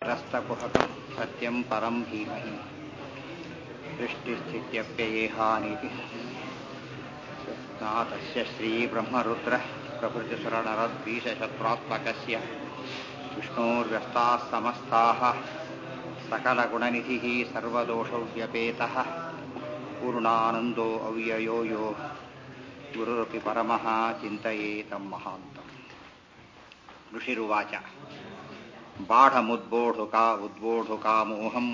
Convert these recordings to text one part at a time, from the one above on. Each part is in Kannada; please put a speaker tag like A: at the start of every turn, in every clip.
A: त्रस्तकुहकं सत्यं परं धीमहि सृष्टिस्थित्यप्ययेहानीति तस्य श्रीब्रह्मरुद्रः प्रभृतिसुरणरद्वीशशत्रुत्मकस्य विष्णोर्व्यस्ताः समस्ताः सकलगुणनिधिः सर्वदोषव्यपेतः पूर्णानन्दो अव्ययो यो गुरुरपि परमः चिन्तयेतं महान्तम् ऋषिरुवाच बाढमुद्बोढुका उद्बोढुकामोहम्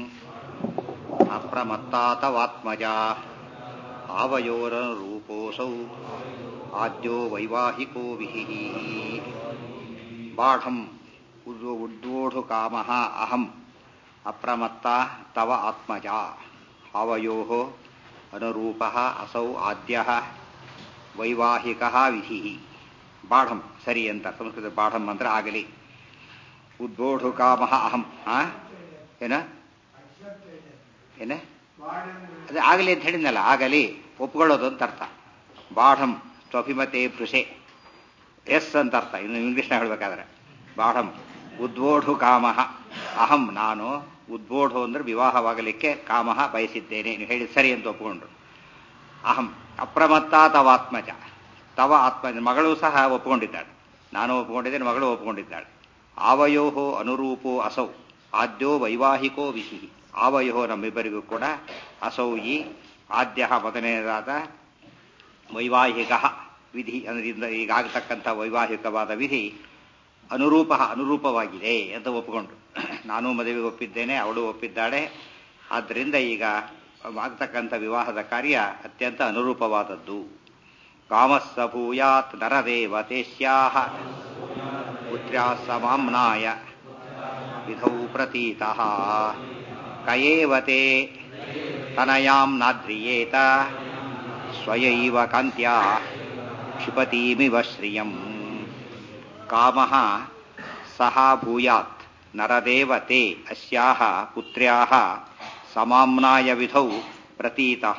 A: अप्रमत्तातवात्मजा आवयोररूपोऽसौ आद्यो वैवाहिको विहिः बाढम् उद्वोढुकामः अहम् अप्रमत्ता तव आत्मजा आवयोः ಅನುರೂಪಃ ಅಸೌ ಆದ್ಯಃ ವೈವಾಹಿಕಃ ವಿಧಿಃ ಬಾಢಂ ಸರಿ ಅಂತ ಸಂಸ್ಕೃತ ಬಾಢಂ ಅಂದ್ರೆ ಆಗಲಿ ಉದ್ಬೋಢುಕಾಮಃ ಅಹಂ ಆ ಏನ ಏನ ಅದೇ ಆಗಲಿ ಅಂತ ಹೇಳಿದ್ನಲ್ಲ ಆಗಲಿ ಒಪ್ಕೊಳ್ಳೋದು ಅಂತ ಅರ್ಥ ಬಾಢಂ ಸ್ವಭಿಮತೆ ಭೃಷೆ ಎಸ್ ಅಂತ ಅರ್ಥ ಇನ್ನು ಇಂಗ್ಲಿಷ್ನ ಹೇಳ್ಬೇಕಾದ್ರೆ ಬಾಢಂ ಉದ್ಬೋಢು ಕಾಮಃ ಅಹಂ ನಾನು ಉದ್ಬೋಢು ಅಂದ್ರೆ ವಿವಾಹವಾಗಲಿಕ್ಕೆ ಕಾಮಃ ಬಯಸಿದ್ದೇನೆ ನೀವು ಹೇಳಿದ ಸರಿ ಅಂತ ಒಪ್ಪಿಕೊಂಡ್ರು ಅಹಂ ಅಪ್ರಮತ್ತ ತವ ಆತ್ಮಜ ತವ ಆತ್ಮ ಮಗಳು ಸಹ ಒಪ್ಪಿಕೊಂಡಿದ್ದಾಳೆ ನಾನು ಒಪ್ಪಿಕೊಂಡಿದ್ದೇನೆ ಮಗಳು ಒಪ್ಪಿಕೊಂಡಿದ್ದಾಳೆ ಆವಯೋಹೋ ಅನುರೂಪೋ ಅಸೌ ಆದ್ಯೋ ವೈವಾಹಿಕೋ ವಿಹಿ ಆವಯೋಹೋ ನಮ್ಮಿಬ್ಬರಿಗೂ ಕೂಡ ಅಸೌ ಈ ಆದ್ಯ ಮೊದಲನೇದಾದ ವೈವಾಹಿಕ ವಿಧಿ ಅಂದ್ರೆ ಈಗಾಗತಕ್ಕಂಥ ವೈವಾಹಿಕವಾದ ವಿಧಿ ಅನುರೂಪ ಅನುರೂಪವಾಗಿದೆ ಅಂತ ಒಪ್ಪಿಕೊಂಡ್ರು ನಾನು ಮದುವೆಗೆ ಒಪ್ಪಿದ್ದೇನೆ ಅವಳು ಒಪ್ಪಿದ್ದಾಳೆ ಆದ್ದರಿಂದ ಈಗ ಆಗ್ತಕ್ಕಂಥ ವಿವಾಹದ ಕಾರ್ಯ ಅತ್ಯಂತ ಅನುರೂಪವಾದದ್ದು ಕಾಮಸ್ಸ ಭೂಯಾತ್ ನರದೇವತೇಶ್ಯಾಹ ಪುತ್ರ್ಯಾ ಸಮಾಮ್ನಾಯ ವಿಧೌ ಪ್ರತೀತಃ ಕಯೇವತೆ ತನಯಾಂ ನಾದ್ರಿಯೇತ ಸ್ವಯೈವ ಕಾಂತ್ಯಾ ಕ್ಷಿಪತೀಮಿವ ಶ್ರಿಯಂ ಕಾಮಃ ಸಹ ಭೂಯಾತ್ ನರದೇವ ತೇ ಅಸ್ಯಾಹ ಪುತ್ರ್ಯಾಹ ಸಮಾಮ್ನಾಯ ವಿಧೌ ಪ್ರತೀತಃ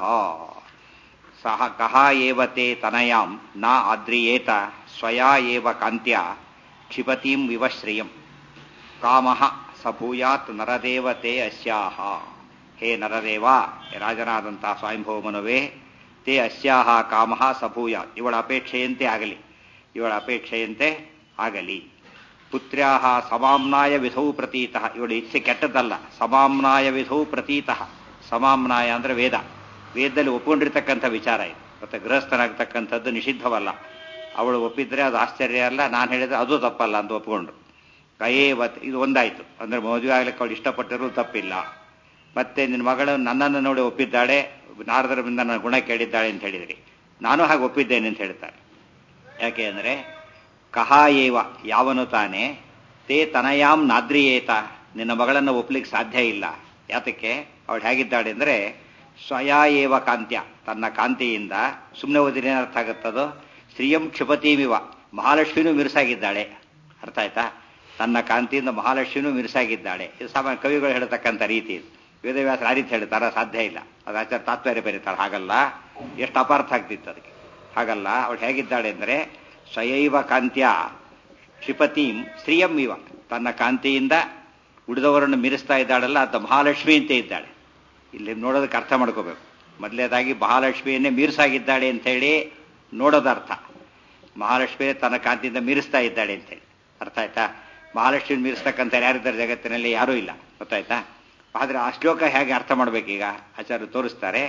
A: ಸಹ ಕಹ ಏವ ತೇ ತನಯಾಂ ನ ಆದ್ರಿಯೇತ ಸ್ವಯಾ ಏವ ಕಾಂತ್ಯ ಕ್ಷಿಪತೀಂ ವಿವಶ್ರಿಯಂ ಕಾಮಃ ಸ ಭೂಯಾತ್ ನರದೇವ ತೇ ಅಸ್ಯಾಹ ಹೇ ನರದೇವ ರಾಜನಾದಂತಹ ಸ್ವಯಂಭವಮನುವೇ ತೇ ಅಸ್ಯಾಹ ಕಾಮಃ ಸಭೂಯಾತ್ ಇವಳ ಅಪೇಕ್ಷೆಯಂತೆ ಆಗಲಿ ಇವಳ ಅಪೇಕ್ಷೆಯಂತೆ ಆಗಲಿ ಪುತ್ರ್ಯಾಹ ಸಮಾಮ್ನಾಯ ವಿಧೌ ಪ್ರತೀತಃ ಇವಳ ಇಚ್ಛೆ ಕೆಟ್ಟದ್ದಲ್ಲ ಸಮಾಮ್ನಾಯ ವಿಧೌ ಪ್ರತೀತಃ ಸಮಾಮ್ನಾಯ ಅಂದ್ರೆ ವೇದ ವೇದದಲ್ಲಿ ಒಪ್ಕೊಂಡಿರ್ತಕ್ಕಂಥ ವಿಚಾರ ಇದು ಮತ್ತೆ ಗೃಹಸ್ಥನಾಗ್ತಕ್ಕಂಥದ್ದು ನಿಷಿದ್ಧವಲ್ಲ ಅವಳು ಒಪ್ಪಿದ್ರೆ ಅದು ಆಶ್ಚರ್ಯ ಅಲ್ಲ ನಾನು ಹೇಳಿದ್ರೆ ಅದು ತಪ್ಪಲ್ಲ ಅಂತ ಒಪ್ಕೊಂಡ್ರು ಕಯೇವತ್ ಇದು ಒಂದಾಯ್ತು ಅಂದ್ರೆ ಮದುವೆ ಆಗ್ಲಿಕ್ಕೆ ಅವಳು ಇಷ್ಟಪಟ್ಟರೂ ತಪ್ಪಿಲ್ಲ ಮತ್ತೆ ನಿನ್ನ ಮಗಳು ನನ್ನನ್ನು ನೋಡಿ ಒಪ್ಪಿದ್ದಾಳೆ ನಾರದರಿಂದ ನನ್ನ ಗುಣ ಕೇಳಿದ್ದಾಳೆ ಅಂತ ಹೇಳಿದ್ರಿ ನಾನು ಹಾಗೆ ಒಪ್ಪಿದ್ದೇನೆ ಅಂತ ಹೇಳ್ತಾರೆ ಯಾಕೆ ಅಂದರೆ ಕಹ ಏವ ಯಾವನು ತಾನೇ ತೇ ತನಯಾಂ ನಾದ್ರಿಯೇತ ನಿನ್ನ ಮಗಳನ್ನು ಒಪ್ಲಿಕ್ಕೆ ಸಾಧ್ಯ ಇಲ್ಲ ಯಾತಕ್ಕೆ ಅವಳು ಹೇಗಿದ್ದಾಳೆ ಅಂದರೆ ಸ್ವಯಾ ಏವ ಕಾಂತ್ಯ ತನ್ನ ಕಾಂತಿಯಿಂದ ಸುಮ್ಮನೆ ಓದಿದ್ರೆ ಅರ್ಥ ಆಗುತ್ತದೋ ಶ್ರೀಯಂ ಕ್ಷಿಪತಿವಿವ ಮಹಾಲಕ್ಷ್ಮಿನೂ ಮಿರುಸಾಗಿದ್ದಾಳೆ ಅರ್ಥ ಆಯ್ತಾ ತನ್ನ ಕಾಂತಿಯಿಂದ ಮಹಾಲಕ್ಷ್ಮಿನೂ ಮಿರುಸಾಗಿದ್ದಾಳೆ ಇದು ಸಾಮಾನ್ಯ ಕವಿಗಳು ಹೇಳ್ತಕ್ಕಂಥ ರೀತಿ ಇದು ವೇದವ್ಯಾಸರು ಆ ರೀತಿ ಹೇಳ್ತಾರ ಸಾಧ್ಯ ಇಲ್ಲ ಅದು ಆಚಾರ ತಾತ್ಪರ್ಯ ಬರೀತಾಳೆ ಹಾಗಲ್ಲ ಎಷ್ಟು ಅಪಾರ್ಥ ಆಗ್ತಿತ್ತು ಅದಕ್ಕೆ ಹಾಗಲ್ಲ ಅವಳು ಹೇಗಿದ್ದಾಳೆ ಅಂದರೆ ಸ್ವಯೈವ ಕಾಂತ್ಯ ಕ್ಷಿಪತೀಂ ಶ್ರೀಯಂ ಇವ ತನ್ನ ಕಾಂತಿಯಿಂದ ಉಳಿದವರನ್ನು ಮೀರಿಸ್ತಾ ಇದ್ದಾಳಲ್ಲ ಅದು ಮಹಾಲಕ್ಷ್ಮಿ ಅಂತ ಇದ್ದಾಳೆ ಇಲ್ಲಿ ನೋಡೋದಕ್ಕೆ ಅರ್ಥ ಮಾಡ್ಕೋಬೇಕು ಮೊದಲೇದಾಗಿ ಮಹಾಲಕ್ಷ್ಮಿಯನ್ನೇ ಮೀರಿಸಾಗಿದ್ದಾಳೆ ಅಂತೇಳಿ ನೋಡೋದು ಅರ್ಥ ಮಹಾಲಕ್ಷ್ಮಿ ತನ್ನ ಕಾಂತಿಯಿಂದ ಮೀರಿಸ್ತಾ ಇದ್ದಾಳೆ ಅಂತೇಳಿ ಅರ್ಥ ಆಯ್ತಾ ಮಹಾಲಕ್ಷ್ಮಿ ಮೀರಿಸ್ತಕ್ಕಂಥ ಯಾರಿದ್ದಾರೆ ಜಗತ್ತಿನಲ್ಲಿ ಯಾರೂ ಇಲ್ಲ ಗೊತ್ತಾಯ್ತಾ ಆದರೆ ಆ ಶ್ಲೋಕ ಹೇಗೆ ಅರ್ಥ ಮಾಡ್ಬೇಕೀಗ ಆಚಾರ್ಯರು ತೋರಿಸ್ತಾರೆ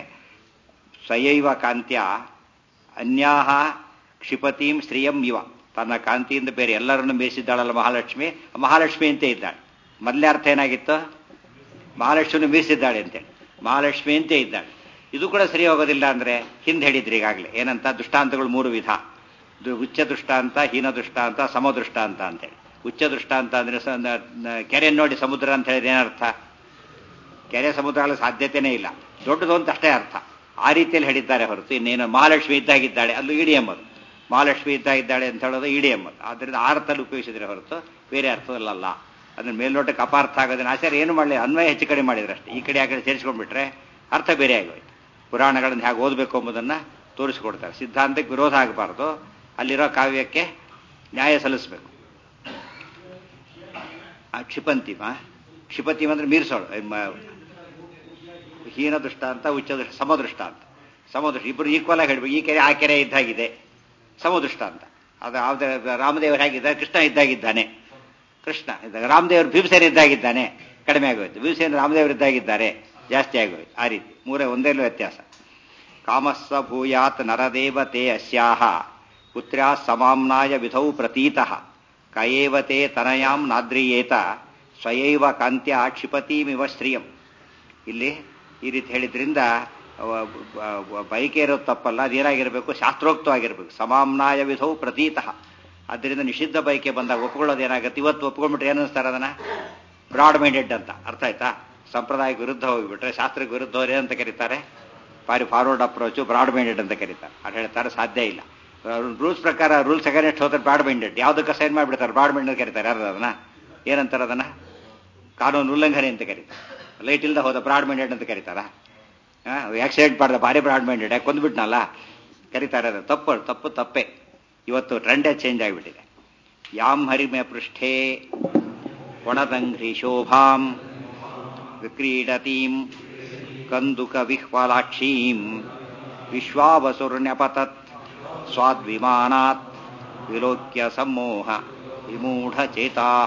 A: ಸ್ವಯೈವ ಕಾಂತ್ಯ ಅನ್ಯಾಹ ಕ್ಷಿಪತೀಂ ಶ್ರೀಯಂ ಇವ ತನ್ನ ಕಾಂತಿಯಿಂದ ಬೇರೆ ಎಲ್ಲರನ್ನು ಮೀರಿಸಿದ್ದಾಳಲ್ಲ ಮಹಾಲಕ್ಷ್ಮಿ ಮಹಾಲಕ್ಷ್ಮಿ ಅಂತ ಇದ್ದಾಳೆ ಮೊದಲೇ ಅರ್ಥ ಏನಾಗಿತ್ತು ಮಹಾಲಕ್ಷ್ಮಿಯನ್ನು ಮೀರಿಸಿದ್ದಾಳೆ ಅಂತೇಳಿ ಮಹಾಲಕ್ಷ್ಮಿ ಅಂತ ಇದ್ದಾಳೆ ಇದು ಕೂಡ ಸರಿ ಹೋಗೋದಿಲ್ಲ ಅಂದ್ರೆ ಹಿಂದೆ ಹೇಳಿದ್ರಿ ಈಗಾಗಲೇ ಏನಂತ ದೃಷ್ಟಾಂತಗಳು ಮೂರು ವಿಧ ಉಚ್ಚ ದೃಷ್ಟಾಂತ ಹೀನ ದೃಷ್ಟಾಂತ ಸಮದೃಷ್ಟಾಂತ ಅಂತೇಳಿ ಉಚ್ಚ ದೃಷ್ಟಾಂತ ಅಂದ್ರೆ ಕೆರೆ ನೋಡಿ ಸಮುದ್ರ ಅಂತ ಹೇಳಿದ್ರೆ ಏನರ್ಥ ಕೆರೆ ಸಮುದ್ರಗಳ ಸಾಧ್ಯತೆನೇ ಇಲ್ಲ ದೊಡ್ಡದು ಅಂತ ಅಷ್ಟೇ ಅರ್ಥ ಆ ರೀತಿಯಲ್ಲಿ ಹೇಳಿದ್ದಾರೆ ಹೊರತು ಇನ್ನೇನು ಮಹಾಲಕ್ಷ್ಮಿ ಇದ್ದಾಗಿದ್ದಾಳೆ ಅಲ್ಲೂ ಇಡಿ ಎಂಬುದು ಮಹಾಲಕ್ಷ್ಮಿ ಇದ್ದಾಗಿದ್ದಾಳೆ ಅಂತ ಹೇಳೋದು ಇಡಿ ಎಂಬುದು ಆದ್ದರಿಂದ ಆ ಅರ್ಥದಲ್ಲಿ ಉಪಯೋಗಿಸಿದ್ರೆ ಹೊರತು ಬೇರೆ ಅರ್ಥದಲ್ಲಲ್ಲ ಅದನ್ನ ಮೇಲ್ನೋಟಕ್ಕೆ ಅಪಾರ್ಥ ಆಗೋದನ್ನ ಆಚಾರ್ಯ ಏನು ಮಾಡಲಿ ಅನ್ವಯ ಹೆಚ್ಚು ಕಡಿಮೆ ಮಾಡಿದ್ರೆ ಅಷ್ಟೇ ಈ ಕಡೆ ಆ ಕಡೆ ಸೇರಿಸ್ಕೊಂಡ್ಬಿಟ್ರೆ ಅರ್ಥ ಬೇರೆ ಆಗೋಯ್ತು ಪುರಾಣಗಳನ್ನು ಹೇಗೆ ಓದಬೇಕು ಎಂಬುದನ್ನು ತೋರಿಸಿಕೊಡ್ತಾರೆ ಸಿದ್ಧಾಂತಕ್ಕೆ ವಿರೋಧ ಆಗಬಾರ್ದು ಅಲ್ಲಿರೋ ಕಾವ್ಯಕ್ಕೆ ನ್ಯಾಯ ಸಲ್ಲಿಸಬೇಕು ಆ ಕ್ಷಿಪಂತಿಮ ಕ್ಷಿಪತಿ ಅಂದ್ರೆ ಮೀರ್ಸೋಳು ಹೀನ ದೃಷ್ಟ ಅಂತ ಉಚ್ಚ ದೃಷ್ಟ ಸಮದೃಷ್ಟ ಅಂತ ಸಮದೃಷ್ಟ ಇಬ್ಬರು ಈಕ್ವಲ್ ಆಗಿ ಹೇಳ್ಬೇಕು ಈ ಕೆರೆ ಆ ಕೆರೆ ಇದ್ದಾಗಿದೆ ಸಮದೃಷ್ಟ ಅಂತ ಅದು ಯಾವ್ದು ರಾಮದೇವರು ಹೇಗಿದ್ದಾರೆ ಕೃಷ್ಣ ಇದ್ದಾಗಿದ್ದಾನೆ ಕೃಷ್ಣ ಇದ್ದಾಗ ರಾಮದೇವರು ಭೀಮಸೇನ ಇದ್ದಾಗಿದ್ದಾನೆ ಕಡಿಮೆ ಆಗೋಯ್ತು ಭೀಮಸೇನ ರಾಮದೇವರು ಇದ್ದಾಗಿದ್ದಾರೆ ಜಾಸ್ತಿ ಆಗೋಯ್ತು ಆ ರೀತಿ ಮೂರೇ ಒಂದೇಲೂ ವ್ಯತ್ಯಾಸ ಕಾಮಸ್ಸ ಭೂಯಾತ್ ನರದೇವತೆ ಅಸ್ಯಾಹ ಪುತ್ರ್ಯಾ ಸಮಾಮ್ನಾಯ ವಿಧೌ ಪ್ರತೀತಃ ಕಯೇವತೆ ತನಯಾಂ ನಾದ್ರಿಯೇತ ಸ್ವಯೈವ ಕಾಂತ್ಯ ಕ್ಷಿಪತಿಮಿವ ಶ್ರಿಯಂ ಇಲ್ಲಿ ಈ ರೀತಿ ಹೇಳಿದ್ರಿಂದ ಬೈಕೆ ಇರೋದು ತಪ್ಪಲ್ಲ ಅದೇನಾಗಿರಬೇಕು ಶಾಸ್ತ್ರೋಕ್ತವಾಗಿರ್ಬೇಕು ಸಮಾಮ್ನಾಯ ವಿಧೌ ಪ್ರತೀತಃ ಅದರಿಂದ ನಿಷಿದ್ಧ ಬೈಕೆ ಬಂದಾಗ ಒಪ್ಕೊಳ್ಳೋದು ಏನಾಗುತ್ತೆ ಇವತ್ತು ಒಪ್ಕೊಂಡ್ಬಿಟ್ರೆ ಏನು ಅನಿಸ್ತಾರೆ ಅದನ್ನ ಬ್ರಾಡ್ ಮೈಂಡೆಡ್ ಅಂತ ಅರ್ಥ ಆಯ್ತಾ ಸಂಪ್ರದಾಯಕ್ಕೆ ವಿರುದ್ಧ ಹೋಗಿಬಿಟ್ರೆ ಶಾಸ್ತ್ರಕ್ಕೆ ವಿರುದ್ಧ ಹೋದ್ರೆ ಅಂತ ಕರೀತಾರೆ ಬಾರಿ ಫಾರ್ವರ್ಡ್ ಅಪ್ರೋಚು ಬ್ರಾಡ್ ಮೈಂಡೆಡ್ ಅಂತ ಕರೀತಾರೆ ಅದು ಹೇಳ್ತಾರೆ ಸಾಧ್ಯ ಇಲ್ಲ ರೂಲ್ಸ್ ಪ್ರಕಾರ ರೂಲ್ಸ್ ಅಗೇನೆಸ್ಟ್ ಹೋದ್ರೆ ಬ್ರಾಡ್ ಮೈಂಡೆಡ್ ಯಾವುದಕ್ಕೆ ಸೈನ್ ಮಾಡಿಬಿಡ್ತಾರೆ ಬ್ರಾಡ್ ಮೈಂಡೆಡ್ ಕರೀತಾರೆ ಯಾರು ಅದನ್ನ ಏನಂತಾರೆ ಅದನ್ನ ಕಾನೂನು ಉಲ್ಲಂಘನೆ ಅಂತ ಕರೀತಾರೆ ಲೈಟ್ ಇಲ್ದ ಹೋದ ಬ್ರಾಡ್ ಮೈಂಡೆಡ್ ಅಂತ ಕರೀತಾರ ಆಕ್ಸಿಡೆಂಟ್ ಮಾಡಿದ ಭಾರಿ ಬ್ರಾಡ್ ಮೈಂಡೆಡ್ ಯಾಕೆ ಕೊಂದ್ಬಿಟ್ನಲ್ಲ ಕರೀತಾರೆ ಅದು ತಪ್ಪು ತಪ್ಪು ತಪ್ಪೆ ಇವತ್ತು ಟ್ರೆಂಡೇ ಚೇಂಜ್ ಆಗಿಬಿಟ್ಟಿದೆ ಯಾಂ ಹರಿಮೆ ಪೃಷ್ಠೆ ಒಣದಂಘ್ರಿ ಶೋಭಾಂ ವಿಕ್ರೀಡತೀಂ ಕಂದುಕ ವಿಹ್ವಲಾಕ್ಷೀಂ ವಿಶ್ವಾವಸುರ್ನ್ಯಪತತ್ ಸ್ವಾದ್ವಿಮಾನಾತ್ ವಿಲೋಕ್ಯ ಸಮ್ಮೋಹ ವಿಮೂಢ ಚೇತಾಹ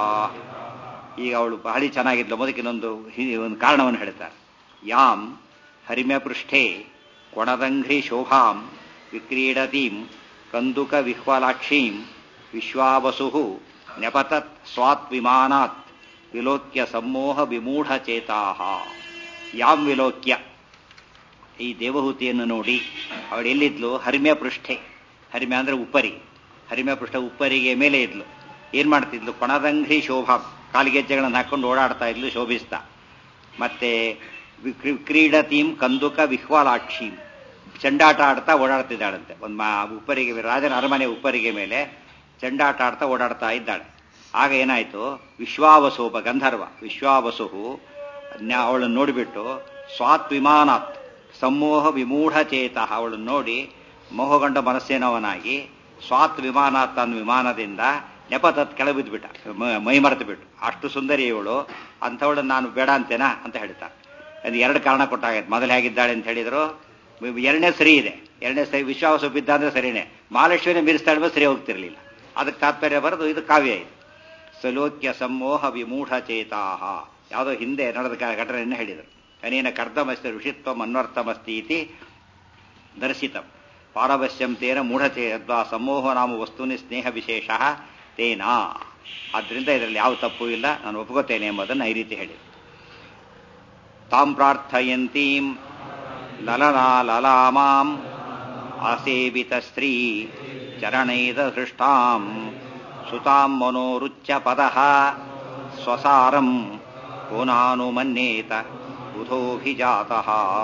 A: ಈಗ ಅವಳು ಬಹಳ ಚೆನ್ನಾಗಿದ್ಲು ಮೊದಲಿನೊಂದು ಒಂದು ಕಾರಣವನ್ನು ಹೇಳ್ತಾರೆ ಯಾಂ ಹರಿಮ್ಯ ಪೃಷ್ಠೆ ಕೊಣದಂಘ್ರಿ ಶೋಭಾಂ ವಿಕ್ರೀಡತೀಂ ಕಂದುಕ ವಿಹ್ವಲಾಕ್ಷೀಂ ವಿಶ್ವಾವಸು ನೆಪತತ್ ಸ್ವಾತ್ ವಿಮಾನಾತ್ ವಿಲೋಕ್ಯ ಸಮ್ಮೋಹ ವಿಮೂಢ ಚೇತಾಹ ಯಾಂ ವಿಲೋಕ್ಯ ಈ ದೇವಹೂತಿಯನ್ನು ನೋಡಿ ಅವಳು ಎಲ್ಲಿದ್ಲು ಹರಿಮ್ಯ ಪೃಷ್ಠೆ ಹರಿಮ್ಯ ಅಂದ್ರೆ ಉಪ್ಪರಿ ಹರಿಮ್ಯ ಪೃಷ್ಠ ಉಪ್ಪರಿಗೆ ಮೇಲೆ ಇದ್ಲು ಏನ್ ಮಾಡ್ತಿದ್ಲು ಕೊಣದಂಘ್ರಿ ಶೋಭಾಂ ಕಾಲಿಗೆಜ್ಜೆಗಳನ್ನು ಹಾಕೊಂಡು ಓಡಾಡ್ತಾ ಇದ್ಲು ಶೋಭಿಸ್ತಾ ಮತ್ತೆ ಕ್ರೀಡತೀಂ ಕಂದುಕ ವಿಹ್ವಾಲಾಕ್ಷೀಂ ಚಂಡಾಟ ಆಡ್ತಾ ಓಡಾಡ್ತಿದ್ದಾಳಂತೆ ಒಂದು ಮಾ ಉಪ್ಪರಿಗೆ ರಾಜನ ಅರಮನೆ ಉಪ್ಪರಿಗೆ ಮೇಲೆ ಚಂಡಾಟ ಆಡ್ತಾ ಓಡಾಡ್ತಾ ಇದ್ದಾಳೆ ಆಗ ಏನಾಯ್ತು ವಿಶ್ವಾವಸೋಪ ಗಂಧರ್ವ ವಿಶ್ವಾವಸು ಅವಳನ್ನು ನೋಡಿಬಿಟ್ಟು ಸ್ವಾತ್ ವಿಮಾನಾತ್ ಸಮೂಹ ವಿಮೂಢ ಚೇತ ಅವಳನ್ನು ನೋಡಿ ಮೋಹಗೊಂಡ ಮನಸ್ಸಿನವನಾಗಿ ಸ್ವಾತ್ ವಿಮಾನಾತ್ ಅನ್ನೋ ವಿಮಾನದಿಂದ ನೆಪತತ್ ಕೆಳಬಿದ್ದುಬಿಟ್ಟ ಮೈ ಮರೆತು ಬಿಟ್ಟು ಅಷ್ಟು ಸುಂದರಿ ಇವಳು ಅಂಥವಳು ನಾನು ಬೇಡ ಅಂತೇನಾ ಅಂತ ಹೇಳ್ತಾರೆ ಅದು ಎರಡು ಕಾರಣ ಕೊಟ್ಟಾಗೈತೆ ಮೊದಲು ಹೇಗಿದ್ದಾಳೆ ಅಂತ ಹೇಳಿದ್ರು ಎರಡನೇ ಸರಿ ಇದೆ ಎರಡನೇ ಸರಿ ವಿಶ್ವಾಸ ಬಿದ್ದ ಅಂದ್ರೆ ಸರಿನೇ ಮಹಾಲಕ್ಷ್ಮಿನೇ ಮೀರಿಸ್ತಾಳೆ ಸರಿ ಹೋಗ್ತಿರ್ಲಿಲ್ಲ ಅದಕ್ಕೆ ತಾತ್ಪರ್ಯ ಬರೋದು ಇದು ಕಾವ್ಯ ಇದು ಸಲೋಕ್ಯ ಸಮೋಹ ವಿಮೂಢ ಚೇತಾಹ ಯಾವುದೋ ಹಿಂದೆ ನಡೆದ ಘಟನೆಯನ್ನು ಹೇಳಿದರು ಅನೇನ ಕರ್ದಮಸ್ತಿ ಋಷಿತ್ವ ಅನ್ವರ್ಥಮಸ್ತಿ ಇತಿ ದರ್ಶಿತಂ ಪಾರವಶ್ಯಂ ತೇನ ಮೂಢಚೇ ಅದ್ವಾ ಸಮೋಹ ನಾಮ ವಸ್ತುನಿ ಸ್ನೇಹ ವಿಶೇಷ ತೇನಾ ಆದ್ದರಿಂದ ಇದರಲ್ಲಿ ಯಾವ ತಪ್ಪು ಇಲ್ಲ ನಾನು ಒಪ್ಕೋತೇನೆ ಎಂಬುದನ್ನು ಈ ರೀತಿ ಹೇಳಿ ತಾಂ ಪ್ರಾರ್ಥಯಂತೀಂ ಲಲನಾ ಲಲಾಮಾಂ ಆಸೇವಿತ ಸ್ತ್ರೀ ಚರಣೈದ ಹೃಷ್ಟಾಂ ಸುತಾಂ ಮನೋರುಚ್ಚ ಪದ ಸ್ವಸಾರಂ ಕೋನಾನುಮನ್ಯೇತ ಬುಧೋಭಿಜಾತ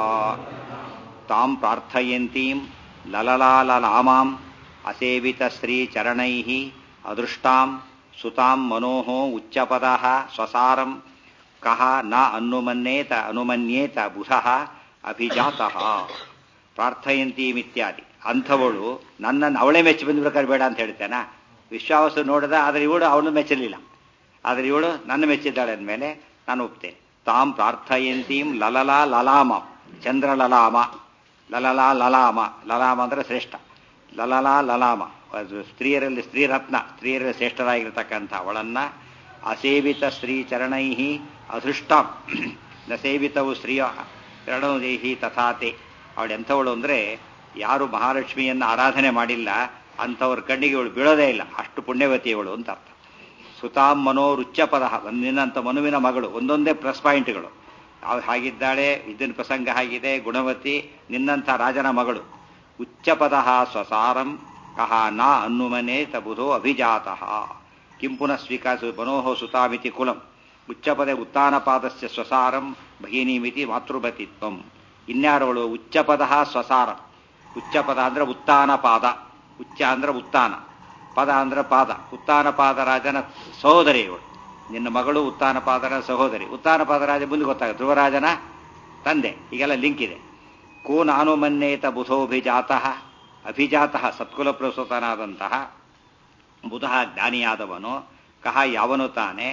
A: ತಾಂ ಪ್ರಾರ್ಥಯಂತೀಂ ಲಲಲಾಲಲಾಮಾಂ ಅಸೇವಿತ ಶ್ರೀ ಚರಣೈ ಅದೃಷ್ಟಾಂ ಸುತಾಂ ಮನೋಃ ಉಚ್ಚಪದ ಸ್ವಸಾರಂ ಕಹ ನ ಅನುಮನ್ಯೇತ ಅನುಮನ್ಯೇತ ಬುಧ ಅಭಿಜಾತ ಪ್ರಾರ್ಥಯಂತೀಮಿತ್ಯಾದಿ ಅಂಥವಳು ನನ್ನನ್ನು ಅವಳೇ ಮೆಚ್ಚಿ ಬಂದ್ಬೇಕಾದ್ರೆ ಬೇಡ ಅಂತ ಹೇಳ್ತೇನಾ ವಿಶ್ವಾಸ ನೋಡಿದ ಆದರೆ ಇವಳು ಅವಳು ಮೆಚ್ಚಲಿಲ್ಲ ಆದರೆ ಇವಳು ನನ್ನ ಮೆಚ್ಚಿದ್ದಾಳೆ ಅಂದಮೇಲೆ ನಾನು ಒಪ್ತೇನೆ ತಾಂ ಪ್ರಾರ್ಥಯಂತೀಂ ಲಲಲಾ ಲಲಾಮ ಚಂದ್ರ ಲಲಾಮ ಲಲಲಾ ಲಲಾಮ ಲಲಾಮ ಅಂದ್ರೆ ಶ್ರೇಷ್ಠ ಲಲಲಾ ಲಲಾಮ ಅದು ಸ್ತ್ರೀಯರಲ್ಲಿ ಸ್ತ್ರೀರತ್ನ ಸ್ತ್ರೀಯರಲ್ಲಿ ಶ್ರೇಷ್ಠರಾಗಿರ್ತಕ್ಕಂಥ ಅವಳನ್ನ ಅಸೇವಿತ ಸ್ತ್ರೀ ಚರಣೈ ಅದೃಷ್ಟಾಂ ನ ಸೇವಿತವು ಸ್ತ್ರೀಯ ಚರಣೋದೇಹಿ ತಥಾತೆ ಅವಳು ಎಂಥವಳು ಅಂದರೆ ಯಾರು ಮಹಾಲಕ್ಷ್ಮಿಯನ್ನು ಆರಾಧನೆ ಮಾಡಿಲ್ಲ ಅಂಥವ್ರ ಕಣ್ಣಿಗೆ ಇವಳು ಬೀಳೋದೇ ಇಲ್ಲ ಅಷ್ಟು ಪುಣ್ಯವತಿ ಇವಳು ಅಂತ ಅರ್ಥ ಸುತಾಂ ಮನೋರುಚ್ಚ ಪದ ನಿನ್ನಂಥ ಮನುವಿನ ಮಗಳು ಒಂದೊಂದೇ ಪ್ಲಸ್ ಪಾಯಿಂಟ್ಗಳು ಅವ್ರು ಹಾಗಿದ್ದಾಳೆ ಇದನ್ನ ಪ್ರಸಂಗ ಆಗಿದೆ ಗುಣವತಿ ನಿನ್ನಂಥ ರಾಜನ ಮಗಳು ಉಚ್ಚಪದ ಸ್ವಸಾರಂ ಕಹ ನ ಅನ್ನುಮನೆ ತಬುಧೋ ಅಭಿಜಾತ ಕಿಂ ಪುನಃ ಸ್ವೀಕಾಸ ಮನೋಹ ಸುತಾಮಿತಿ ಕುಲಂ ಉಚ್ಚಪದೆ ಉತ್ತಾನಪಾದಸ್ಯ ಸ್ವಸಾರಂ ಭಗಿನೀಮಿತಿ ಮಾತೃಪತಿತ್ವಂ ಇನ್ಯಾರವಳು ಉಚ್ಚಪದ ಸ್ವಸಾರಂ ಉಚ್ಚಪದ ಅಂದ್ರೆ ಉತ್ತಾನ ಪಾದ ಉಚ್ಚ ಅಂದ್ರೆ ಉತ್ತಾನ ಪದ ಅಂದ್ರೆ ಪಾದ ಉತ್ತಾನ ಪಾದರಾಜನ ಸಹೋದರಿ ಇವಳು ನಿನ್ನ ಮಗಳು ಉತ್ತಾನ ಪಾದರ ಸಹೋದರಿ ಉತ್ತಾನ ಪಾದರಾಜ ಮುಂದೆ ಗೊತ್ತಾಗುತ್ತೆ ಧ್ರುವರಾಜನ ತಂದೆ ಈಗೆಲ್ಲ ಲಿಂಕ್ ಇದೆ ಕೋ ನಾನುಮನ್ನೇತ ಬುಧೋಭಿಜಾತ ಅಭಿಜಾತ ಸತ್ಕುಲ ಪ್ರಸೂತನಾದಂತಹ ಬುಧ ಜ್ಞಾನಿಯಾದವನು ಕಹ ಯಾವನು ತಾನೆ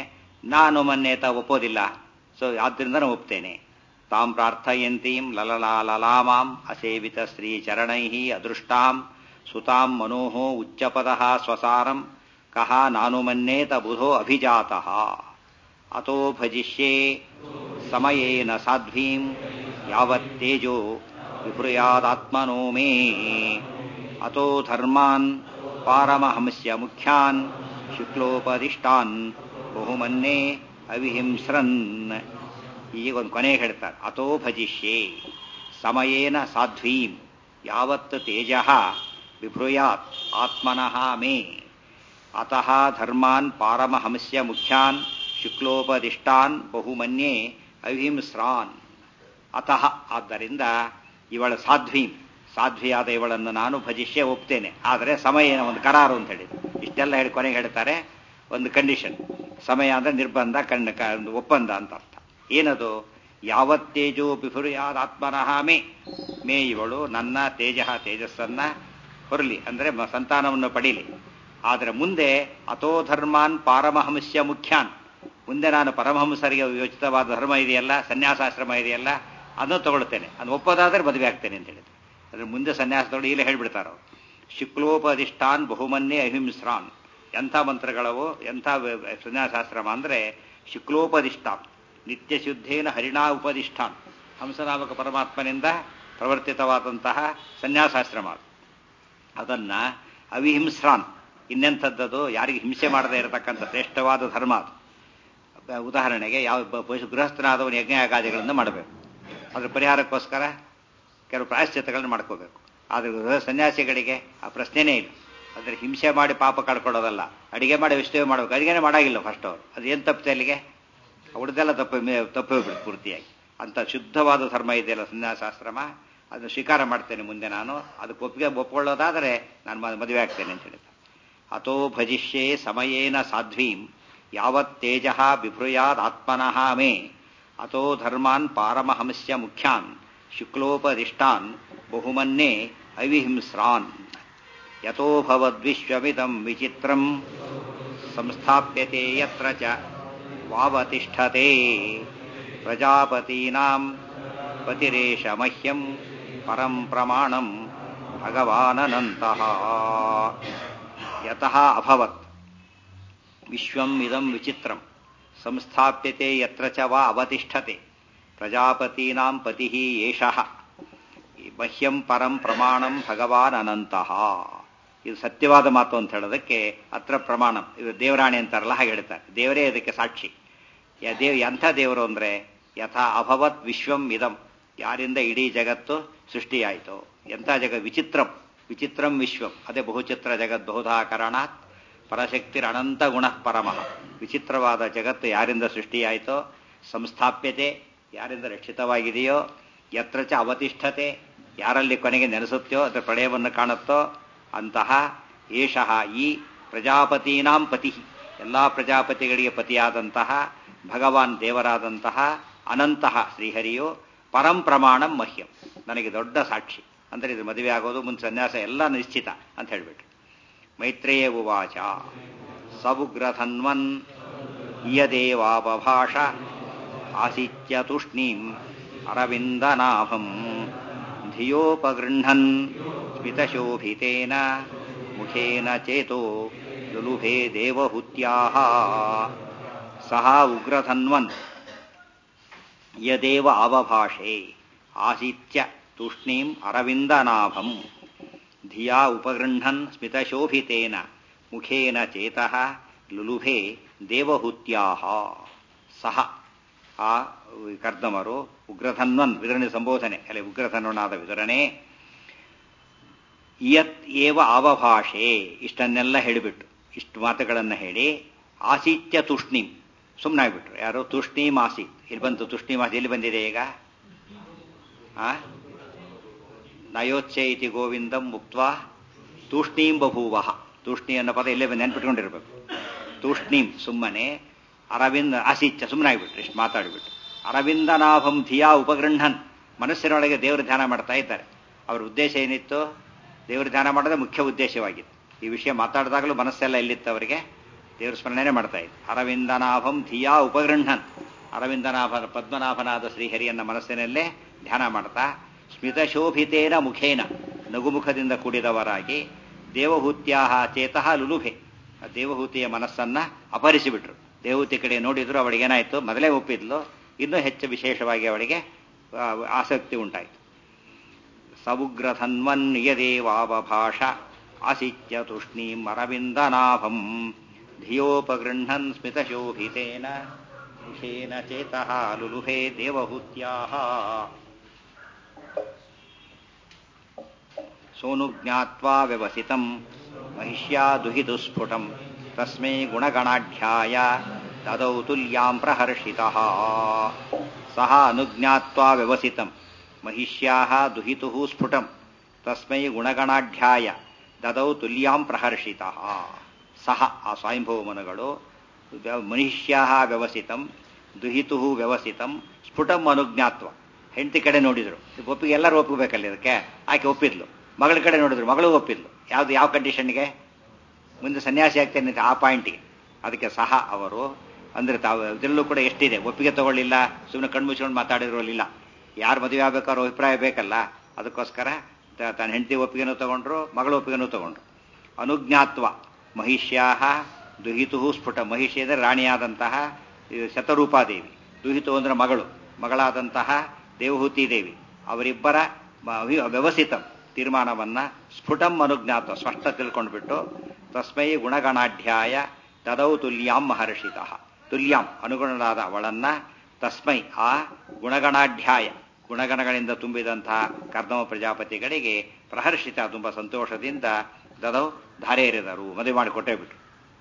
A: ನಾನು ಮನ್ನೇತ ಒಪ್ಪೋದಿಲ್ಲ ಸೊ ಆದ್ದರಿಂದ ನಾನು ಒಪ್ತೇನೆ ತಾಂ ಪ್ರಾರ್ಥಯಂತೀಂ ಲಲಲಾಲಲಾಮಾಂ ಅಸೇವಿತ ಶ್ರೀ ಚರಣೈ ಅದೃಷ್ಟಾಂ ಸುತಾಂ ಮನೋಃ ಉಚ್ಚಪದಃ ಸ್ವಸಾರಂ ಕಹ ನಾನು ಮನ್ನೇತ ಬುಧೋ ಅಭಿಜಾತಃ ಅತೋ ಭಜಿಷ್ಯೆ ಸಮಯೇನ ಸಾಧ್ವೀಂ ಯಾವತ್ತೇಜೋ ವಿಭೃಯಾದಾತ್ಮನೋ ಮೇ ಅತೋ ಧರ್ಮಾನ್ ಪಾರಮಹಂಸ್ಯ ಮುಖ್ಯಾನ್ ಶುಕ್ಲೋಪದಿಷ್ಟಾನ್ ಬಹುಮನ್ನೇ ಅವಿಹಿಂಸ್ರನ್ ಈಗ ಒಂದು ಕೊನೆ ಹೇಳ್ತಾರೆ ಅತೋ ಭಜಿಷ್ಯೆ ಸಮಯೇನ ಸಾಧ್ವೀಂ ಯಾವತ್ ತೇಜ ವಿಭೃಯಾತ್ ಆತ್ಮನಃ ಮೇ ಅತಃ ಧರ್ಮಾನ್ ಪಾರಮಹಂಸ್ಯ ಮುಖ್ಯಾನ್ ಶುಕ್ಲೋಪದಿಷ್ಟಾನ್ ಬಹುಮನ್ಯೇ ಅವಿಹಿಂಸ್ರಾನ್ ಅತಃ ಆದ್ದರಿಂದ ಇವಳ ಸಾಧ್ವೀಂ ಸಾಧ್ವಿಯಾದ ಇವಳನ್ನು ನಾನು ಭಜಿಷ್ಯ ಒಪ್ತೇನೆ ಆದರೆ ಸಮಯ ಒಂದು ಕರಾರು ಅಂತ ಹೇಳಿ ಇಷ್ಟೆಲ್ಲ ಹೇಳಿ ಕೊನೆಗೆ ಹೇಳ್ತಾರೆ ಒಂದು ಕಂಡೀಷನ್ ಸಮಯ ಅಂದ್ರೆ ನಿರ್ಬಂಧ ಕಣ್ಣ ಒಂದು ಒಪ್ಪಂದ ಅಂತ ಅರ್ಥ ಏನದು ಯಾವತ್ತೇಜೋ ಬಿಫುರಿಯಾದ ಆತ್ಮನಃ ಮೇ ಮೇ ಇವಳು ನನ್ನ ತೇಜ ತೇಜಸ್ಸನ್ನ ಹೊರಲಿ ಅಂದ್ರೆ ಸಂತಾನವನ್ನು ಪಡೀಲಿ ಆದರೆ ಮುಂದೆ ಅಥೋ ಧರ್ಮಾನ್ ಪಾರಮಹಂಸ್ಯ ಮುಖ್ಯಾನ್ ಮುಂದೆ ನಾನು ಪರಮಹಂಸರಿಗೆ ಯೋಚಿತವಾದ ಧರ್ಮ ಇದೆಯಲ್ಲ ಸನ್ಯಾಸಾಶ್ರಮ ಇದೆಯಲ್ಲ ಅದನ್ನು ತಗೊಳ್ತೇನೆ ಅದು ಒಪ್ಪೋದಾದ್ರೆ ಮದುವೆ ಆಗ್ತೇನೆ ಅಂತ ಹೇಳಿದ್ರು ಅದ್ರ ಮುಂದೆ ಸನ್ಯಾಸದೊಳಗೆ ಈಗಲೇ ಹೇಳ್ಬಿಡ್ತಾರ ಶುಕ್ಲೋಪದಿಷ್ಟಾನ್ ಬಹುಮನ್ನೇ ಅಹಿಂಸ್ರಾನ್ ಎಂಥ ಮಂತ್ರಗಳವು ಎಂಥ ಸನ್ಯಾಸಾಶ್ರಮ ಅಂದ್ರೆ ಶುಕ್ಲೋಪದಿಷ್ಟಾನ್ ನಿತ್ಯ ಶುದ್ಧೇನ ಹರಿಣಾ ಉಪದಿಷ್ಟಾನ್ ಹಂಸನಾಮಕ ಪರಮಾತ್ಮನಿಂದ ಪ್ರವರ್ತಿತವಾದಂತಹ ಸನ್ಯಾಸಾಶ್ರಮ ಅದನ್ನ ಅವಿಹಿಂಸ್ರಾನ್ ಇನ್ನೆಂಥದ್ದದು ಯಾರಿಗೆ ಹಿಂಸೆ ಮಾಡದೇ ಇರತಕ್ಕಂಥ ಶ್ರೇಷ್ಠವಾದ ಧರ್ಮ ಅದು ಉದಾಹರಣೆಗೆ ಯಾವ ಗೃಹಸ್ಥನಾದವನು ಯಜ್ಞಯಾಗಾದಿಗಳನ್ನು ಮಾಡಬೇಕು ಅದ್ರ ಪರಿಹಾರಕ್ಕೋಸ್ಕರ ಕೆಲವು ಪ್ರಾಯಶ್ಚಿತ್ತಗಳನ್ನು ಮಾಡ್ಕೋಬೇಕು ಆದರೆ ಗೃಹ ಸನ್ಯಾಸಿಗಳಿಗೆ ಆ ಪ್ರಶ್ನೆನೇ ಇಲ್ಲ ಅಂದ್ರೆ ಹಿಂಸೆ ಮಾಡಿ ಪಾಪ ಕಳ್ಕೊಳ್ಳೋದಲ್ಲ ಅಡಿಗೆ ಮಾಡಿ ವಿಷ್ಣುವೆ ಮಾಡಬೇಕು ಅಡಿಗೆನೇ ಮಾಡಾಗಿಲ್ಲ ಫಸ್ಟ್ ಅವರು ಅದು ಏನು ತಪ್ಪಿದೆ ಅಲ್ಲಿಗೆ ಉಳಿದೆಲ್ಲ ತಪ್ಪು ತಪ್ಪು ಬಿಡು ಪೂರ್ತಿಯಾಗಿ ಅಂತ ಶುದ್ಧವಾದ ಧರ್ಮ ಇದೆಯಲ್ಲ ಸನ್ಯಾಸಾಶ್ರಮ ಅದನ್ನು ಸ್ವೀಕಾರ ಮಾಡ್ತೇನೆ ಮುಂದೆ ನಾನು ಅದಕ್ಕೆ ಒಪ್ಪಿಗೆ ಒಪ್ಕೊಳ್ಳೋದಾದರೆ ನಾನು ಮದುವೆ ಆಗ್ತೇನೆ ಅಂತ ಹೇಳಿದ ಅಥೋ ಭಜಿಷ್ಯೆ ಸಮಯೇನ ಸಾಧ್ವೀಂ ಯಾವತ್ ತೇಜ ಬಿಭೃಯಾದ್ ಆತ್ಮನಃ ಮೇ ಅಥೋ ಧರ್ಮಾನ್ ಪಾರಮಹಂಸ್ಯ ಮುಖ್ಯಾನ್ ಶುಕ್ಲೋಪದಿಷ್ಟಾನ್ ಬಹುಮನ್ನೇ ಅವಿಹಿಂಸ್ರಾನ್ ಯಥೋ ಭವದ್ವಿಶ್ವಮಿದಂ ವಿಚಿತ್ರಂ ಸಂಸ್ಥಾಪ್ಯತೆ ಯತ್ರ ಚ ವಾವತಿಷ್ಠತೆ ಪ್ರಜಾಪತೀನಾಂ ಪತಿರೇಶ ಮಹ್ಯಂ ಪರಂ ಪ್ರಮಾಣಂ ಭಗವಾನನಂತಃ ಯತಃ ಅಭವತ್ ವಿಶ್ವಂ ಇದಂ ವಿಚಿತ್ರಂ ಸಂಸ್ಥಾಪ್ಯತೆ ಯತ್ರ ಚ ವಾ ಅವತಿಷ್ಠತೆ ಪ್ರಜಾಪತೀನಾಂ ಪತಿ ಏಷಃ ಮಹ್ಯಂ ಪರಂ ಪ್ರಮಾಣಂ ಭಗವಾನ್ ಅನಂತಃ ಇದು ಸತ್ಯವಾದ ಮಾತು ಅಂತ ಹೇಳೋದಕ್ಕೆ ಅತ್ರ ಪ್ರಮಾಣ ಇದು ದೇವರಾಣಿ ಅಂತಾರಲ್ಲ ಹಾಗೆ ಹೇಳ್ತಾರೆ ದೇವರೇ ಇದಕ್ಕೆ ಸಾಕ್ಷಿ ದೇವ್ ಎಂಥ ದೇವರು ಅಂದ್ರೆ ಯಥಾ ಅಭವತ್ ವಿಶ್ವಂ ಇದಂ ಯಾರಿಂದ ಇಡೀ ಜಗತ್ತು ಸೃಷ್ಟಿಯಾಯಿತು ಎಂಥ ಜಗ ವಿಚಿತ್ರಂ ವಿಚಿತ್ರಂ ವಿಶ್ವಂ ಅದೇ ಬಹುಚಿತ್ರ ಜಗತ್ ಬಹುಧಾ ಕಾರಣಾತ್ ಪರಶಕ್ತಿರ್ ಅನಂತ ಗುಣ ಪರಮಃ ವಿಚಿತ್ರವಾದ ಜಗತ್ತು ಯಾರಿಂದ ಸೃಷ್ಟಿಯಾಯಿತೋ ಸಂಸ್ಥಾಪ್ಯತೆ ಯಾರಿಂದ ರಕ್ಷಿತವಾಗಿದೆಯೋ ಯತ್ರ ಚ ಅವತಿಷ್ಠತೆ ಯಾರಲ್ಲಿ ಕೊನೆಗೆ ನೆನೆಸುತ್ತೋ ಅದರ ಪ್ರಳಯವನ್ನು ಕಾಣುತ್ತೋ ಅಂತಹ ಏಷಃ ಈ ಪ್ರಜಾಪತೀನಾಂ ಪತಿ ಎಲ್ಲಾ ಪ್ರಜಾಪತಿಗಳಿಗೆ ಪತಿಯಾದಂತಹ ಭಗವಾನ್ ದೇವರಾದಂತಹ ಅನಂತಹ ಶ್ರೀಹರಿಯು ಪರಂ ಪ್ರಮಾಣಂ ಮಹ್ಯಂ ನನಗೆ ದೊಡ್ಡ ಸಾಕ್ಷಿ ಅಂದರೆ ಇದು ಮದುವೆ ಆಗೋದು ಮುಂದೆ ಸನ್ಯಾಸ ಎಲ್ಲ ನಿಶ್ಚಿತ ಅಂತ ಹೇಳ್ಬಿಟ್ರು ಮೈತ್ರೇಯ ಉವಾಚ ಸಬುಗ್ರಧನ್ವನ್ ಇಯದೇವಾಬಭಾಷ ಆಸಿತ್ಯ ತುಷ್ಣೀಂ ಅರವಿಂದನಾಭಂ ಧಿಯೋಪಗೃಹನ್ ಸ್ಮಿತಶೋಭಿತೇನ ಮುಖೇನ ಚೇತೋ ಲುಲುಭೇ ದೇವಹುತ್ಯಾಹ ಸಹ ಉಗ್ರಧನ್ವನ್ ಯದೇವ ಅವಭಾಷೆ ಆಸಿತ್ಯ ತೂಷ್ಣೀಂ ಅರವಿಂದನಾಭಂ ಧಿಯಾ ಉಪಗೃಹನ್ ಸ್ಮಿತಶೋಭಿತೇನ ಮುಖೇನ ಚೇತಃ ಲುಲುಭೆ ದೇವಹುತ್ಯಾಹ ಸಹ ಆ ಕರ್ದಮರು ಉಗ್ರಧನ್ವನ್ ವಿದರಣೆ ಸಂಬೋಧನೆ ಅಲ್ಲಿ ಉಗ್ರಧನ್ವನಾದ ವಿದರಣೆ ಇಯತ್ ಏವ ಅವಭಾಷೆ ಇಷ್ಟನ್ನೆಲ್ಲ ಹೇಳಿಬಿಟ್ಟು ಇಷ್ಟು ಮಾತುಗಳನ್ನು ಹೇಳಿ ಆಸಿತ್ಯ ತುಷ್ಣೀಂ ಸುಮ್ಮನಾಗ್ಬಿಟ್ರು ಯಾರು ತುಷ್ಣೀಂ ಆಸೀತ್ ಇಲ್ಲಿ ಬಂತು ತುಷ್ಣೀಂ ಆಸಿ ಎಲ್ಲಿ ಬಂದಿದೆ ಈಗ ಆ ನಯೋಚ್ಛೆ ಇತಿ ಗೋವಿಂದಂ ಮುಕ್ತ್ವಾ ತೂಷ್ಣೀಂ ಬಭೂವ ತೂಷ್ಣಿ ಅನ್ನೋ ಪದ ಇಲ್ಲೇ ನೆನ್ಪಿಟ್ಕೊಂಡಿರ್ಬೇಕು ತೂಷ್ಣೀಂ ಸುಮ್ಮನೆ ಅರವಿಂದ ಆಸಿತ್ಯ ಸುಮ್ಮನಾಗ್ಬಿಟ್ರು ಇಷ್ಟು ಮಾತಾಡಿಬಿಟ್ಟು ಅರವಿಂದನಾಭಂ ಧಿಯಾ ಉಪಗೃಹನ್ ಮನಸ್ಸಿನೊಳಗೆ ದೇವರ ಧ್ಯಾನ ಮಾಡ್ತಾ ಇದ್ದಾರೆ ಅವರ ಉದ್ದೇಶ ಏನಿತ್ತು ದೇವರ ಧ್ಯಾನ ಮಾಡೋದೇ ಮುಖ್ಯ ಉದ್ದೇಶವಾಗಿತ್ತು ಈ ವಿಷಯ ಮಾತಾಡಿದಾಗಲೂ ಮನಸ್ಸೆಲ್ಲ ಎಲ್ಲಿತ್ತು ಅವರಿಗೆ ದೇವ್ರ ಸ್ಮರಣೆನೇ ಮಾಡ್ತಾ ಇದ್ದ ಅರವಿಂದನಾಭಂ ಧಿಯಾ ಉಪಗೃಹನ್ ಅರವಿಂದನಾಭ ಪದ್ಮನಾಭನಾದ ಶ್ರೀಹರಿಯನ್ನ ಮನಸ್ಸಿನಲ್ಲೇ ಧ್ಯಾನ ಮಾಡ್ತಾ ಸ್ಮಿತಶೋಭಿತೇನ ಮುಖೇನ ನಗುಮುಖದಿಂದ ಕೂಡಿದವರಾಗಿ ದೇವಹೂತ್ಯಾಹ ಚೇತಃ ಲುಲುಭೆ ಆ ದೇವಹೂತಿಯ ಮನಸ್ಸನ್ನ ಅಪಹರಿಸಿಬಿಟ್ರು ದೇವಹೂತಿ ಕಡೆ ನೋಡಿದ್ರು ಅವಳಿಗೆ ಏನಾಯ್ತು ಮೊದಲೇ ಒಪ್ಪಿದ್ಲು ಇನ್ನೂ ಹೆಚ್ಚು ವಿಶೇಷವಾಗಿ ಅವಳಿಗೆ ಆ, ಆಸಕ್ತಿ ಉಂಟಾಯಿತು ಸವುಗ್ರಧನ್ವನ್ ಯದೇವಾವಭಾಷ ಆಸಿತ್ಯ ತೂಷ್ಣೀಂ ಅರವಿಂದನಾಭಂ ಧಿಯೋಪಗೃಹನ್ ಸ್ಮಿತಶೋಭಿತೇನ ಮುಖೇನ ಚೇತಃ ಲುಲುಹೇ ದೇವಹೂತ್ಯಾಹ ಸೋನು ಜ್ಞಾತ್ವಾ ವ್ಯವಸಿತಂ ಮಹಿಷ್ಯಾ ದುಹಿದುಸ್ಫುಟಂ ತಸ್ಮೈ ಗುಣಗಣಾಢ್ಯಾಯ ದದೌ ತುಲ್ಯಾಂ ಪ್ರಹರ್ಷಿತಃ ಸಹ ಅನುಜ್ಞಾತ್ವಾ ವ್ಯವಸಿತಂ ಮಹಿಷ್ಯಾಹ ದುಹಿತುಃ ಸ್ಫುಟಂ ತಸ್ಮೈ ಗುಣಗಣಾಢ್ಯಾಯ ದದೌ ತುಲ್ಯಾಂ ಪ್ರಹರ್ಷಿತಃ ಸಹ ಆ ಸ್ವಯಂಭವಮನುಗಳು ಮನುಷ್ಯಾಹ ವ್ಯವಸಿತಂ ದುಹಿತುಃ ವ್ಯವಸಿತಂ ಸ್ಫುಟಂ ಅನುಜ್ಞಾತ್ವ ಹೆಂಡತಿ ಕಡೆ ನೋಡಿದ್ರು ಒಪ್ಪಿಗೆ ಎಲ್ಲರೂ ಒಪ್ಪಬೇಕಲ್ಲ ಇದಕ್ಕೆ ಆಕೆ ಒಪ್ಪಿದ್ಲು ಮಗಳ ಕಡೆ ನೋಡಿದ್ರು ಮಗಳು ಒಪ್ಪಿದ್ಲು ಯಾವ್ದು ಯಾವ ಕಂಡೀಷನ್ಗೆ ಮುಂದೆ ಸನ್ಯಾಸಿ ಆಗ್ತೇನೆ ಅಂತ ಆ ಪಾಯಿಂಟಿಗೆ ಅದಕ್ಕೆ ಸಹ ಅವರು ಅಂದ್ರೆ ತಾವು ಇದರಲ್ಲೂ ಕೂಡ ಎಷ್ಟಿದೆ ಒಪ್ಪಿಗೆ ತಗೊಳ್ಳಿಲ್ಲ ಸುಮ್ಮನೆ ಕಣ್ಮುಚ್ಕೊಂಡು ಮಾತಾಡಿರೋಲಿಲ್ಲ ಯಾರು ಮದುವೆ ಆಗ್ಬೇಕಾರೋ ಅಭಿಪ್ರಾಯ ಬೇಕಲ್ಲ ಅದಕ್ಕೋಸ್ಕರ ತ- ತನ್ನ ಹೆಂಡತಿ ಒಪ್ಪಿಗೆನೂ ತಗೊಂಡ್ರು ಮಗಳ ಒಪ್ಪಿಗೆನೂ ತಗೊಂಡ್ರು ಅನುಜ್ಞಾತ್ವ ಮಹಿಷ್ಯಾಹ ದುಹಿತು ಸ್ಫುಟ ಮಹಿಷಿ ಅಂದರೆ ರಾಣಿಯಾದಂತಹ ಇದು ಶತರೂಪಾದೇವಿ ದುಹಿತು ಅಂದ್ರೆ ಮಗಳು ಮಗಳಾದಂತಹ ದೇವಹೂತಿ ದೇವಿ ಅವರಿಬ್ಬರ ಮ- ಅಭಿ- ವ್ಯವಸ್ಥಿತ ತೀರ್ಮಾನವನ್ನ ಸ್ಫುಟಂ ಅನುಜ್ಞಾತ ಸ್ಪಷ್ಟ ತಿಳ್ಕೊಂಡ್ಬಿಟ್ಟು ತಸ್ಮೈ ಗುಣಗಣಾಢ್ಯಾಯ ತದೌ ತುಲ್ಯಾಂ ಮಹರ್ಷಿತಃ ತುಲ್ಯಾಂ ಅನುಗುಣನಾದ ಅವಳನ್ನ ತಸ್ಮೈ ಆ ಗುಣಗಣಾಢ್ಯಾಯ ಗುಣಗಣಗಳಿಂದ ತುಂಬಿದಂತಹ ಕರ್ದಮ ಪ್ರಜಾಪತಿಗಳಿಗೆ ಪ್ರಹರ್ಷಿತ ತುಂಬ ಸಂತೋಷದಿಂದ ದದೌ ಧಾರೆ ಎರೆದರು ಮದುವೆ ಮಾಡಿಕೊಟ್ಟೇ ಬಿಟ್ರು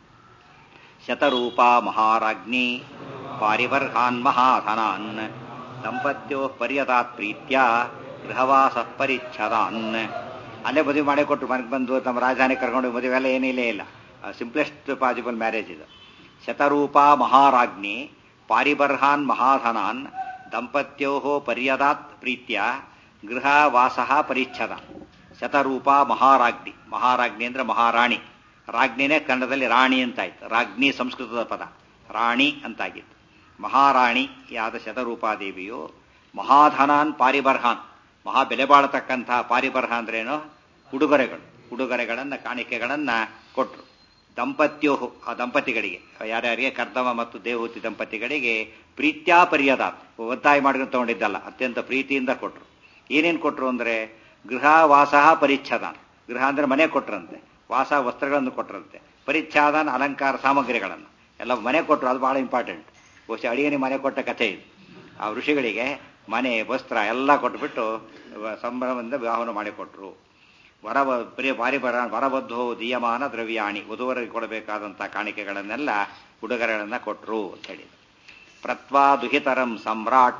A: ಶತರೂಪಾ ಮಹಾರಾಜ್ಞಿ ಪಾರಿಬರ್ಹಾನ್ ಮಹಾಧನಾನ್ ದಂಪತ್ಯೋ ಪರ್ಯತಾತ್ ಪ್ರೀತ್ಯ ಗೃಹವಾಸ ಪರಿಚ್ಛದಾನ್ ಅಲ್ಲೇ ಮದುವೆ ಮಾಡಿ ಕೊಟ್ಟು ಮನೆಗೆ ಬಂದು ನಮ್ಮ ರಾಜಧಾನಿ ಕರ್ಕೊಂಡು ಹೋಗಿ ಮದುವೆ ಎಲ್ಲ ಏನಿಲ್ಲೇ ಇಲ್ಲ ಸಿಂಪ್ಲೆಸ್ಟ್ ಪಾಸಿಬಲ್ ಮ್ಯಾರೇಜ್ ಇದು ಶತರೂಪಾ ಮಹಾರಾಜ್ಞಿ ಪಾರಿಬರ್ಹಾನ್ ಮಹಾಧನಾನ್ ದಂಪತ್ಯೋ ಪರ್ಯದಾತ್ ಪ್ರೀತ್ಯ ಗೃಹ ವಾಸ ಪರಿಚ್ಛದ ಶತರೂಪ ಮಹಾರಾಜ್ಞಿ ಮಹಾರಾಜ್ಞಿ ಅಂದ್ರೆ ಮಹಾರಾಣಿ ರಾಜ್ಞಿನೇ ಕನ್ನಡದಲ್ಲಿ ರಾಣಿ ಅಂತಾಯ್ತು ರಾಜ್ಞಿ ಸಂಸ್ಕೃತದ ಪದ ರಾಣಿ ಅಂತಾಗಿತ್ತು ಮಹಾರಾಣಿಯಾದ ಶತರೂಪಾದೇವಿಯು ಮಹಾಧನಾನ್ ಪಾರಿಬರ್ಹಾನ್ ಮಹಾ ಬೆಲೆ ಬಾಳತಕ್ಕಂತಹ ಪಾರಿಬರ್ಹ ಅಂದ್ರೇನು ಉಡುಗೊರೆಗಳು ಉಡುಗೊರೆಗಳನ್ನ ಕಾಣಿಕೆಗಳನ್ನ ಕೊಟ್ರು ದಂಪತ್ಯೋಹು ಆ ದಂಪತಿಗಳಿಗೆ ಯಾರ್ಯಾರಿಗೆ ಕರ್ದಮ ಮತ್ತು ದೇವಹೂತಿ ದಂಪತಿಗಳಿಗೆ ಪ್ರೀತ್ಯಾ ಪರ್ಯದಾತ್ ಒತ್ತಾಯ ಮಾಡ್ಕೊಂಡು ತಗೊಂಡಿದ್ದಲ್ಲ ಅತ್ಯಂತ ಪ್ರೀತಿಯಿಂದ ಕೊಟ್ರು ಏನೇನು ಕೊಟ್ರು ಅಂದ್ರೆ ಗೃಹ ವಾಸ ಪರಿಚ್ಛದಾನ್ ಗೃಹ ಅಂದ್ರೆ ಮನೆ ಕೊಟ್ರಂತೆ ವಾಸ ವಸ್ತ್ರಗಳನ್ನು ಕೊಟ್ರಂತೆ ಪರಿಚ್ಛಾದನ ಅಲಂಕಾರ ಸಾಮಗ್ರಿಗಳನ್ನು ಎಲ್ಲ ಮನೆ ಕೊಟ್ರು ಅದು ಬಹಳ ಇಂಪಾರ್ಟೆಂಟ್ ಬಹುಶಃ ಅಡಿಗೆನಿ ಮನೆ ಕೊಟ್ಟ ಕಥೆ ಇದು ಆ ಋಷಿಗಳಿಗೆ ಮನೆ ವಸ್ತ್ರ ಎಲ್ಲ ಕೊಟ್ಬಿಟ್ಟು ವ- ಸಂಭ್ರಮದಿಂದ ವಿವಾಹವನ್ನು ಮಾಡಿಕೊಟ್ರು ವರ ಪ್ರಿಯ ಬಾರಿ ಬರ ವರಬದ್ಧೋ ದೀಯಮಾನ ದ್ರವ್ಯಾಣಿ ವಧುವರಿಗೆ ಕೊಡಬೇಕಾದಂಥ ಕಾಣಿಕೆಗಳನ್ನೆಲ್ಲ ಉಡುಗೊರೆಗಳನ್ನ ಕೊಟ್ರು ಅಂತ ಹೇಳಿ ಪ್ರತ್ವಾ ದುಹಿತರಂ ಸಮ್ರಾಟ್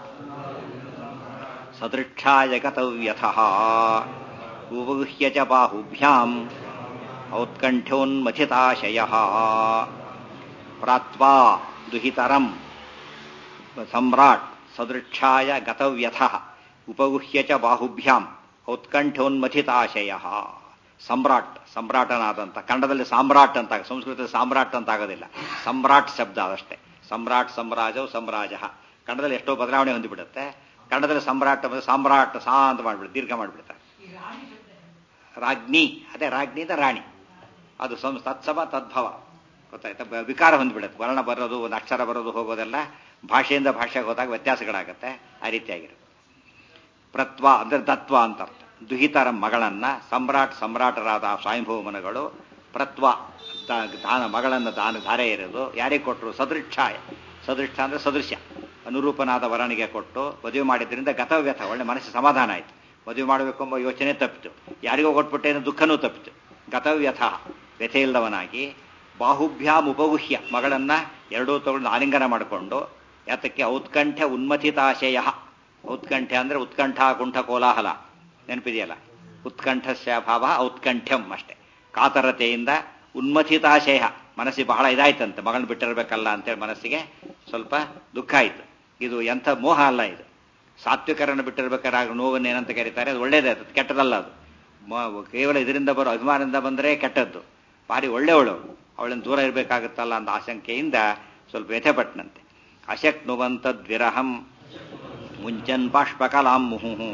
A: ಸದೃಕ್ಷಾಯ ಗತವ್ಯಥಃ ಉಗುಹ್ಯ ಚ ಬಾಹುಭ್ಯಾಂ ಔತ್ಕಂಠ್ಯೋನ್ಮಥಿತಾಶಯ ಪ್ರಾತ್ವಾ ದುಹಿತರಂ ಸಮ್ರಾಟ್ ಸದೃಕ್ಷಾಯ ಗತವ್ಯಥಃ ಉಪಗುಹ್ಯ ಚ ಬಾಹುಭ್ಯಾಂ ಔತ್ಕಂಠೋನ್ಮಥಿತಾಶಯ ಸಮ್ರಾಟ್ ಸಮ್ರಾಟನಾದಂಥ ಕನ್ನಡದಲ್ಲಿ ಸಾಮ್ರಾಟ್ ಅಂತ ಸಂಸ್ಕೃತ ಸಾಮ್ರಾಟ್ ಅಂತ ಆಗೋದಿಲ್ಲ ಸಮ್ರಾಟ್ ಶಬ್ದ ಅದಷ್ಟೇ ಸಮ್ರಾಟ್ ಸಮ್ರಾಜವು ಸಮ್ರಾಜ ಕನ್ನಡದಲ್ಲಿ ಎಷ್ಟೋ ಬದಲಾವಣೆ ಹೊಂದಿಬಿಡುತ್ತೆ ಕನ್ನಡದಲ್ಲಿ ಸಮ್ರಾಟ್ ಅಂದ್ರೆ ಸಾಮ್ರಾಟ್ ಸಾ ಅಂತ ಮಾಡ್ಬಿಡುತ್ತೆ ದೀರ್ಘ ಮಾಡಿಬಿಡ್ತಾರೆ ರಾಜ್ಞಿ ಅದೇ ರಾಜ್ಞಿ ಅಂತ ರಾಣಿ ಅದು ಸಂ ತತ್ಸಮ ತದ್ಭವ ಗೊತ್ತಾಯ್ತಾ ಬ- ವಿಕಾರ ಹೊಂದ್ಬಿಡುತ್ತೆ ವರ್ಣ ಬರೋದು ಒಂದು ಅಕ್ಷರ ಬರೋದು ಹೋಗೋದೆಲ್ಲ ಭಾಷೆಯಿಂದ ಭಾಷೆಗೆ ಹೋದಾಗ ವ್ಯತ್ಯಾಸಗಳಾಗತ್ತೆ ಆ ರೀತಿಯಾಗಿರುತ್ತೆ ಪ್ರತ್ವ ಅಂದ್ರೆ ತತ್ವ ಅಂತ ಅರ್ಥ ದುಹಿತರ ಮಗಳನ್ನ ಸಮ್ರಾಟ್ ಸಮ್ರಾಟರಾದ ಆ ಸ್ವಯಂಭೂಮನಗಳು ಪ್ರತ್ವ ದ- ದಾನ ಮಗಳನ್ನ ದಾನ ಧಾರೆ ಎರೆದು ಯಾರಿಗೆ ಕೊಟ್ಟರು ಸದೃಕ್ಷಾಯ ಸದೃಷ್ಟ ಅಂದ್ರೆ ಸದೃಶ್ಯ ಅನುರೂಪನಾದ ವರನಿಗೆ ಕೊಟ್ಟು ಮದುವೆ ಮಾಡಿದ್ರಿಂದ ಗತವ್ಯಥ ಒಳ್ಳೆ ಮನಸ್ಸು ಸಮಾಧಾನ ಆಯಿತು ಮದುವೆ ಮಾಡಬೇಕು ಎಂಬ ಯೋಚನೆ ತಪ್ಪಿತು ಯಾರಿಗೋ ಕೊಟ್ಬಿಟ್ಟೆ ಅನ್ನೋ ದುಃಖನೂ ತಪ್ಪಿತು ಗತವ್ಯಥ ವ್ಯಥೆ ಇಲ್ಲದವನಾಗಿ ಬಾಹುಭ್ಯಾಮ್ ಉಪಗುಹ್ಯ ಮಗಳನ್ನ ಎರಡೂ ತಗೊಂಡು ಆಲಿಂಗನ ಮಾಡಿಕೊಂಡು ಯಾತಕ್ಕೆ ಔತ್ಕಂಠ ಉನ್ಮಥಿತಾಶಯ ಔತ್ಕಂಠ ಅಂದ್ರೆ ಉತ್ಕಂಠ ಕುಂಠ ಕೋಲಾಹಲ ನೆನಪಿದೆಯಲ್ಲ ಉತ್ಕಂಠಸ್ಯ ಭಾವ ಔತ್ಕಂಠ್ಯಂ ಅಷ್ಟೇ ಕಾತರತೆಯಿಂದ ಉನ್ಮಥಿತಾಶಯ ಮನಸ್ಸಿಗೆ ಬಹಳ ಇದಾಯ್ತಂತೆ ಮಗಳನ್ನ ಬಿಟ್ಟಿರ್ಬೇಕಲ್ಲ ಅಂತೇಳಿ ಮನಸ್ಸಿಗೆ ಸ್ವಲ್ಪ ದುಃಖ ಆಯ್ತು ಇದು ಎಂಥ ಮೋಹ ಅಲ್ಲ ಇದು ಸಾತ್ವಿಕರನ್ನು ಬಿಟ್ಟಿರ್ಬೇಕಾದ್ರೆ ಆಗ ನೋವನ್ನು ಏನಂತ ಕರೀತಾರೆ ಅದು ಒಳ್ಳೇದೇ ಅದು ಕೆಟ್ಟದಲ್ಲ ಅದು ಮ- ಕೇವಲ ಇದರಿಂದ ಬರೋ ಅಭಿಮಾನದಿಂದ ಬಂದರೆ ಕೆಟ್ಟದ್ದು ಭಾರಿ ಒಳ್ಳೆಯವಳು ಅವಳನ್ನು ದೂರ ಇರಬೇಕಾಗುತ್ತಲ್ಲ ಅಂತ ಆಶಂಕೆಯಿಂದ ಸ್ವಲ್ಪ ವ್ಯಥೆಪಟ್ಟನಂತೆ ಅಶಕ್ನುವಂತದ್ವಿರಹಂ ಮುಂಚನ್ ಬಾಷ್ಪಕಲಾಂ ಮುಹುಃ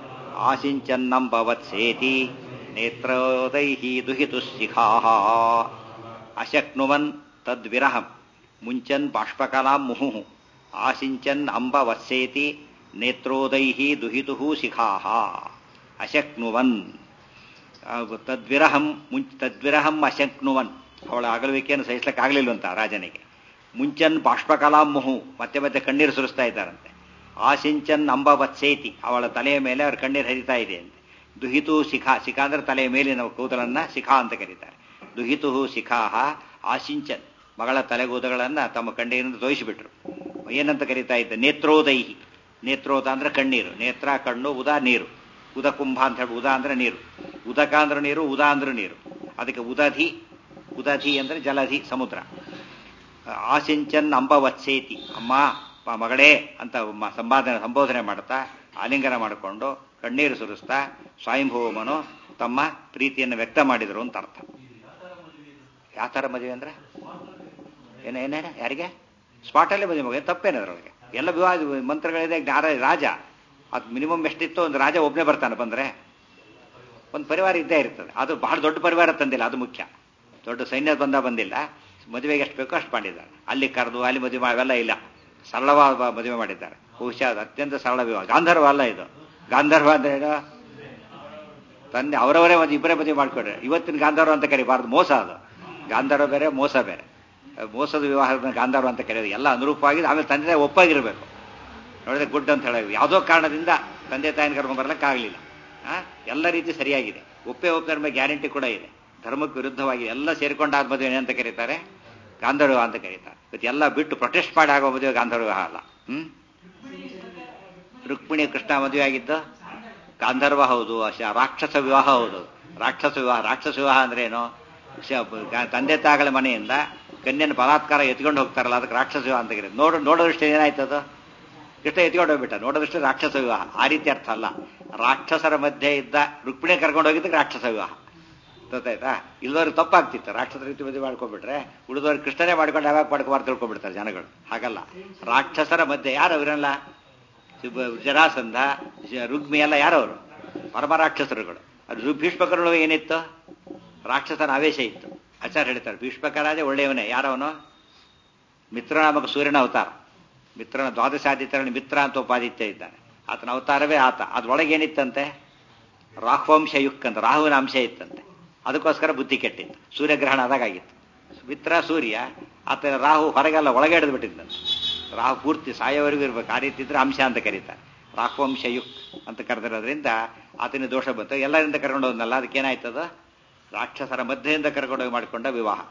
A: ಆಸಿಂಚನ್ನಂಬವತ್ಸೇತಿ ನೇತ್ರೋದೈಹಿ ದುಹಿತು ಶಿಖಾಃ ಅಶಕ್ನುವನ್ ತದ್ವಿರಹಂ ಮುಂಚನ್ ಬಾಷ್ಪಕಲಾಂ ಮುಹುಃ ಆಸಿಂಚನ್ ಅಂಬವತ್ಸೇತಿ ನೇತ್ರೋದೈಹಿ ದುಹಿತು ಶಿಖಾಃ ಅಶಕ್ನುವನ್ ತದ್ವಿರಹಂ ಮುಂಚ ತದ್ವಿರಹಂ ಅಶಕ್ನುವನ್ ಅವಳ ಅಗಲುವಿಕೆಯನ್ನು ಸಹಿಸ್ಲಿಕ್ಕಾಗಲಿಲ್ವಂತ ರಾಜನಿಗೆ ಮುಂಚನ್ ಬಾಷ್ಪಕಲಾಂ ಮುಹು ಮತ್ತೆ ಮತ್ತೆ ಕಣ್ಣೀರು ಸುರಿಸ್ತಾ ಇದ್ದಾರಂತೆ ಆಸಿಂಚನ್ ಅಂಬವತ್ಸೇತಿ ಅವಳ ತಲೆಯ ಮೇಲೆ ಅವ್ರ ಕಣ್ಣೀರು ಹರಿತಾ ಇದೆ ಅಂತೆ ದುಹಿತು ಶಿಖಾ ಶಿಖಾ ಅಂದ್ರೆ ತಲೆಯ ಮೇಲಿನ ಕೂದಲನ್ನ ಶಿಖಾ ಅಂತ ಕರೀತಾರೆ ದುಹಿತು ಶಿಖಾಹ ಆಸಿಂಚನ್ ಮಗಳ ತಲೆಗೂದಗಳನ್ನ ತಮ್ಮ ಕಣ್ಣೀರಿಂದ ತೋಯಿಸಿಬಿಟ್ರು ಏನಂತ ಕರೀತಾ ಇದ್ದ ನೇತ್ರೋದೈಹಿ ನೇತ್ರೋದ ಅಂದ್ರೆ ಕಣ್ಣೀರು ನೇತ್ರ ಕಣ್ಣು ಉದಾ ನೀರು ಉದಕುಂಭ ಅಂತ ಹೇಳಿ ಉದಾ ಅಂದ್ರೆ ನೀರು ಉದಕ ಅಂದ್ರೆ ನೀರು ಉದಾ ಅಂದ್ರೆ ನೀರು ಅದಕ್ಕೆ ಉದಧಿ ಉದಧಿ ಅಂದ್ರೆ ಜಲಧಿ ಸಮುದ್ರ ಆಸಿಂಚನ್ ಅಂಬವತ್ಸೇತಿ ಅಮ್ಮ ಮಗಳೇ ಅಂತ ಸಂಪಾದನೆ ಸಂಬೋಧನೆ ಮಾಡ್ತಾ ಆಲಿಂಗನ ಮಾಡಿಕೊಂಡು ಕಣ್ಣೀರು ಸುರಿಸ್ತಾ ಸ್ವಯಂಭೂಮನು ತಮ್ಮ ಪ್ರೀತಿಯನ್ನು ವ್ಯಕ್ತ ಮಾಡಿದರು ಅಂತ ಅರ್ಥ ಯಾವ ಥರ ಮದುವೆ ಅಂದ್ರೆ ಏನ ಏನೇನ ಯಾರಿಗೆ ಸ್ಪಾಟಲ್ಲೇ ಮದುವೆ ಮಗ ತಪ್ಪೇನ ಅದರೊಳಗೆ ಎಲ್ಲ ವಿವಾಹ ಮಂತ್ರಗಳಿದೆ ಜ್ಞಾನ ರಾಜ ಅದು ಮಿನಿಮಮ್ ಎಷ್ಟಿತ್ತು ಒಂದು ರಾಜ ಒಬ್ಬನೇ ಬರ್ತಾನೆ ಬಂದ್ರೆ ಒಂದು ಪರಿವಾರ ಇದ್ದೇ ಇರ್ತದೆ ಅದು ಬಹಳ ದೊಡ್ಡ ಪರಿವಾರ ತಂದಿಲ್ಲ ಅದು ಮುಖ್ಯ ದೊಡ್ಡ ಸೈನ್ಯ ಬಂದ ಬಂದಿಲ್ಲ ಮದುವೆಗೆ ಎಷ್ಟು ಬೇಕೋ ಅಷ್ಟು ಮಾಡಿದ್ದಾರೆ ಅಲ್ಲಿ ಕರೆದು ಅಲ್ಲಿ ಮದುವೆ ಅವೆಲ್ಲ ಇಲ್ಲ ಸರಳವಾದ ಮದುವೆ ಮಾಡಿದ್ದಾರೆ ಬಹುಶಃ ಅದು ಅತ್ಯಂತ ಸರಳ ವಿವಾಹ ಗಾಂಧರ್ವ ಅಲ್ಲ ಇದು ಗಾಂಧರ್ವ ಅಂದ್ರೆ ಏನು ತಂದೆ ಅವರವರೇ ಒಂದು ಇಬ್ಬರೇ ಮದುವೆ ಮಾಡ್ಕೊಡ್ರೆ ಇವತ್ತಿನ ಗಾಂಧರ್ವ ಅಂತ ಕರಿಬಾರ್ದು ಮೋಸ ಅದು ಗಾಂಧರ್ವ ಬೇರೆ ಮೋಸ ಬೇರೆ ಮೋಸದ ವಿವಾಹದ ಗಾಂಧರ್ವ ಅಂತ ಕರೆಯೋದು ಎಲ್ಲ ಅನುರೂಪವಾಗಿ ಆಮೇಲೆ ತಂದೆ ಒಪ್ಪಾಗಿರ್ಬೇಕು ನೋಡಿದ್ರೆ ಗುಡ್ ಅಂತ ಹೇಳಿ ಯಾವುದೋ ಕಾರಣದಿಂದ ತಂದೆ ತಾಯಿನ ಕರ್ಕೊಂಡು ಬರ್ಲಿಕ್ಕಾಗಲಿಲ್ಲ ಎಲ್ಲ ರೀತಿ ಸರಿಯಾಗಿದೆ ಒಪ್ಪೆ ಒಪ್ಪೆ ಮೇಲೆ ಗ್ಯಾರಂಟಿ ಕೂಡ ಇದೆ ಧರ್ಮಕ್ಕೆ ವಿರುದ್ಧವಾಗಿ ಎಲ್ಲ ಸೇರಿಕೊಂಡಾದ ಮದುವೆ ಅಂತ ಕರೀತಾರೆ ಗಾಂಧರ್ವ ಅಂತ ಕರೀತಾರೆ ಇವತ್ತು ಎಲ್ಲ ಬಿಟ್ಟು ಪ್ರೊಟೆಸ್ಟ್ ಮಾಡಿ ಆಗೋ ಮದುವೆ ಗಾಂಧರ್ವ ಅಲ್ಲ ಹ್ಮ್ ರುಕ್ಮಿಣಿ ಕೃಷ್ಣ ಮದುವೆ ಆಗಿದ್ದು ಗಾಂಧರ್ವ ಹೌದು ರಾಕ್ಷಸ ವಿವಾಹ ಹೌದು ರಾಕ್ಷಸ ವಿವಾಹ ರಾಕ್ಷಸ ವಿವಾಹ ಅಂದ್ರೆ ಏನು ತಂದೆ ತಾಯಿಗಳ ಮನೆಯಿಂದ ಕನ್ಯನ ಬಲಾತ್ಕಾರ ಎತ್ಕೊಂಡು ಹೋಗ್ತಾರಲ್ಲ ಅದಕ್ಕೆ ರಾಕ್ಷಸ ವಿವಾಹ ಅಂತ ಕರೀತಾರೆ ನೋಡು ನೋಡೋದಷ್ಟು ಏನಾಯ್ತದು ಕೃಷ್ಣ ಎತ್ಕೊಂಡು ಹೋಗ್ಬಿಟ್ಟ ನೋಡೋದಷ್ಟು ರಾಕ್ಷಸ ವಿವಾಹ ಆ ರೀತಿ ಅರ್ಥ ಅಲ್ಲ ರಾಕ್ಷಸರ ಮಧ್ಯೆ ಇದ್ದ ರುಕ್ಮಿಣಿ ಕರ್ಕೊಂಡು ಹೋಗಿದ್ದಕ್ಕೆ ರಾಕ್ಷಸ ವಿವಾಹ ಗೊತ್ತಾಯ್ತಾ ಇಲ್ಲದವ್ರಿಗೆ ತಪ್ಪಾಗ್ತಿತ್ತು ರಾಕ್ಷಸ ರೀತಿ ಮದುವೆ ಮಾಡ್ಕೊಂಡ್ಬಿಟ್ರೆ ಉಳಿದವ್ರಿಗೆ ಕೃಷ್ಣನೇ ಮಾಡ್ಕೊಂಡು ಯಾವಾಗ ಮಾಡ್ಕೋಬಾರ್ದು ತಿಳ್ಕೊಂಡ್ಬಿಡ್ತಾರೆ ಜನಗಳು ಹಾಗಲ್ಲ ರಾಕ್ಷಸರ ಮಧ್ಯೆ ಯಾರು ಅವರೆಲ್ಲ ಜರಾಸಂಧ ರುಗ್ಮಿ ಎಲ್ಲ ಯಾರವರು ಪರಮ ರಾಕ್ಷಸರುಗಳು ಅದು ಭೀಷ್ಮಕರು ಏನಿತ್ತು ರಾಕ್ಷಸನ ಆವೇಶ ಇತ್ತು ಆಚಾರ ಹೇಳ್ತಾರೆ ಭೀಷ್ಮಕರಾಜ ಒಳ್ಳೆಯವನೇ ಯಾರವನು ಮಿತ್ರನಾಮಕ ಸೂರ್ಯನ ಅವತಾರ ಮಿತ್ರನ ದ್ವಾದಶಾದಿತ್ಯರಲ್ಲಿ ಮಿತ್ರ ಅಂತ ಉಪಾದಿತ್ಯ ಇದ್ದಾನೆ ಆತನ ಅವತಾರವೇ ಆತ ಅದ್ರೊಳಗೆ ಏನಿತ್ತಂತೆ ರಾಹುವಂಶ ಯುಕ್ ಅಂತ ರಾಹುವಿನ ಅಂಶ ಇತ್ತಂತೆ ಅದಕ್ಕೋಸ್ಕರ ಬುದ್ಧಿ ಕೆಟ್ಟಿತ್ತು ಸೂರ್ಯಗ್ರಹಣ ಆದಾಗಿತ್ತು ಮಿತ್ರ ಸೂರ್ಯ ಆತ ರಾಹು ಹೊರಗೆಲ್ಲ ಒಳಗೆ ಹಿಡಿದು ಬಿಟ್ಟಿದ್ದಂತೆ ರಾಹು ಪೂರ್ತಿ ಸಾಯೋವರೆಗೂ ಇರ್ಬೇಕು ಆ ರೀತಿ ಇದ್ರೆ ಅಂಶ ಅಂತ ಕರೀತಾರೆ ರಾಹುವಂಶ ಯುಕ್ ಅಂತ ಕರೆದಿರೋದ್ರಿಂದ ಆತನ ದೋಷ ಬಂತು ಎಲ್ಲರಿಂದ ಕರ್ಕೊಂಡು ಹೋದ್ನಲ್ಲ ಅದಕ್ಕೇನಾಯ್ತದ ರಾಕ್ಷಸರ ಮಧ್ಯೆಯಿಂದ ಕರ್ಕೊಂಡೋಗಿ ಮಾಡಿಕೊಂಡ ವಿವಾಹ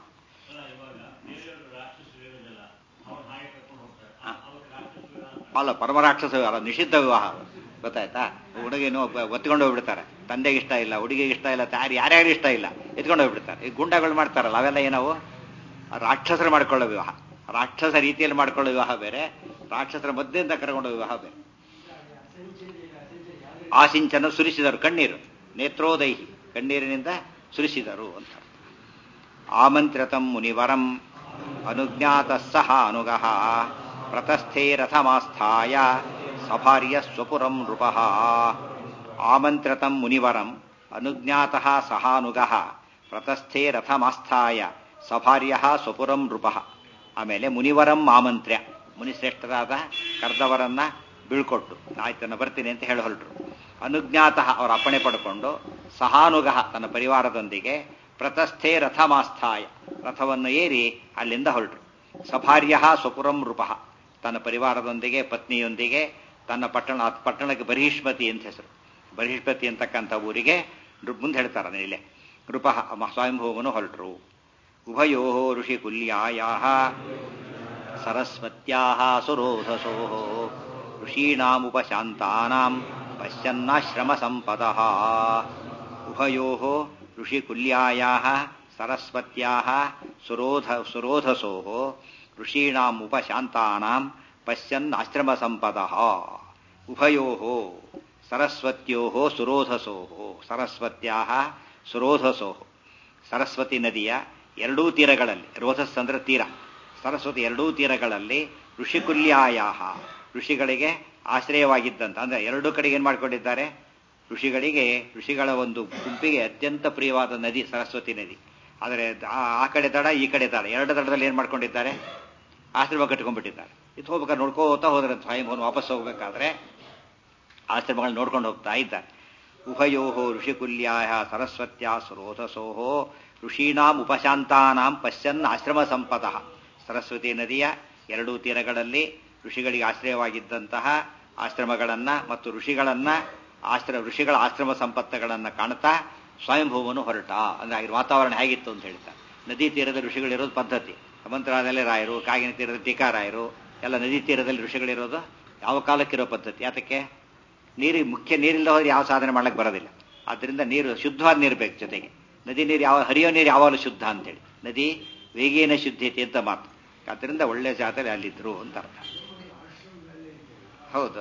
A: ಅಲ್ಲ ಪರಮರಾಕ್ಷಸ ಅಲ್ಲ ನಿಷಿದ್ಧ ವಿವಾಹ ಗೊತ್ತಾಯ್ತಾ ಹುಡುಗಿನು ಒತ್ಕೊಂಡು ಹೋಗ್ಬಿಡ್ತಾರೆ ತಂದೆಗೆ ಇಷ್ಟ ಇಲ್ಲ ಹುಡುಗಿಗೆ ಇಷ್ಟ ಇಲ್ಲ ಯಾರು ಯಾರ್ಯಾರು ಇಷ್ಟ ಇಲ್ಲ ಎತ್ಕೊಂಡು ಹೋಗ್ಬಿಡ್ತಾರೆ ಈ ಗುಂಡಗಳು ಮಾಡ್ತಾರಲ್ಲ ಅವೆಲ್ಲ ಏನವು ರಾಕ್ಷಸರು ಮಾಡ್ಕೊಳ್ಳೋ ವಿವಾಹ ರಾಕ್ಷಸ ರೀತಿಯಲ್ಲಿ ಮಾಡ್ಕೊಳ್ಳೋ ವಿವಾಹ ಬೇರೆ ರಾಕ್ಷಸರ ಮಧ್ಯೆಯಿಂದ ಕರ್ಕೊಂಡೋ ವಿವಾಹ ಬೇರೆ ಆಸಿಂಚನ ಸುರಿಸಿದರು ಕಣ್ಣೀರು ನೇತ್ರೋದೈಹಿ ಕಣ್ಣೀರಿನಿಂದ ಸುರಿಸಿದರು ಅಂತ ಆಮಂತ್ರಿತಂ ಮುನಿವರಂ ಅನುಜ್ಞಾತ ಸಹ ಅನುಗಃ ಪ್ರತಸ್ಥೇ ರಥಮಾಸ್ಥಾಯ ಸಭಾರ್ಯ ಸ್ವಪುರಂ ನೃಪ ಆಮಂತ್ರಿತಂ ಮುನಿವರಂ ಅನುಜ್ಞಾತ ಸಹಾನುಗಃ ಪ್ರತಸ್ಥೇ ರಥಮಾಸ್ಥಾಯ ಸಭಾರ್ಯ ಸ್ವಪುರಂ ನೃಪ ಆಮೇಲೆ ಮುನಿವರಂ ಆಮಂತ್ರ್ಯ ಮುನಿಶ್ರೇಷ್ಠರಾದ ಕರ್ದವರನ್ನ ಬೀಳ್ಕೊಟ್ಟು ಆಯ್ತನ್ನ ಬರ್ತೀನಿ ಅಂತ ಹೇಳಿ ಹೊರಟರು ಅನುಜ್ಞಾತ ಅವರ ಅಪ್ಪಣೆ ಪಡ್ಕೊಂಡು ಸಹಾನುಗಃ ತನ್ನ ಪರಿವಾರದೊಂದಿಗೆ ಪ್ರತಸ್ಥೇ ರಥಮಾಸ್ಥಾಯ ರಥವನ್ನು ಏರಿ ಅಲ್ಲಿಂದ ಹೊರಟರು ಸಭಾರ್ಯ ಸ್ವಪುರಂ ನೃಪ ತನ್ನ ಪರಿವಾರದೊಂದಿಗೆ ಪತ್ನಿಯೊಂದಿಗೆ ತನ್ನ ಪಟ್ಟಣ ಪಟ್ಟಣಕ್ಕೆ ಬಹಿಷ್ಮತಿ ಅಂತ ಹೆಸರು ಬಹಿಷ್ಮತಿ ಅಂತಕ್ಕಂಥ ಊರಿಗೆ ಮುಂದೆ ಹೇಳ್ತಾರೆ ಇಲ್ಲೇ ನೃಪ ಸ್ವಯಂಭೂಮನು ಹೊರಟರು ಉಭಯೋ ಋಷಿ ಕುಲ್ಯಾಯ ಸರಸ್ವತ್ಯಾ ಸುರೋಧಸೋ ಋಷೀಣಾಮುಪಶಾಂತಾನಾಂ ಪಶ್ಯನ್ನಾಶ್ರಮ ಸಂಪದ ಉಭಯೋ ಋಷಿಕುಲ್ಯಾಯ ಸರಸ್ವತ್ಯಾ ಸುರೋಧ ಸುರೋಧಸೋ ಋಷೀಣಾಂ ಉಪಶಾಂತಾನಾಂ ಪಶ್ಯನ್ ಆಶ್ರಮ ಸಂಪದ ಉಭಯೋ ಸರಸ್ವತ್ಯೋ ಸುರೋಧಸೋ ಸರಸ್ವತ್ಯಾ ಸುರೋಧಸೋ ಸರಸ್ವತಿ ನದಿಯ ಎರಡೂ ತೀರಗಳಲ್ಲಿ ರೋಧಸ್ ಅಂದ್ರೆ ತೀರ ಸರಸ್ವತಿ ಎರಡೂ ತೀರಗಳಲ್ಲಿ ಋಷಿಕುಲ್ಯಾಯಾಹ ಋಷಿಗಳಿಗೆ ಆಶ್ರಯವಾಗಿದ್ದಂತ ಅಂದ್ರೆ ಎರಡೂ ಕಡೆಗೆ ಏನ್ ಮಾಡ್ಕೊಂಡಿದ್ದಾರೆ ಋಷಿಗಳಿಗೆ ಋಷಿಗಳ ಒಂದು ಗುಂಪಿಗೆ ಅತ್ಯಂತ ಪ್ರಿಯವಾದ ನದಿ ಸರಸ್ವತಿ ನದಿ ಆದರೆ ಆ- ಆ ಕಡೆ ದಡ ಈ ಕಡೆ ದಡ ಎರಡು ದಡದಲ್ಲಿ ಏನ್ ಮಾಡ್ಕೊಂಡಿದ್ದಾರೆ ಆಶ್ರಮ ಕಟ್ಕೊಂಡ್ಬಿಟ್ಟಿದ್ದಾರೆ ಇದು ಹೋಗ್ಬೇಕಾದ್ರೆ ನೋಡ್ಕೋತಾ ಹೋದ್ರೆ ಸ್ವಯಂಭವನ್ ವಾಪಸ್ ಹೋಗ್ಬೇಕಾದ್ರೆ ಆಶ್ರಮಗಳು ನೋಡ್ಕೊಂಡು ಹೋಗ್ತಾ ಇದ್ದಾರೆ ಉಭಯೋ ಋಷಿಕುಲ್ಯಾಯ ಸರಸ್ವತ್ಯ ಸುರೋಧಸೋ ಋಷೀಣಾಂ ಉಪಶಾಂತಾನಾಂ ಪಶ್ಯನ್ ಆಶ್ರಮ ಸಂಪದಃ ಸರಸ್ವತಿ ನದಿಯ ಎರಡೂ ತೀರಗಳಲ್ಲಿ ಋಷಿಗಳಿಗೆ ಆಶ್ರಯವಾಗಿದ್ದಂತಹ ಆಶ್ರಮಗಳನ್ನ ಮತ್ತು ಋಷಿಗಳನ್ನ ಆಶ್ರಮ ಋಷಿಗಳ ಆಶ್ರಮ ಸಂಪತ್ತುಗಳನ್ನ ಕಾಣ್ತಾ ಸ್ವಯಂಭೂವನು ಹೊರಟ ಅಂದ್ರೆ ಆಗಿನ ವಾತಾವರಣ ಹೇಗಿತ್ತು ಅಂತ ಹೇಳ್ತಾರೆ ನದಿ ತೀರದ ಋಷಿಗಳಿರೋದು ಪದ್ಧತಿ ಮಂತ್ರಾಲಯದಲ್ಲಿ ರಾಯರು ಕಾಗಿನ ತೀರದ ಟೀಕಾರಾಯರು ಎಲ್ಲ ನದಿ ತೀರದಲ್ಲಿ ಋಷಿಗಳಿರೋದು ಯಾವ ಕಾಲಕ್ಕಿರೋ ಪದ್ಧತಿ ಯಾತಕ್ಕೆ ನೀರಿಗೆ ಮುಖ್ಯ ನೀರಿಲ್ಲ ಹೋದ್ರೆ ಯಾವ ಸಾಧನೆ ಮಾಡ್ಲಿಕ್ಕೆ ಬರೋದಿಲ್ಲ ಆದ್ದರಿಂದ ನೀರು ಶುದ್ಧವಾದ ನೀರು ಬೇಕು ಜೊತೆಗೆ ನದಿ ನೀರು ಯಾವ ಹರಿಯೋ ನೀರು ಯಾವಾಗಲೂ ಶುದ್ಧ ಅಂತೇಳಿ ನದಿ ವೇಗೇನ ಶುದ್ಧತೆ ಅಂತ ಮಾತು ಆದ್ದರಿಂದ ಒಳ್ಳೆ ಜಾತ್ರೆ ಅಲ್ಲಿದ್ರು ಅಂತ ಅರ್ಥ ಹೌದು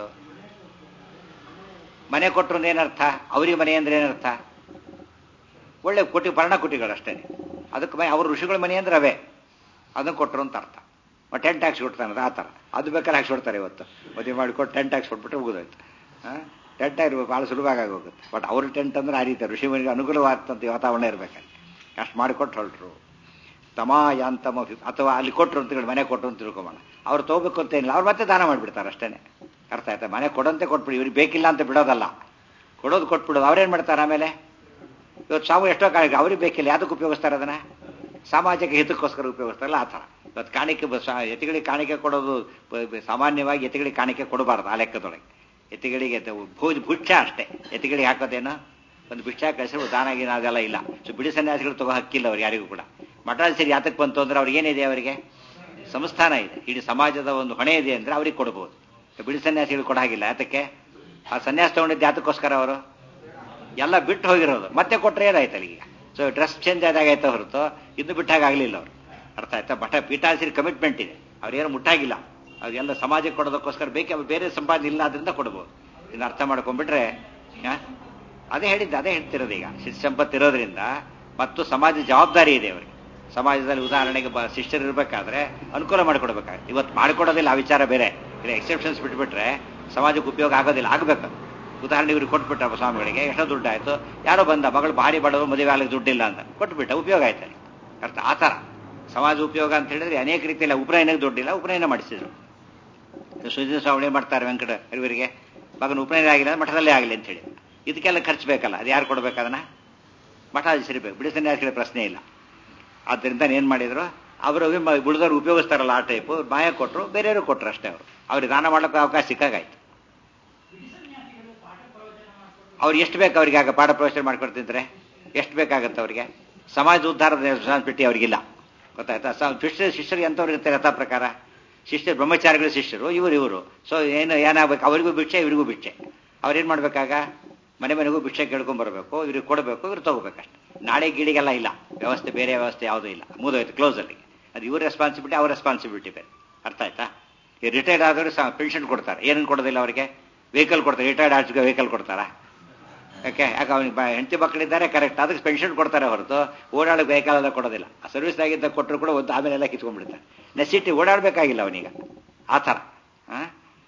A: ಮನೆ ಕೊಟ್ಟರು ಏನರ್ಥ ಅವರಿಗೆ ಮನೆ ಅಂದ್ರೆ ಏನರ್ಥ ಒಳ್ಳೆ ಕುಟಿ ಪರ್ಣ ಕುಟಿಗಳಷ್ಟೇ ಅದಕ್ಕೆ ಮನೆ ಅವ್ರ ಋಷಿಗಳ ಮನೆ ಅಂದ್ರೆ ಅವೇ ಅದನ್ನು ಕೊಟ್ಟರು ಅಂತ ಅರ್ಥ ಮತ್ತೆ ಟೆಂಟ್ ಹಾಕ್ಸಿ ಕೊಡ್ತಾನೆ ಆ ಥರ ಅದು ಬೇಕಾದ್ರೆ ಹಾಕ್ಸಿ ಕೊಡ್ತಾರೆ ಇವತ್ತು ಮದುವೆ ಮಾಡಿಕೊಟ್ಟು ಟೆಂಟ್ ಹಾಕ್ಸಿ ಕೊಟ್ಬಿಟ್ರೆ ಮುಗಿದೋಯ್ತು ಟೆಂಟ್ ಇರ್ಬೇಕು ಭಾಳ ಸುಲಭವಾಗಿ ಹೋಗುತ್ತೆ ಬಟ್ ಅವ್ರ ಟೆಂಟ್ ಅಂದ್ರೆ ಆ ರೀತಿ ಋಷಿಮನಿಗೆ ಅನುಕೂಲವಾದಂಥ ವಾತಾವರಣ ಇರಬೇಕಲ್ಲಿ ಅಷ್ಟು ಮಾಡಿಕೊಟ್ಟು ಹೊರಟ್ರು ತಮಾಯಾಂತಮ ಅಥವಾ ಅಲ್ಲಿ ಕೊಟ್ಟರು ಅಂತ ಹೇಳಿ ಮನೆ ಕೊಟ್ಟರು ಅಂತ ತಿಳ್ಕೊಬೋಣ ಅವ್ರು ತಗೋಬೇಕು ಅಂತ ಏನಿಲ್ಲ ಅವ್ರು ಮತ್ತೆ ದಾನ ಮಾಡಿಬಿಡ್ತಾರೆ ಅಷ್ಟೇನೆ ಅರ್ಥ ಆಯ್ತಾ ಮನೆ ಕೊಡಂತೆ ಕೊಟ್ಬಿಡಿ ಇವ್ರಿಗೆ ಬೇಕಿಲ್ಲ ಅಂತ ಬಿಡೋದಲ್ಲ ಕೊಡೋದು ಕೊಟ್ಬಿಡೋದು ಅವ್ರೇನು ಮಾಡ್ತಾರೆ ಆಮೇಲೆ ಇವತ್ತು ಸಾವು ಎಷ್ಟೋ ಕಾಣಿಕೆ ಅವ್ರಿಗೆ ಬೇಕಿಲ್ಲ ಯಾವ್ದಕ್ಕೆ ಉಪಯೋಗಿಸ್ತಾರೆ ಅದನ್ನ ಸಮಾಜಕ್ಕೆ ಹಿತಕ್ಕೋಸ್ಕರ ಉಪಯೋಗಿಸ್ತಾರಲ್ಲ ಆ ಥರ ಇವತ್ತು ಕಾಣಿಕೆ ಬ- ಸ- ಎತ್ತಿಗಳಿಗೆ ಕಾಣಿಕೆ ಕೊಡೋದು ಬ- ಬ- ಸಾಮಾನ್ಯವಾಗಿ ಎತ್ತಿಗಳಿಗೆ ಕಾಣಿಕೆ ಕೊಡಬಾರ್ದು ಆ ಲೆಕ್ಕದೊಳಗೆ ಎತ್ತಿಗಳಿಗೆ ತ- ಭೋಜ ಭುಕ್ಷ ಅಷ್ಟೇ ಎತ್ತಿಗಳಿಗೆ ಹಾಕೋದೇನು ಒಂದು ಭಿಕ್ಷ ಕಳಿಸಿದ್ರು ದಾನ ಗೀನ ಅದೆಲ್ಲ ಇಲ್ಲ ಸೊ ಬಿಡಿ ಸನ್ಯಾಸಿಗಳು ತಗೋ ಹಕ್ಕಿಲ್ಲ ಅವ್ರು ಯಾರಿಗೂ ಕೂಡ ಮಠ ಸೇರಿ ಯಾತಕ್ಕೆ ಬಂತು ಅಂದ್ರೆ ಅವ್ರಿಗೆ ಏನಿದೆ ಅವರಿಗೆ ಸಂಸ್ಥಾನ ಇದೆ ಇಡೀ ಸಮಾಜದ ಒಂದು ಹೊಣೆ ಇದೆ ಅಂದ್ರೆ ಅವ್ರಿಗೆ ಕೊಡ್ಬೋದು ಬಿಡಿ ಸನ್ಯಾಸಿಗಳು ಕೊಡ ಹಾಗಿಲ್ಲ ಯಾತಕ್ಕೆ ಆ ಸನ್ಯಾಸ ತಗೊಂಡಿದ್ದು ಯಾತಕ್ಕೋಸ್ಕರ ಅವರು ಎಲ್ಲ ಬಿಟ್ಟು ಹೋಗಿರೋದು ಮತ್ತೆ ಕೊಟ್ಟರೆ ಏನಾಯ್ತು ಅಲ್ಲಿಗೆ ಸೊ ಡ್ರೆಸ್ ಚೇಂಜ್ ಆದಾಗೈತೆ ಹೊರತು ಇನ್ನು ಬಿಟ್ಟಾಗಲಿಲ್ಲ ಅವರು ಅರ್ಥ ಆಯ್ತಾ ಮಠ ಪೀಠಾಸಿರಿ ಕಮಿಟ್ಮೆಂಟ್ ಇದೆ ಅವ್ರೇನು ಮುಟ್ಟಾಗಿಲ್ಲ ಅವ್ರಿಗೆಲ್ಲ ಸಮಾಜಕ್ಕೆ ಕೊಡೋದಕ್ಕೋಸ್ಕರ ಬೇಕೆ ಅವ್ರು ಬೇರೆ ಸಂಪಾದನೆ ಇಲ್ಲ ಆದ್ರಿಂದ ಕೊಡ್ಬೋದು ಇದನ್ನ ಅರ್ಥ ಮಾಡ್ಕೊಂಡ್ಬಿಟ್ರೆ ಆ, ಅದೇ ಹೇಳಿದ್ದೆ ಅದೇ ಹೇಳ್ತಿರೋದು ಈಗ ಶಿಷ್ಯ ಸಂಪತ್ತು ಇರೋದ್ರಿಂದ ಮತ್ತು ಸಮಾಜ ಜವಾಬ್ದಾರಿ ಇದೆ ಅವರಿಗೆ ಸಮಾಜದಲ್ಲಿ ಉದಾಹರಣೆಗೆ ಬ ಶಿಷ್ಯರು ಇರಬೇಕಾದ್ರೆ ಅನುಕೂಲ ಮಾಡಿಕೊಡ್ಬೇಕಾಗುತ್ತೆ ಇವತ್ತು ಮಾಡಿಕೊಡೋದಿಲ್ಲ ಆ ವಿಚಾರ ಬೇರೆ ಇಲ್ಲ ಎಕ್ಸೆಪ್ಷನ್ಸ್ ಬಿಟ್ಬಿಟ್ರೆ ಸಮಾಜಕ್ಕೆ ಉಪಯೋಗ ಆಗೋದಿಲ್ಲ ಆಗಬೇಕು ಉದಾಹರಣೆ ಇವ್ರಿಗೆ ಕೊಟ್ಬಿಟ್ಟ ಸ್ವಾಮಿಗಳಿಗೆ ಎಷ್ಟೋ ದುಡ್ಡು ಆಯ್ತು ಯಾರೋ ಬಂದ ಮಗಳು ಭಾರಿ ಬಡವರು ಮದುವೆ ಆಗಲಿಕ್ಕೆ ದುಡ್ಡಿಲ್ಲ ಅಂತ ಕೊಟ್ಬಿಟ್ಟ ಉಪಯೋಗ ಆಯ್ತು ಅಲ್ಲಿ ಅರ್ಥ ಆ ಥರ ಸಮಾಜ ಉಪಯೋಗ ಅಂತ ಹೇಳಿದ್ರೆ ಅನೇಕ ರೀತಿಯಲ್ಲಿ ಉಪನಯನಕ್ಕೆ ದುಡ್ಡಿಲ್ಲ ಉಪನಯನ ಮಾಡಿಸಿದ್ರು ಸುಜಿತ ಸ್ವಾಮಿ ಮಾಡ್ತಾರೆ ವೆಂಕಟ ಇವರಿಗೆ ಮಗನ ಉಪನಯನ ಆಗಿಲ್ಲ ಅಂದ್ರೆ ಮಠದಲ್ಲೇ ಆಗಲಿ ಅಂತ ಹೇಳಿ ಇದಕ್ಕೆಲ್ಲ ಖರ್ಚು ಬೇಕಲ್ಲ ಅದು ಯಾರು ಕೊಡ್ಬೇಕು ಅದನ್ನ ಮಠಾಧೀಶರಿಬೇಕು ಬಿಡಿ ಸನ್ಯಾಸಿಗಳ ಪ್ರಶ್ನೆ ಇಲ್ಲ ಆದ್ದರಿಂದ ಏನ್ ಮಾಡಿದ್ರು ಅವರು ಉಳಿದವ್ರು ಉಪಯೋಗಿಸ್ತಾರಲ್ಲ ಆ ಟೈಪು ಮಾಯ ಕೊಟ್ಟರು ಬೇರೆಯವರು ಕೊಟ್ಟರು ಅಷ್ಟೇ ಅವರು ಅವ್ರಿಗೆ ದಾನ ಮಾಡೋಕೆ ಅವಕಾಶ ಸಿಕ್ಕಾಗಾಯ್ತು ಅವ್ರು ಎಷ್ಟು ಬೇಕು ಅವ್ರಿಗೆ ಆಗ ಪಾಠ ಪ್ರವಚನ ಮಾಡ್ಕೊಡ್ತಿದ್ರೆ ಎಷ್ಟು ಬೇಕಾಗತ್ತೆ ಅವ್ರಿಗೆ ಸಮಾಜ ಉದ್ಧಾರದ ರೆಸ್ಪಾನ್ಸಿಬಿಲಿಟಿ ಅವ್ರಿಗಿಲ್ಲ ಗೊತ್ತಾಯ್ತಾ ಸ- ಶಿಷ್ಯ ಶಿಷ್ಯರಿಗೆ ಎಂಥವ್ರು ಇರ್ತಾರೆ ಯಥಾ ಪ್ರಕಾರ ಶಿಷ್ಯರು ಬ್ರಹ್ಮಚಾರಿಗಳ ಶಿಷ್ಯರು ಇವರು ಇವರು ಸೊ ಏನು ಏನಾಗಬೇಕು ಅವರಿಗೂ ಭಿಕ್ಷೆ ಇವರಿಗೂ ಭಿಕ್ಷೆ ಅವ್ರೇನು ಮಾಡ್ಬೇಕಾಗ ಮನೆ ಮನೆಗೂ ಭಿಕ್ಷೆ ಕೇಳ್ಕೊಂಡ್ ಬರಬೇಕು ಇವ್ರಿಗೆ ಕೊಡಬೇಕು ಇವ್ರು ತಗೋಬೇಕಷ್ಟೆ ನಾಳೆ ಗೀಳಿಗೆಲ್ಲ ಇಲ್ಲ ವ್ಯವಸ್ಥೆ ಬೇರೆ ವ್ಯವಸ್ಥೆ ಯಾವುದೂ ಇಲ್ಲ ಮುಗಿದೋಯ್ತು ಕ್ಲೋಸ್ ಅಲ್ಲಿ ಅದು ಇವ್ರ ರೆಸ್ಪಾನ್ಸಿಬಿಲಿಟಿ ಅವ್ರ ರೆಸ್ಪಾನ್ಸಿಬಿಲಿಟಿ ಬೇರೆ ಅರ್ಥ ಆಯ್ತಾ ಈ ರಿಟೈರ್ಡ್ ಆದವರು ಸಹ ಪೆನ್ಷನ್ ಕೊಡ್ತಾರೆ ಏನನ್ನು ಕೊಡೋದಿಲ್ಲ ಅವರಿಗೆ ವೆಹಿಕಲ್ ಕೊಡ್ತಾರೆ ರಿಟೈರ್ಡ್ ಆರ್ಟ್ಸ್ಗೆ ವೆಹಿಕಲ್ ಕೊಡ್ತಾರಾ ಯಾಕೆ ಯಾಕೆ ಅವನಿಗೆ ಹೆಂಡತಿ ಮಕ್ಕಳಿದ್ದಾರೆ ಕರೆಕ್ಟ್ ಅದಕ್ಕೆ ಪೆನ್ಷನ್ ಕೊಡ್ತಾರೆ ಹೊರತು ಓಡಾಡಕ್ಕೆ ಬೇಕಾದ ಕೊಡೋದಿಲ್ಲ ಸರ್ವಿಸ್ ಆಗಿದ್ದ ಕೊಟ್ಟರು ಕೂಡ ಒಂದು ಆಮೇಲೆ ಎಲ್ಲ ಕಿತ್ಕೊಂಡ್ಬಿಡ್ತಾರೆ ನೆಸಿಟಿ ಓಡಾಡಬೇಕಾಗಿಲ್ಲ ಅವನೀಗ ಆ ಥರ ಆ?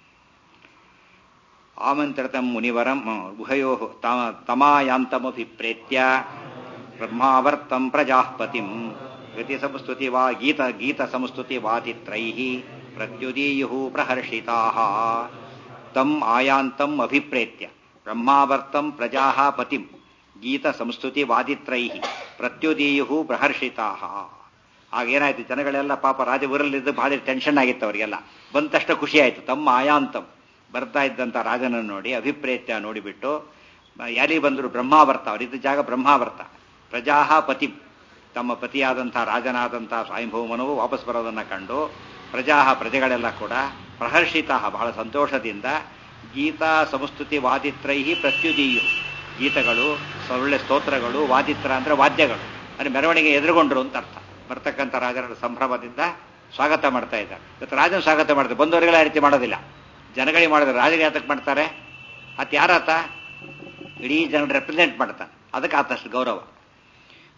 A: ಆಮಂತ್ರಿತಂ ಮುನಿವರಂ ಉಭಯೋ ತಮಾಯಾಂತಮಭಿಪ್ರೇತ್ಯ ಬ್ರಹ್ಮಾವರ್ತಂ ಪ್ರಜಾಪತಿಂ ಗತಿ ಸಂಸ್ತುತಿ ವಾ ಗೀತ ಗೀತ ಸಂಸ್ತುತಿ ವಾದಿತ್ರೈ ಪ್ರತ್ಯುದೀಯು ಪ್ರಹರ್ಷಿತಾ ತಂ ಆಯಾಂತಂ ಅಭಿಪ್ರೇತ್ಯ ಬ್ರಹ್ಮಾವರ್ತಂ ಪ್ರಜಾ ಪತಿಂ ಗೀತ ಸಂಸ್ತುತಿ ವಾದಿತ್ರೈ ಪ್ರತ್ಯುದೀಯು ಪ್ರಹರ್ಷಿತಾ ಆಗ ಏನಾಯ್ತು ಜನಗಳೆಲ್ಲ ಪಾಪ ರಾಜ ಊರಲ್ಲಿದ್ದು ಭಾಳ ಟೆನ್ಷನ್ ಆಗಿತ್ತು ಅವರಿಗೆಲ್ಲ ಬಂದ ತಕ್ಷಣ ಖುಷಿ ಆಯ್ತು ತಮ್ಮ ಆಯಾಂತಂ ಬರ್ತಾ ಇದ್ದಂಥ ರಾಜನನ್ನು ನೋಡಿ ಅಭಿಪ್ರೇತ್ಯ ನೋಡಿಬಿಟ್ಟು ಯಾರಿ ಬಂದರು ಬ್ರಹ್ಮಾವರ್ತ ಅವರಿದ್ದ ಜಾಗ ಬ್ರಹ್ಮಾವರ್ತ ಪ್ರಜಾಹ ಪತಿ ತಮ್ಮ ಪತಿಯಾದಂಥ ರಾಜನಾದಂಥ ಸ್ವಯಂಭೂಮನವು ವಾಪಸ್ ಬರೋದನ್ನು ಕಂಡು ಪ್ರಜಾಹ ಪ್ರಜೆಗಳೆಲ್ಲ ಕೂಡ ಪ್ರಹರ್ಷಿತ ಬಹಳ ಸಂತೋಷದಿಂದ ಗೀತಾ ಸಂಸ್ತುತಿ ವಾದಿತ್ರೈ ಪ್ರತ್ಯುದೀಯು ಗೀತಗಳು ಒಳ್ಳೆ ಸ್ತೋತ್ರಗಳು ವಾದಿತ್ರ ಅಂದ್ರೆ ವಾದ್ಯಗಳು ಅಂದ್ರೆ ಮೆರವಣಿಗೆ ಎದುರುಗೊಂಡ್ರು ಅಂತ ಅರ್ಥ ಬರ್ತಕ್ಕಂಥ ರಾಜರ ಸಂಭ್ರಮದಿಂದ ಸ್ವಾಗತ ಮಾಡ್ತಾ ಇದ್ದಾರೆ ಇವತ್ತು ರಾಜನ ಸ್ವಾಗತ ಮಾಡ್ತಾರೆ ಬಂದವರಿಗೆಲ್ಲ ಆ ರೀತಿ ಮಾಡೋದಿಲ್ಲ ಜನಗಳಿಗೆ ಮಾಡಿದ್ರೆ ರಾಜರಿಗೆ ಯಾತಕ್ಕೆ ಮಾಡ್ತಾರೆ ಆತ ಯಾರಾತ ಇಡೀ ಜನ ರೆಪ್ರೆಸೆಂಟ್ ಮಾಡ್ತಾನೆ ಅದಕ್ಕೆ ಆತಷ್ಟು ಗೌರವ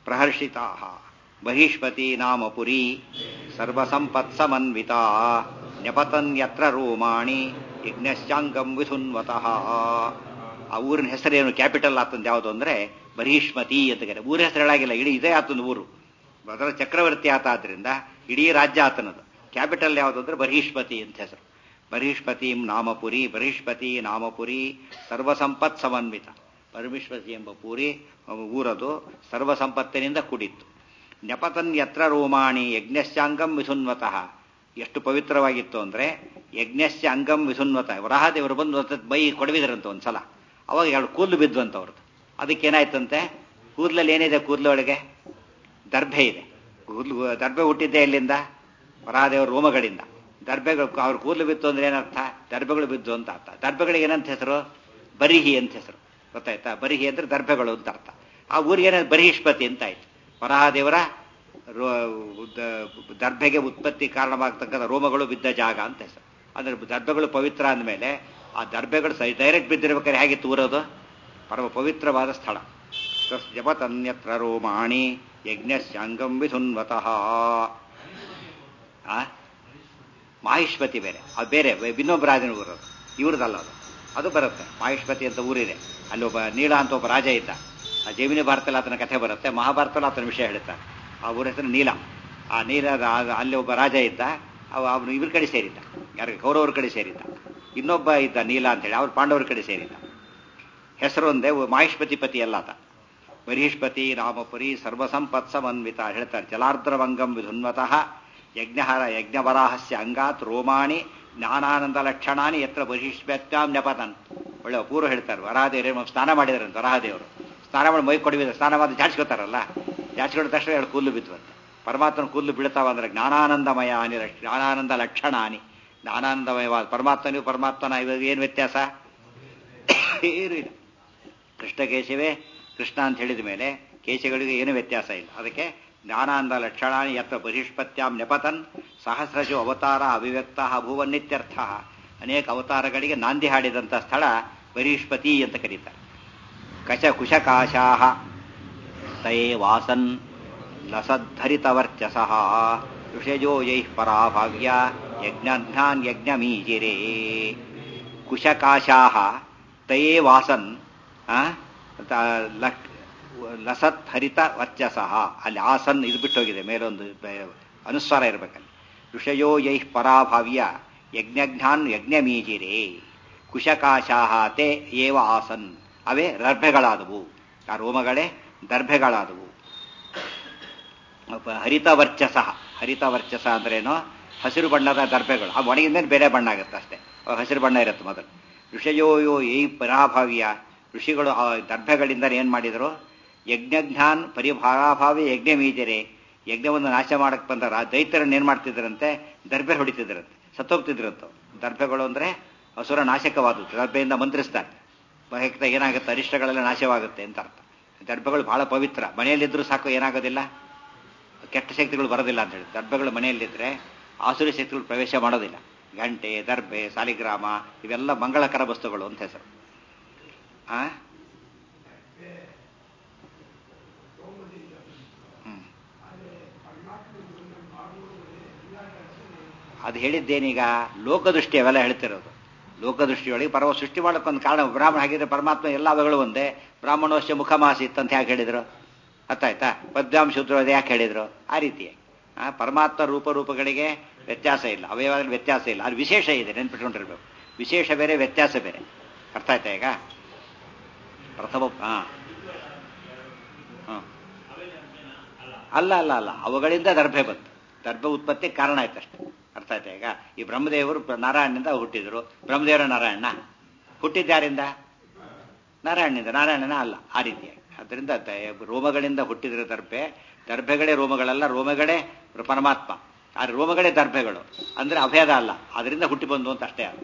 A: ಪ್ರಹರ್ಷಿತಾ ಬಹಿಷ್ಪತಿ ನಾಮ ಪುರಿ ಸರ್ವಸಂಪತ್ಸಮನ್ವಿತಾ ನ್ಯಪತನ್ಯತ್ರ ರೋಮಾಣಿ ಯಜ್ಞಶ್ಚಾಂಗಂ ವಿಧುನ್ವತಃ ಆ ಊರಿನ ಹೆಸರೇನು ಕ್ಯಾಪಿಟಲ್ ಆತಂದು ಯಾವುದು ಅಂದ್ರೆ ಬಹಿಷ್ಮತಿ ಅಂತ ಕರೆ ಊರ ಹೆಸರು ಹೇಳಾಗಿಲ್ಲ ಇಡೀ ಇದೇ ಆತನ ಊರು ಅದರ ಚಕ್ರವರ್ತಿ ಆತ ಆದ್ರಿಂದ ಇಡೀ ರಾಜ್ಯ ಆತನದು ಕ್ಯಾಪಿಟಲ್ ಯಾವುದು ಅಂದ್ರೆ ಬಹಿಷ್ಮತಿ ಅಂತ ಹೆಸರು ಬಹಿಷ್ಪತಿ ನಾಮಪುರಿ ಬಹಿಷ್ಪತಿ ನಾಮಪುರಿ ಸರ್ವಸಂಪತ್ ಸಮನ್ವಿತ ಬಹಿಷ್ಪತಿ ಎಂಬ ಪೂರಿ ಊರದು ಸರ್ವಸಂಪತ್ತಿನಿಂದ ಕೂಡಿತ್ತು ನೆಪತನ್ ಯತ್ರ ರೋಮಾಣಿ ಯಜ್ಞಶ್ಚಾಂಗಂ ವಿಸುನ್ವತಃ ಎಷ್ಟು ಪವಿತ್ರವಾಗಿತ್ತು ಅಂದ್ರೆ ಯಜ್ಞಶ್ಚ ಅಂಗಂ ವಿಸುನ್ವತ ವರಹದೇವರು ಬಂದು ಒಂದ್ಸತಿ ಬೈ ಕೊಡವಿದ್ರಂತ ಒಂದ್ಸಲ ಅವಾಗ ಎರಡು ಕೂದಲು ಬಿದ್ವಂತ ಅವ್ರದ್ದು ಅದಕ್ಕೇನಾಯ್ತಂತೆ ಕೂದಲಲ್ಲಿ ಏನಿದೆ ಕೂದಲೊಳಗೆ ದರ್ಭೆ ಇದೆ ಕೂದಲು ದರ್ಭೆ ಹುಟ್ಟಿದ್ದೆ ಎಲ್ಲಿಂದ ವರಹದೇವರ ರೋಮಗಳಿಂದ ದರ್ಭೆಗಳು ಅವ್ರ ಕೂದಲು ಬಿತ್ತು ಅಂದ್ರೆ ಏನರ್ಥ ದರ್ಭೆಗಳು ಬಿದ್ದು ಅಂತ ಅರ್ಥ ದರ್ಭೆಗಳಿಗೆ ಏನಂತ ಹೆಸರು ಬರಿಹಿ ಅಂತ ಹೆಸರು ಗೊತ್ತಾಯ್ತಾ ಬರಿಹಿ ಅಂದ್ರೆ ದರ್ಭೆಗಳು ಅಂತ ಅರ್ಥ ಆ ಊರಿಗೆ ಏನಾದ್ರು ಬರಿಹಿಷ್ಪತಿ ಅಂತ ಆಯ್ತು ವರಹದೇವರ ದರ್ಭೆಗೆ ಉತ್ಪತ್ತಿ ಕಾರಣವಾಗ್ತಕ್ಕಂಥ ರೋಮಗಳು ಬಿದ್ದ ಜಾಗ ಅಂತ ಹೆಸರು ಅಂದ್ರೆ ದರ್ಭೆಗಳು ಪವಿತ್ರ ಅಂದಮೇಲೆ ಆ ದರ್ಭೆಗಳು ಸೈ ಡೈರೆಕ್ಟ್ ಬಿದ್ದಿರ್ಬೇಕಾದ್ರೆ ಹೇಗಿತ್ತು ಊರೋದು ಪರಮ ಪವಿತ್ರವಾದ ಸ್ಥಳ ಜಪತನ್ಯತ್ರ ರೋಮಾಣಿ ಯಜ್ಞಶ್ಚಾಂಗಂ ವಿಧುನ್ವತಃ ಆ ಮಾಹಿಷ್ಪತಿ ಬೇರೆ ಅದು ಬೇರೆ ಇನ್ನೊಬ್ಬ ರಾಜನ ಊರದು ಇವ್ರದಲ್ಲ ಅದು ಅದು ಬರುತ್ತೆ ಮಾಹಿಷ್ಪತಿ ಅಂತ ಊರಿದೆ ಅಲ್ಲಿ ಒಬ್ಬ ನೀಳ ಅಂತ ಒಬ್ಬ ರಾಜ ಇದ್ದ ಆ ಜೈಮಿನಿ ಭಾರತದಲ್ಲಿ ಆತನ ಕಥೆ ಬರುತ್ತೆ ಮಹಾಭಾರತದಲ್ಲಿ ಆತನ ವಿಷಯ ಹೇಳ್ತಾರೆ ಆ ಊರ ಹೆಸರು ನೀಲ ಆ ನೀಲ ಅಲ್ಲಿ ಒಬ್ಬ ರಾಜ ಇದ್ದ ಅವ ಅವನು ಇವ್ರ ಕಡೆ ಸೇರಿದ್ದ ಯಾರಿಗೆ ಕೌರವ್ರ ಕಡೆ ಸೇರಿದ್ದ ಇನ್ನೊಬ್ಬ ಇದ್ದ ನೀಲ ಅಂತೇಳಿ ಅವ್ರು ಪಾಂಡವರ ಕಡೆ ಸೇರಿದ್ದ ಹೆಸರು ಒಂದೇ ಮಾಹಿಷ್ಪತಿ ಪತಿ ಅಲ್ಲ ಆತ ಬರೀಷ್ಪತಿ ರಾಮಪುರಿ ಸರ್ವಸಂಪತ್ ಸಮನ್ವಿತ ಹೇಳ್ತಾರೆ ಜಲಾರ್ದ್ರವಂಗಂ ವಿಧುನ್ವತಃ ಯಜ್ಞಹಾರ ಯಜ್ಞವರಾಹಸ್ಯ ಅಂಗಾತ್ ರೋಮಾಣಿ ಜ್ಞಾನಾನಂದ ಲಕ್ಷಣಾನಿ ಎತ್ರ ಬಹಿಷ್ಪತ್ಯಾಂ ನೆಪತನ್ ಒಳ್ಳೆ ಪೂರ್ವ ಹೇಳ್ತಾರೆ ವರಹದೇವರು ಸ್ನಾನ ಮಾಡಿದಾರಂತ ವರಹದೇವರು ಸ್ನಾನ ಮಾಡಿ ಮೈ ಕೊಡವಿದ್ರೆ ಸ್ನಾನ ಮಾಡಿ ಜಾಡ್ಸ್ಕೊತಾರಲ್ಲ ಜಾಡ್ಸ್ಕೊಂಡ ತಕ್ಷಣ ಎರಡು ಕೂದಲು ಬಿದ್ದುವಂತೆ ಪರಮಾತ್ಮನ ಕೂದಲು ಬೀಳ್ತಾವ ಅಂದ್ರೆ ಜ್ಞಾನಾನಂದಮಯ ಅನಿ ಜ್ಞಾನಾನಂದ ಲಕ್ಷಣ ಅನಿ ಜ್ಞಾನಾನಂದಮಯವಾದ ಪರಮಾತ್ಮನಿಗೂ ಪರಮಾತ್ಮನ ಇವಾಗ ಏನು ವ್ಯತ್ಯಾಸ ಏನು ಇಲ್ಲ ಕೃಷ್ಣ ಕೇಶವೇ ಕೃಷ್ಣ ಅಂತ ಹೇಳಿದ ಮೇಲೆ ಕೇಶಗಳಿಗೆ ಏನು ವ್ಯತ್ಯಾಸ ಇಲ್ಲ ಅದಕ್ಕೆ ಜ್ಞಾನಾನಂದ ಲಕ್ಷಣಾನಿ ಯತ್ರ ಬಹಿಷ್ಪತ್ಯಾಂ ನೆಪತನ್ ಸಹಸ್ರಜು ಅವತಾರ ಅಭಿವ್ಯಕ್ತ ಭುವನ್ನಿತ್ಯರ್ಥ ಅನೇಕ ಅವತಾರಗಳಿಗೆ ನಾಂದಿ ಹಾಡಿದಂಥ ಸ್ಥಳ ಬಹಿಷ್ಪತಿ ಅಂತ ಕರೀತಾರೆ ಕಶ ಕುಶಕಾಶಾ ತಯೇ ವಾಸನ್ ಲಸದ್ಧರಿತವರ್ಚಸ ಋಷಜೋ ಯೈಃ ಪರಾಭಾಗ್ಯ ಯಜ್ಞಾನ್ ಯಜ್ಞಮೀಜಿರೇ ಕುಶಕಾಶಾ ತಯೇ ವಾಸನ್ ಲಸತ್ ಹರಿತ ವರ್ಚಸ ಅಲ್ಲಿ ಆಸನ್ ಇದು ಬಿಟ್ಟೋಗಿದೆ ಮೇಲೊಂದು ಅನುಸ್ವಾರ ಇರಬೇಕಲ್ಲಿ ಋಷಯೋ ಯೈಃ ಪರಾಭಾವ್ಯ ಯಜ್ಞಜ್ಞಾನ್ ಯಜ್ಞಮೀಜಿರೇ ಕುಶಕಾಶಾಹ ತೇ ಏವ ಆಸನ್ ಅವೇ ದರ್ಭೆಗಳಾದವು ಆ ರೋಮಗಳೇ ದರ್ಭೆಗಳಾದವು ಹರಿತ ವರ್ಚಸ ಹರಿತ ವರ್ಚಸ ಅಂದ್ರೇನು ಹಸಿರು ಬಣ್ಣದ ದರ್ಭೆಗಳು ಆ ಒಣಗಿದ ಮೇಲೆ ಬೇರೆ ಬಣ್ಣ ಆಗುತ್ತೆ ಅಷ್ಟೇ ಹಸಿರು ಬಣ್ಣ ಇರುತ್ತೆ ಮೊದಲು ಋಷಯೋಯೋ ಏ ಪರಾಭಾವ್ಯ ಋಷಿಗಳು ಆ ದರ್ಭೆಗಳಿಂದ ಏನ್ ಮಾಡಿದ್ರು ಯಜ್ಞಜ್ಞಾನ್ ಪರಿಭಾರಾಭಾವಿ ಯಜ್ಞ ಮೀಜರೆ ಯಜ್ಞವನ್ನು ನಾಶ ಮಾಡಕ್ ಬಂದ ದೈತ್ಯರನ್ನ ಏನ್ ಮಾಡ್ತಿದ್ರಂತೆ ದರ್ಭೆ ಹೊಡಿತಿದ್ರಂತೆ ಸತ್ತೋಗ್ತಿದ್ರಂತ ದರ್ಭೆಗಳು ಅಂದ್ರೆ ಅಸುರ ನಾಶಕವಾದದ್ದು ದರ್ಭೆಯಿಂದ ಮಂತ್ರಿಸ್ತಾರೆ ಭಯಕ್ತ ಏನಾಗುತ್ತೆ ಅರಿಷ್ಟಗಳೆಲ್ಲ ನಾಶವಾಗುತ್ತೆ ಅಂತ ಅರ್ಥ ದರ್ಭಗಳು ಬಹಳ ಪವಿತ್ರ ಮನೆಯಲ್ಲಿದ್ರೂ ಸಾಕು ಏನಾಗೋದಿಲ್ಲ ಕೆಟ್ಟ ಶಕ್ತಿಗಳು ಬರೋದಿಲ್ಲ ಅಂತ ಹೇಳಿ ದರ್ಭಗಳು ಮನೆಯಲ್ಲಿದ್ರೆ ಆಸುರಿ ಶಕ್ತಿಗಳು ಪ್ರವೇಶ ಮಾಡೋದಿಲ್ಲ ಗಂಟೆ ದರ್ಭೆ ಸಾಲಿಗ್ರಾಮ ಇವೆಲ್ಲ ಮಂಗಳಕರ ವಸ್ತುಗಳು ಅಂತ ಹೆಸರು ಆ ಅದು ಹೇಳಿದ್ದೇನೀಗ ಲೋಕದೃಷ್ಟಿ ಅವೆಲ್ಲ ಹೇಳ್ತಿರೋದು ಲೋಕದೃಷ್ಟಿಯೊಳಗೆ ಪರವ ಸೃಷ್ಟಿ ಮಾಡೋಕ್ಕೊಂದು ಕಾರಣ ಬ್ರಾಹ್ಮಣ ಹಾಗಿದ್ರೆ ಪರಮಾತ್ಮ ಎಲ್ಲ ಅವುಗಳು ಒಂದೇ ಬ್ರಾಹ್ಮಣೋಶ್ಯ ಮುಖಮಾಸಿತ್ ಅಂತ ಯಾಕೆ ಹೇಳಿದ್ರು ಅರ್ಥ ಆಯ್ತಾ ಪದ್ಯಾಂಶ ಸೂತ್ರವಾದ ಯಾಕೆ ಹೇಳಿದ್ರು ಆ ರೀತಿ ಆ ಪರಮಾತ್ಮ ರೂಪರೂಪಗಳಿಗೆ ವ್ಯತ್ಯಾಸ ಇಲ್ಲ ಅವಯವಾದಲ್ಲಿ ವ್ಯತ್ಯಾಸ ಇಲ್ಲ ಅದು ವಿಶೇಷ ಇದೆ ನೆನ್ಪಿಟ್ಕೊಂಡಿರ್ಬೇಕು ವಿಶೇಷ ಬೇರೆ ವ್ಯತ್ಯಾಸ ಬೇರೆ ಅರ್ಥ ಆಯ್ತಾ ಈಗ ಪ್ರಥಮ ಹಾ ಅಲ್ಲ ಅಲ್ಲ ಅಲ್ಲ ಅವುಗಳಿಂದ ದರ್ಭೆ ಬಂತು ದರ್ಭೆ ಉತ್ಪತ್ತಿ ಕಾರಣ ಆಯ್ತು ಅಷ್ಟೇ ಅರ್ಥ ಆಯ್ತಾ ಈಗ ಈ ಬ್ರಹ್ಮದೇವರು ನಾರಾಯಣನಿಂದ ಹುಟ್ಟಿದ್ರು ಬ್ರಹ್ಮದೇವರ ನಾರಾಯಣ ಹುಟ್ಟಿದ್ಯಾರಿಂದ ನಾರಾಯಣನಿಂದ ನಾರಾಯಣನ ಅಲ್ಲ ಆ ರೀತಿಯಾಗಿ ಅದರಿಂದ ರೋಮಗಳಿಂದ ಹುಟ್ಟಿದ್ರೆ ದರ್ಭೆ ದರ್ಭೆಗಳೇ ರೋಮಗಳಲ್ಲ ರೋಮಗಳೇ ಪರಮಾತ್ಮ ಆದ್ರೆ ರೋಮಗಳೇ ದರ್ಭೆಗಳು ಅಂದ್ರೆ ಅಭೇದ ಅಲ್ಲ ಅದರಿಂದ ಹುಟ್ಟಿ ಬಂದು ಅಂತ ಅಷ್ಟೇ ಅರ್ಥ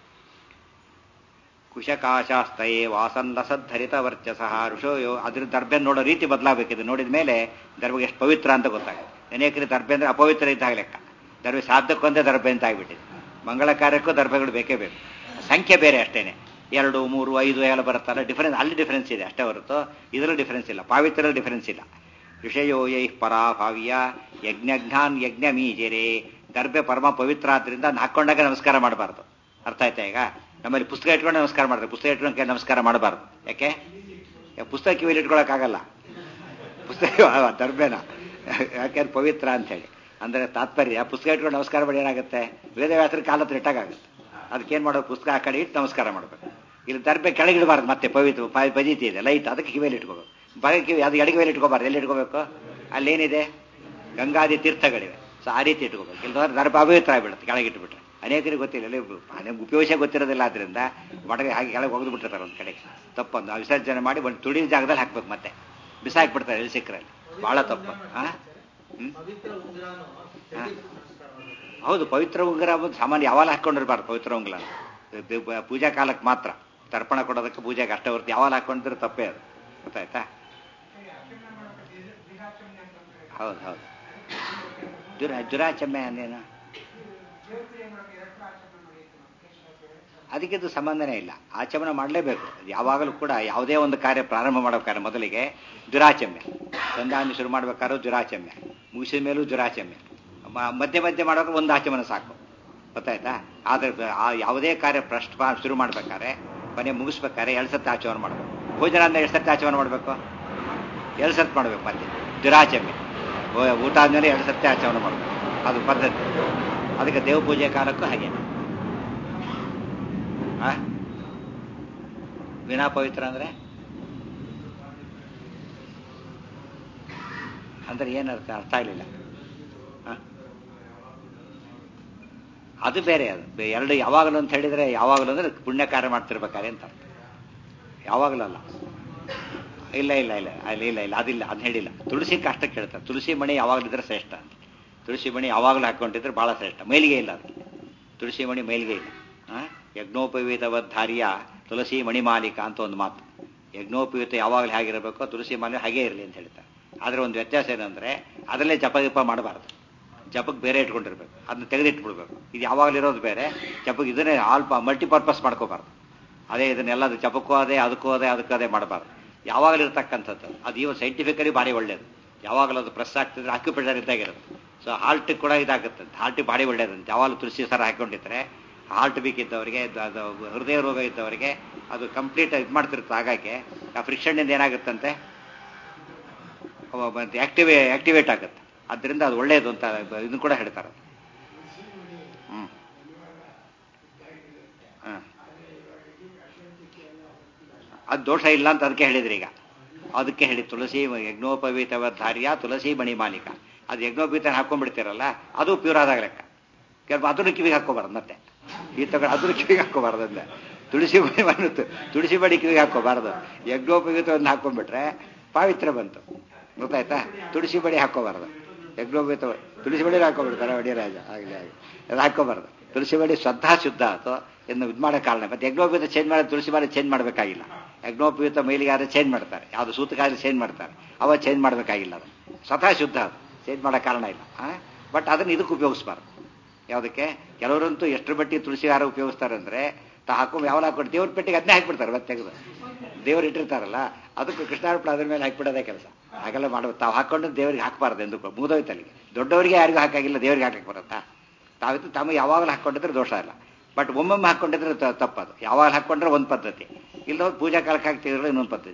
A: ಕುಶಕಾಶಾಸ್ತಯೇ ವಾಸನ್ ಲಸದ್ಧರಿತ ವರ್ಚಸ ಋಷೋ ಅದ್ರ ದರ್ಭೆ ನೋಡೋ ರೀತಿ ಬದಲಾಗಬೇಕಿದೆ ನೋಡಿದ ಮೇಲೆ ದರ್ಭೆ ಎಷ್ಟು ಪವಿತ್ರ ಅಂತ ಗೊತ್ತಾಗುತ್ತೆ ಅನೇಕರಿಗೆ ದರ್ಭೆ ಅಂದ್ರೆ ಅಪವಿತ್ರ ಇದ್ದಾಗ ಲೆಕ್ಕ ದರ್ಭೆ ಸಾಧಕ್ಕೊಂದೇ ದರ್ಭೆ ಅಂತ ಆಗ್ಬಿಟ್ಟಿದೆ ಮಂಗಳ ಕಾರ್ಯಕ್ಕೂ ದರ್ಭೆಗಳು ಬೇಕೇ ಬೇಕು ಸಂಖ್ಯೆ ಬೇರೆ ಅಷ್ಟೇನೆ ಎರಡು ಮೂರು ಐದು ಎಲ್ಲ ಬರುತ್ತಲ್ಲ ಡಿಫರೆನ್ಸ್ ಅಲ್ಲಿ ಡಿಫರೆನ್ಸ್ ಇದೆ ಅಷ್ಟೇ ಹೊರತು ಇದರಲ್ಲಿ ಡಿಫರೆನ್ಸ್ ಇಲ್ಲ ಪಾವಿತ್ರಲ್ಲಿ ಡಿಫರೆನ್ಸ್ ಇಲ್ಲ ಋಷಯೋ ಯೈ ಪರಾಭಾವ್ಯ ಯಜ್ಞಜ್ಞಾನ್ ಯಜ್ಞ ಮೀಜರೆ ಗರ್ಭೆ ಪರಮ ಪವಿತ್ರ ಆದ್ರಿಂದ ಅದ್ನ ಹಾಕೊಂಡಾಗ ನಮಸ್ಕಾರ ಮಾಡಬಾರ್ದು ಅರ್ಥ ಆಯ್ತಾ ಈಗ ನಮ್ಮಲ್ಲಿ ಪುಸ್ತಕ ಇಟ್ಕೊಂಡು ನಮಸ್ಕಾರ ಮಾಡ್ತಾರೆ ಪುಸ್ತಕ ಇಟ್ಕೊಂಡು ಕೈ ನಮಸ್ಕಾರ ಮಾಡಬಾರ್ದು ಯಾಕೆ ಯಾಕೆ ಪುಸ್ತಕ ಕಿವಿಲಿ ಇಟ್ಕೊಳಕ್ಕಾಗಲ್ಲ ಪುಸ್ತಕ ದರ್ಬೇನ ಯಾಕೆಂದ್ರೆ ಪವಿತ್ರ ಅಂತೇಳಿ ಅಂದ್ರೆ ತಾತ್ಪರ್ಯ ಪುಸ್ತಕ ಇಟ್ಕೊಂಡು ನಮಸ್ಕಾರ ಮಾಡಿ ಏನಾಗುತ್ತೆ ವೇದವ್ಯಾಸರ ಕಾಲ ಹತ್ರ ಇಟ್ಟಾಗುತ್ತೆ ಅದಕ್ಕೇನು ಮಾಡೋದು ಪುಸ್ತಕ ಆ ಕಡೆ ಇಟ್ಟು ನಮಸ್ಕಾರ ಮಾಡಬೇಕು ಇಲ್ಲಿ ದರ್ಬೆ ಕೆಳಗಿಡಬಾರ್ದು ಮತ್ತೆ ಪವಿತ್ರ ಪ- ಪಜಿತಿ ಇದೆ ಲೈಟ್ ಅದಕ್ಕೆ ಕಿವಿಯಲ್ಲಿ ಇಟ್ಕೋಬೇಕು ಬರ ಕಿವಿ ಅದು ಎಡಗೆ ಮೇಲೆ ಇಟ್ಕೋಬಾರ್ದು ಎಲ್ಲಿ ಇಟ್ಕೋಬೇಕು ಅಲ್ಲೇನಿದೆ ಗಂಗಾದಿ ತೀರ್ಥಗಳಿವೆ ಸೊ ಆ ರೀತಿ ಇಟ್ಕೋಬೇಕು ಇಲ್ದವ್ರೆ ದರ್ಬ ಅಪವಿತ್ರ ಆಗಿಬಿಡುತ್ತೆ ಕೆಳಗೆ ಇಟ್ಬಿಟ್ರೆ ಅನೇಕರಿಗೆ ಗೊತ್ತಿಲ್ಲ ಎಲ್ಲಿ ಅನೇಕ ಉಪಯೋಗ ಗೊತ್ತಿರೋದಿಲ್ಲ ಆದ್ರಿಂದ ಮಡಗೆ ಹಾಗೆ ಕೆಳಗೆ ಒಗೆದು ಬಿಟ್ಟಿರ್ತಾರೆ ಒಂದು ಕಡೆಗೆ ತಪ್ಪೊಂದು ವಿಸರ್ಜನೆ ಮಾಡಿ ಒಂದು ತುಳಿ ಜಾಗದಲ್ಲಿ ಹಾಕ್ಬೇಕು ಮತ್ತೆ ಬಿಸಾಕ್ಬಿಡ್ತಾರೆ ಎಲ್ಲಿ ಸಿಕ್ಕರಲ್ಲಿ ಭಾಳ ತಪ್ಪು ಹಾಂ ಹ್ಮ್ ಹಾ. ಹೌದು ಪವಿತ್ರ ಉಂಗುರ ಅಂಬುದು ಸಾಮಾನ್ಯ ಯಾವಾಗ ಹಾಕೊಂಡಿರ್ಬಾರ್ದು ಪವಿತ್ರ ಉಂಗುರ ದ- ದ- ಪೂಜಾ ಕಾಲಕ್ಕೆ ಮಾತ್ರ ತರ್ಪಣ ಕೊಡೋದಕ್ಕೆ ಪೂಜೆಗೆ ಅಷ್ಟೇ ಹೊರತು ಯಾವಾಗ ಹಾಕೊಂಡಿದ್ರೆ ತಪ್ಪೇ ಅದು ಗೊತ್ತಾಯ್ತಾ ಹೌದು ಹೌದು ದುರ ದುರಾಚಮೆ ಅಂದೇನು ಅದಕ್ಕೆ ಇದು ಸಂಬಂಧನೇ ಇಲ್ಲ ಆಚಮನ ಮಾಡಲೇಬೇಕು ಯಾವಾಗಲೂ ಕೂಡ ಯಾವುದೇ ಒಂದು ಕಾರ್ಯ ಪ್ರಾರಂಭ ಮಾಡಬೇಕಾದ್ರೆ ಮೊದಲಿಗೆ ದುರಾಚಮ್ಯ ಸಂಧಾನ ಶುರು ಮಾಡ್ಬೇಕಾದ್ರೂ ದುರಾಚಮ್ಯ ಮುಗಿಸಿದ ಮೇಲೂ ದುರಾಚಮ್ಯ ಮ- ಮಧ್ಯೆ ಮಧ್ಯೆ ಮಾಡೋಕೆ ಒಂದು ಆಚಮನ ಸಾಕು ಗೊತ್ತಾಯ್ತಾ ಆದರೆ ಬ- ಆ ಯಾವುದೇ ಕಾರ್ಯ ಪ್ರಶ್ನ ಮಾ- ಶುರು ಮಾಡ್ಬೇಕಾದ್ರೆ ಕೊನೆ ಮುಗಿಸ್ಬೇಕಾದ್ರೆ ಎರಡು ಸತ್ತು ಆಚಮನ ಮಾಡಬೇಕು ಭೋಜನ ಅಂದ್ರೆ ಎಷ್ಟು ಸತ್ತು ಆಚಮನ ಮಾಡಬೇಕು ಎರಡು ಸತ್ತು ಮಾಡಬೇಕು ಮತ್ತೆ ದುರಾಚಮ್ಯ ಊ- ಊಟ ಆದ್ಮೇಲೆ ಎರಡು ಸತ್ಯ ಆಚಮನ ಮಾಡಬೇಕು ಅದು ಪದ್ಧತಿ ಅದಕ್ಕೆ ದೇವ ಪೂಜೆ ಕಾಲಕ್ಕೂ ಹಾಗೆ ಆ? ವೀಣಾ ಪವಿತ್ರ ಅಂದ್ರೆ ಅಂದ್ರೆ ಏನರ್ಥ ಅರ್ಥ ಆಗಲಿಲ್ಲ ಅದು ಬೇರೆ ಅದು ಬೆ- ಎರಡು ಯಾವಾಗಲೂ ಅಂತ ಹೇಳಿದ್ರೆ ಯಾವಾಗಲೂ ಅಂದ್ರೆ ಪುಣ್ಯ ಕಾರ್ಯ ಮಾಡ್ತಿರ್ಬೇಕಾರೆ ಅಂತ ಅರ್ಥ. ಯಾವಾಗಲೂ ಅಲ್ಲ ಇಲ್ಲ ಇಲ್ಲ ಇಲ್ಲ ಇಲ್ಲ ಇಲ್ಲ ಇಲ್ಲ ಅದಿಲ್ಲ ಅದನ್ನ ಹೇಳಿಲ್ಲ ತುಳಸಿ ಕಷ್ಟ ಕೇಳ್ತಾರೆ ತುಳಸಿ ಮಣಿ ಯಾವಾಗಲಿದ್ರೆ ಶ್ರೇಷ್ಠ ಅಂತ ತುಳಸಿ ಮಣಿ ಯಾವಾಗಲೂ ಹಾಕೊಂಡಿದ್ರೆ ಬಹಳ ಶ್ರೇಷ್ಠ ಮೈಲಿಗೆ ಇಲ್ಲ ಅದು ತುಳಸಿ ಮಣಿ ಮೈಲಿಗೆ ಇಲ್ಲ ಆ? ಯಜ್ಞೋಪವೀತವದ್ಧಾರ್ಯ ತುಳಸಿ ಮಣಿಮಾಲಿಕ ಅಂತ ಒಂದು ಮಾತು ಯಜ್ಞೋಪವೀತ ಯಾವಾಗಲೂ ಹೇಗಿರಬೇಕೋ ತುಳಸಿ ಮಾಲೆ ಹಾಗೇ ಇರಲಿ ಅಂತ ಹೇಳ್ತಾರೆ ಆದರೆ ಒಂದು ವ್ಯತ್ಯಾಸ ಏನಂದ್ರೆ ಅದರಲ್ಲೇ ಜಪ ಗಿಪ ಮಾಡಬಾರ್ದು ಜಪಕ್ಕೆ ಬೇರೆ ಇಟ್ಕೊಂಡಿರ್ಬೇಕು ಅದನ್ನ ತೆಗೆದಿಟ್ಬಿಡ್ಬೇಕು ಇದು ಯಾವಾಗಲೂ ಇರೋದು ಬೇರೆ ಜಪಕ್ಕೆ ಇದನ್ನೇ ಆಲ್ಪ ಮಲ್ಟಿಪರ್ಪಸ್ ಮಾಡ್ಕೋಬಾರ್ದು ಅದೇ ಇದನ್ನೆಲ್ಲ ಅದು ಜಪಕ್ಕೂ ಅದೇ ಅದಕ್ಕೂ ಅದೇ ಅದಕ್ಕೂ ಅದೇ ಮಾಡಬಾರ್ದು ಯಾವಾಗಲೂ ಇರ್ತಕ್ಕಂಥದ್ದು ಅದು ಇವ ಸೈಂಟಿಫಿಕಲಿ ಭಾರಿ ಒಳ್ಳೇದು ಯಾವಾಗಲೂ ಅದು ಪ್ರೆಸ್ ಆಗ್ತಿದ್ರೆ ಅಕ್ಯುಪೇಟರ್ ಇದ್ದಾಗಿರುತ್ತೆ ಸೊ ಹಾರ್ಟಿಗೆ ಕೂಡ ಇದಾಗುತ್ತೆ ಹಾರ್ಟಿಗೆ ಭಾರಿ ಒಳ್ಳೇದಂತೆ ಯಾವಾಗಲೂ ತುಳಸಿ ಸರ ಹಾಕೊಂಡಿದ್ರೆ ಹಾರ್ಟ್ ವೀಕ್ ಇದ್ದವರಿಗೆ ಅದು- ಅದು ಹೃದಯ ರೋಗ ಇದ್ದವರಿಗೆ ಅದು ಕಂಪ್ಲೀಟ್ ಇದು ಮಾಡ್ತಿರುತ್ತೆ ಹಾಗಾಗಿ ಆ ಫ್ರಿಕ್ಷನ್ನಿಂದ ಏನಾಗುತ್ತಂತೆ ಆಕ್ಟಿವೇ ಆಕ್ಟಿವೇಟ್ ಆಗುತ್ತೆ ಅದರಿಂದ ಅದು ಒಳ್ಳೆಯದು ಅಂತ ಇದನ್ನು ಕೂಡ ಹೇಳ್ತಾರೆ ಹ್ಮ್ ಹಾಂ ಅದು ದೋಷ ಇಲ್ಲ ಅಂತ ಅದಕ್ಕೆ ಹೇಳಿದ್ರಿ ಈಗ ಅದಕ್ಕೆ ಹೇಳಿ ತುಳಸಿ ಯಜ್ಞೋಪವೀತವಧಾರ್ಯ ತುಳಸಿ ಮಣಿಮಾಲಿಕ ಅದು ಯಜ್ಞೋಪವೀತ ಹಾಕೊಂಡ್ಬಿಡ್ತೀರಲ್ಲ ಅದು ಪ್ಯೂರ್ ಆದಾಗ ಲೆಕ್ಕ ಕೆಲವು ಅದನ್ನು ಕಿವಿಗೆ ಹಾಕೋಬಾರ್ದು ಮತ್ತೆ ಈ ತಗೊಂಡು ಅದನ್ನು ಕಿವಿಗೆ ಹಾಕೋಬಾರ್ದು ಅಂದೆ ತುಳಸಿ ಮಣಿ ಬಂತು ತುಳಸಿ ಮಣಿ ಕಿವಿಗೆ ಹಾಕೋಬಾರ್ದು ಯಜ್ಞೋಪವೀತವನ್ನು ಹಾಕೊಂಡ್ಬಿಟ್ರೆ ಪಾವಿತ್ರ ಬಂತು ಗೊತ್ತಾಯ್ತಾ ತುಳಸಿ ಬಡಿ ಹಾಕೋಬಾರ್ದು ಯಜ್ಞೋಪವೀತ ತುಳಸಿ ಬಡಿ ಹಾಕೊಂಡ್ಬಿಡ್ತಾರೆ ವಡಿರಾಜ ಆಗಲಿ ಆಗಲಿ ಅದು ಹಾಕೋಬಾರ್ದು ತುಳಸಿ ಬಡಿ ಸ್ವತಃ ಶುದ್ಧ ಆಯ್ತು ಎಂದು ಇದು ಮಾಡೋ ಕಾರಣ ಮತ್ತೆ ಯಜ್ಞೋಪವೀತ ಚೇಂಜ್ ಮಾಡಿ ತುಳಸಿ ಮಾಡಿ ಚೇಂಜ್ ಮಾಡಬೇಕಾಗಿಲ್ಲ ಯಜ್ಞೋಪವೀತ ಮೈಲಿಗಾದ್ರೆ ಚೇಂಜ್ ಮಾಡ್ತಾರೆ ಯಾವುದು ಸೂತಕಾದ್ರೆ ಚೇಂಜ್ ಮಾಡ್ತಾರೆ ಅವ ಚೇಂಜ್ ಮಾಡಬೇಕಾಗಿಲ್ಲ ಅದು ಸ್ವತಃ ಶುದ್ಧ ಅದು ಚೇಂಜ್ ಮಾಡೋ ಕಾರಣ ಇಲ್ಲ ಬಟ್ ಅದನ್ನು ಇದಕ್ಕೆ ಉಪಯೋಗಿಸ್ಬಾರ್ದು ಯಾವುದಕ್ಕೆ ಕೆಲವರಂತೂ ಎಷ್ಟು ಮಟ್ಟಿಗೆ ತುಳಸಿ ಹಾರ ಉಪಯೋಗಿಸ್ತಾರೆ ಅಂದ್ರೆ ತಾ ಹಾಕೊಂಡು ಯಾವ ಹಾಕೊಂಡು ದೇವ್ರ ಪೆಟ್ಟಿಗೆ ಅದನ್ನೇ ಹಾಕ್ಬಿಡ್ತಾರೆ ಮತ್ತೆ ತೆಗೆದು ದೇವ್ರು ಇಟ್ಟಿರ್ತಾರಲ್ಲ ಅದಕ್ಕೆ ಕೃಷ್ಣಾರ್ಪಣ ಅದ್ರ ಮೇಲೆ ಹಾಕ್ಬಿಡೋದೇ ಕೆಲಸ ಹಾಗೆಲ್ಲ ಮಾಡುವ ತಾವು ಹಾಕೊಂಡು ದೇವರಿಗೆ ಹಾಕಬಾರ್ದು ಎಂದು ಮುಗಿದೋಯ್ತು ಅಲ್ಲಿಗೆ ದೊಡ್ಡವರಿಗೆ ಯಾರಿಗೂ ಹಾಕಾಗಿಲ್ಲ ದೇವರಿಗೆ ಹಾಕಕ್ಕೆ ಬರುತ್ತಾ ತಾವಿತ್ತು ತಮ್ಮ ಯಾವಾಗಲೂ ಹಾಕೊಂಡಿದ್ರೆ ದೋಷ ಇಲ್ಲ ಬಟ್ ಒಮ್ಮೊಮ್ಮೆ ಹಾಕೊಂಡಿದ್ರೆ ತ- ತಪ್ಪದು ಯಾವಾಗ ಹಾಕೊಂಡ್ರೆ ಒಂದು ಪದ್ಧತಿ ಇಲ್ಲ ಹೋಗಿ ಪೂಜಾ ಕಾಲಕ್ಕೆ ಹಾಕ್ತಿದ್ರೆ ಇನ್ನೊಂದು ಪದ್ಧತಿ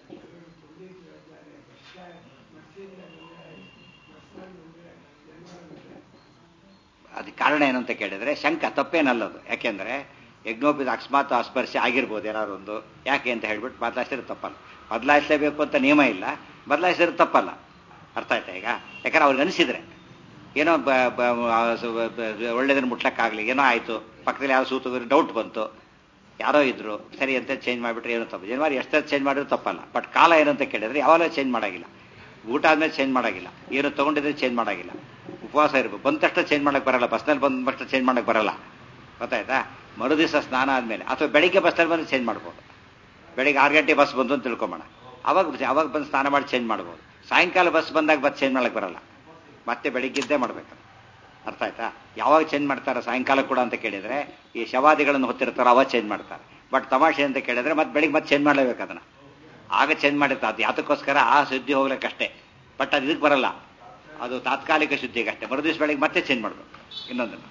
A: ಅದಕ್ಕೆ ಕಾರಣ ಏನು ಅಂತ ಕೇಳಿದ್ರೆ ಶಂಕ ತಪ್ಪೇನಲ್ಲದು ಯಾಕೆಂದ್ರೆ ಯಜ್ಞೋಪಿದ ಅಕಸ್ಮಾತ್ ಅಸ್ಪರ್ಶ ಆಗಿರ್ಬೋದು ಏನಾದ್ರು ಒಂದು ಯಾಕೆ ಅಂತ ಹೇಳ್ಬಿಟ್ಟು ಬದಲಾಯಿಸಿದ್ರೆ ತಪ್ಪಲ್ಲ ಬದಲಾಯಿಸಲೇಬೇಕು ಅಂತ ನಿಯಮ ಇಲ್ಲ ಬದಲಾಯಿಸಿದ್ರೆ ತಪ್ಪಲ್ಲ ಅರ್ಥ ಆಯ್ತಾ ಈಗ ಯಾಕಂದ್ರೆ ಅವ್ರಿಗೆ ಅನಿಸಿದ್ರೆ ಏನೋ ಬ ಬ- ಆ ಸು- ಬ- ಬ- ಒಳ್ಳೇದನ್ನ ಮುಟ್ಲಕ್ಕಾಗ್ಲಿ ಏನೋ ಆಯ್ತು ಪಕ್ಕದಲ್ಲಿ ಯಾವ ಸೂತು ಡೌಟ್ ಬಂತು ಯಾರೋ ಇದ್ರು ಸರಿ ಅಂತ ಚೇಂಜ್ ಮಾಡಿಬಿಟ್ರೆ ಏನೋ ತಪ್ಪು ಜನವರಿ ಎಷ್ಟೇ ಚೇಂಜ್ ಮಾಡಿದ್ರು ತಪ್ಪಲ್ಲ ಬಟ್ ಕಾಲ ಏನಂತ ಕೇಳಿದ್ರೆ ಯಾವಾಗಲೂ ಚೇಂಜ್ ಮಾಡಾಗಿಲ್ಲ ಊಟ ಆದ್ಮೇಲೆ ಚೇಂಜ್ ಮಾಡಾಗಿಲ್ಲ ಏನು ತಗೊಂಡಿದ್ರೆ ಚೇಂಜ್ ಮಾಡಾಗಿಲ್ಲ ಉಪವಾಸ ಇರಬೇಕು ಬಂದ ತಕ್ಷಣ ಚೇಂಜ್ ಮಾಡಕ್ ಬರಲ್ಲ ಬಸ್ನಲ್ಲಿ ಬಂದ ತಕ್ಷಣ ಚೇಂಜ್ ಮಾಡಕ್ ಬರಲ್ಲ ಗೊತ್ತಾಯ್ತಾ ಮರುದಿವಸ ಸ್ನಾನ ಆದ್ಮೇಲೆ ಅಥವಾ ಬೆಳಿಗ್ಗೆ ಬಸ್ನಲ್ಲಿ ಬಂದು ಚೇಂಜ್ ಮಾಡ್ಬೋದು ಬೆಳಿಗ್ಗೆ ಆರು ಗಂಟೆ ಬಸ್ ಬಂತು ಅಂತ ತಿಳ್ಕೊಂಬೋಣ ಅವಾಗ ಅವಾಗ ಬಂದು ಸ್ನಾನ ಮಾಡಿ ಚೇಂಜ್ ಮಾಡ್ಬೋದು ಸಾಯಂಕಾಲ ಬಸ್ ಬಂದಾಗ ಬಸ್ ಚೇಂಜ್ ಮಾಡಕ್ ಬರಲ್ಲ ಮತ್ತೆ ಬೆಳಿಗ್ಗೆದ್ದೇ ಮಾಡ್ಬೇಕು ಅರ್ಥ ಆಯ್ತಾ ಯಾವಾಗ ಚೇಂಜ್ ಮಾಡ್ತಾರೆ ಸಾಯಂಕಾಲ ಕೂಡ ಅಂತ ಕೇಳಿದ್ರೆ ಈ ಶವಾದಿಗಳನ್ನು ಹೊತ್ತಿರ್ತಾರೆ ಅವಾಗ ಚೇಂಜ್ ಮಾಡ್ತಾರೆ ಬಟ್ ತಮಾಷೆ ಅಂತ ಕೇಳಿದ್ರೆ ಮತ್ತೆ ಬೆಳಿಗ್ಗೆ ಮತ್ತೆ ಚೇಂಜ್ ಮಾಡಲೇಬೇಕು ಅದನ್ನ ಆಗ ಚೇಂಜ್ ಮಾಡಿರ್ತಾರೆ ಅದು ಯಾತಕ್ಕೋಸ್ಕರ ಆ ಸುದ್ದಿ ಹೋಗ್ಲಿಕ್ಕಷ್ಟೇ ಬಟ್ ಅದು ಇದಕ್ಕೆ ಬರಲ್ಲ ಅದು ತಾತ್ಕಾಲಿಕ ಶುದ್ಧಿಗೆ ಅಷ್ಟೇ ಮರುದಿವ್ಸ ಬೆಳಗ್ಗೆ ಮತ್ತೆ ಚೇಂಜ್ ಮಾಡಬೇಕು ಇನ್ನೊಂದನ್ನು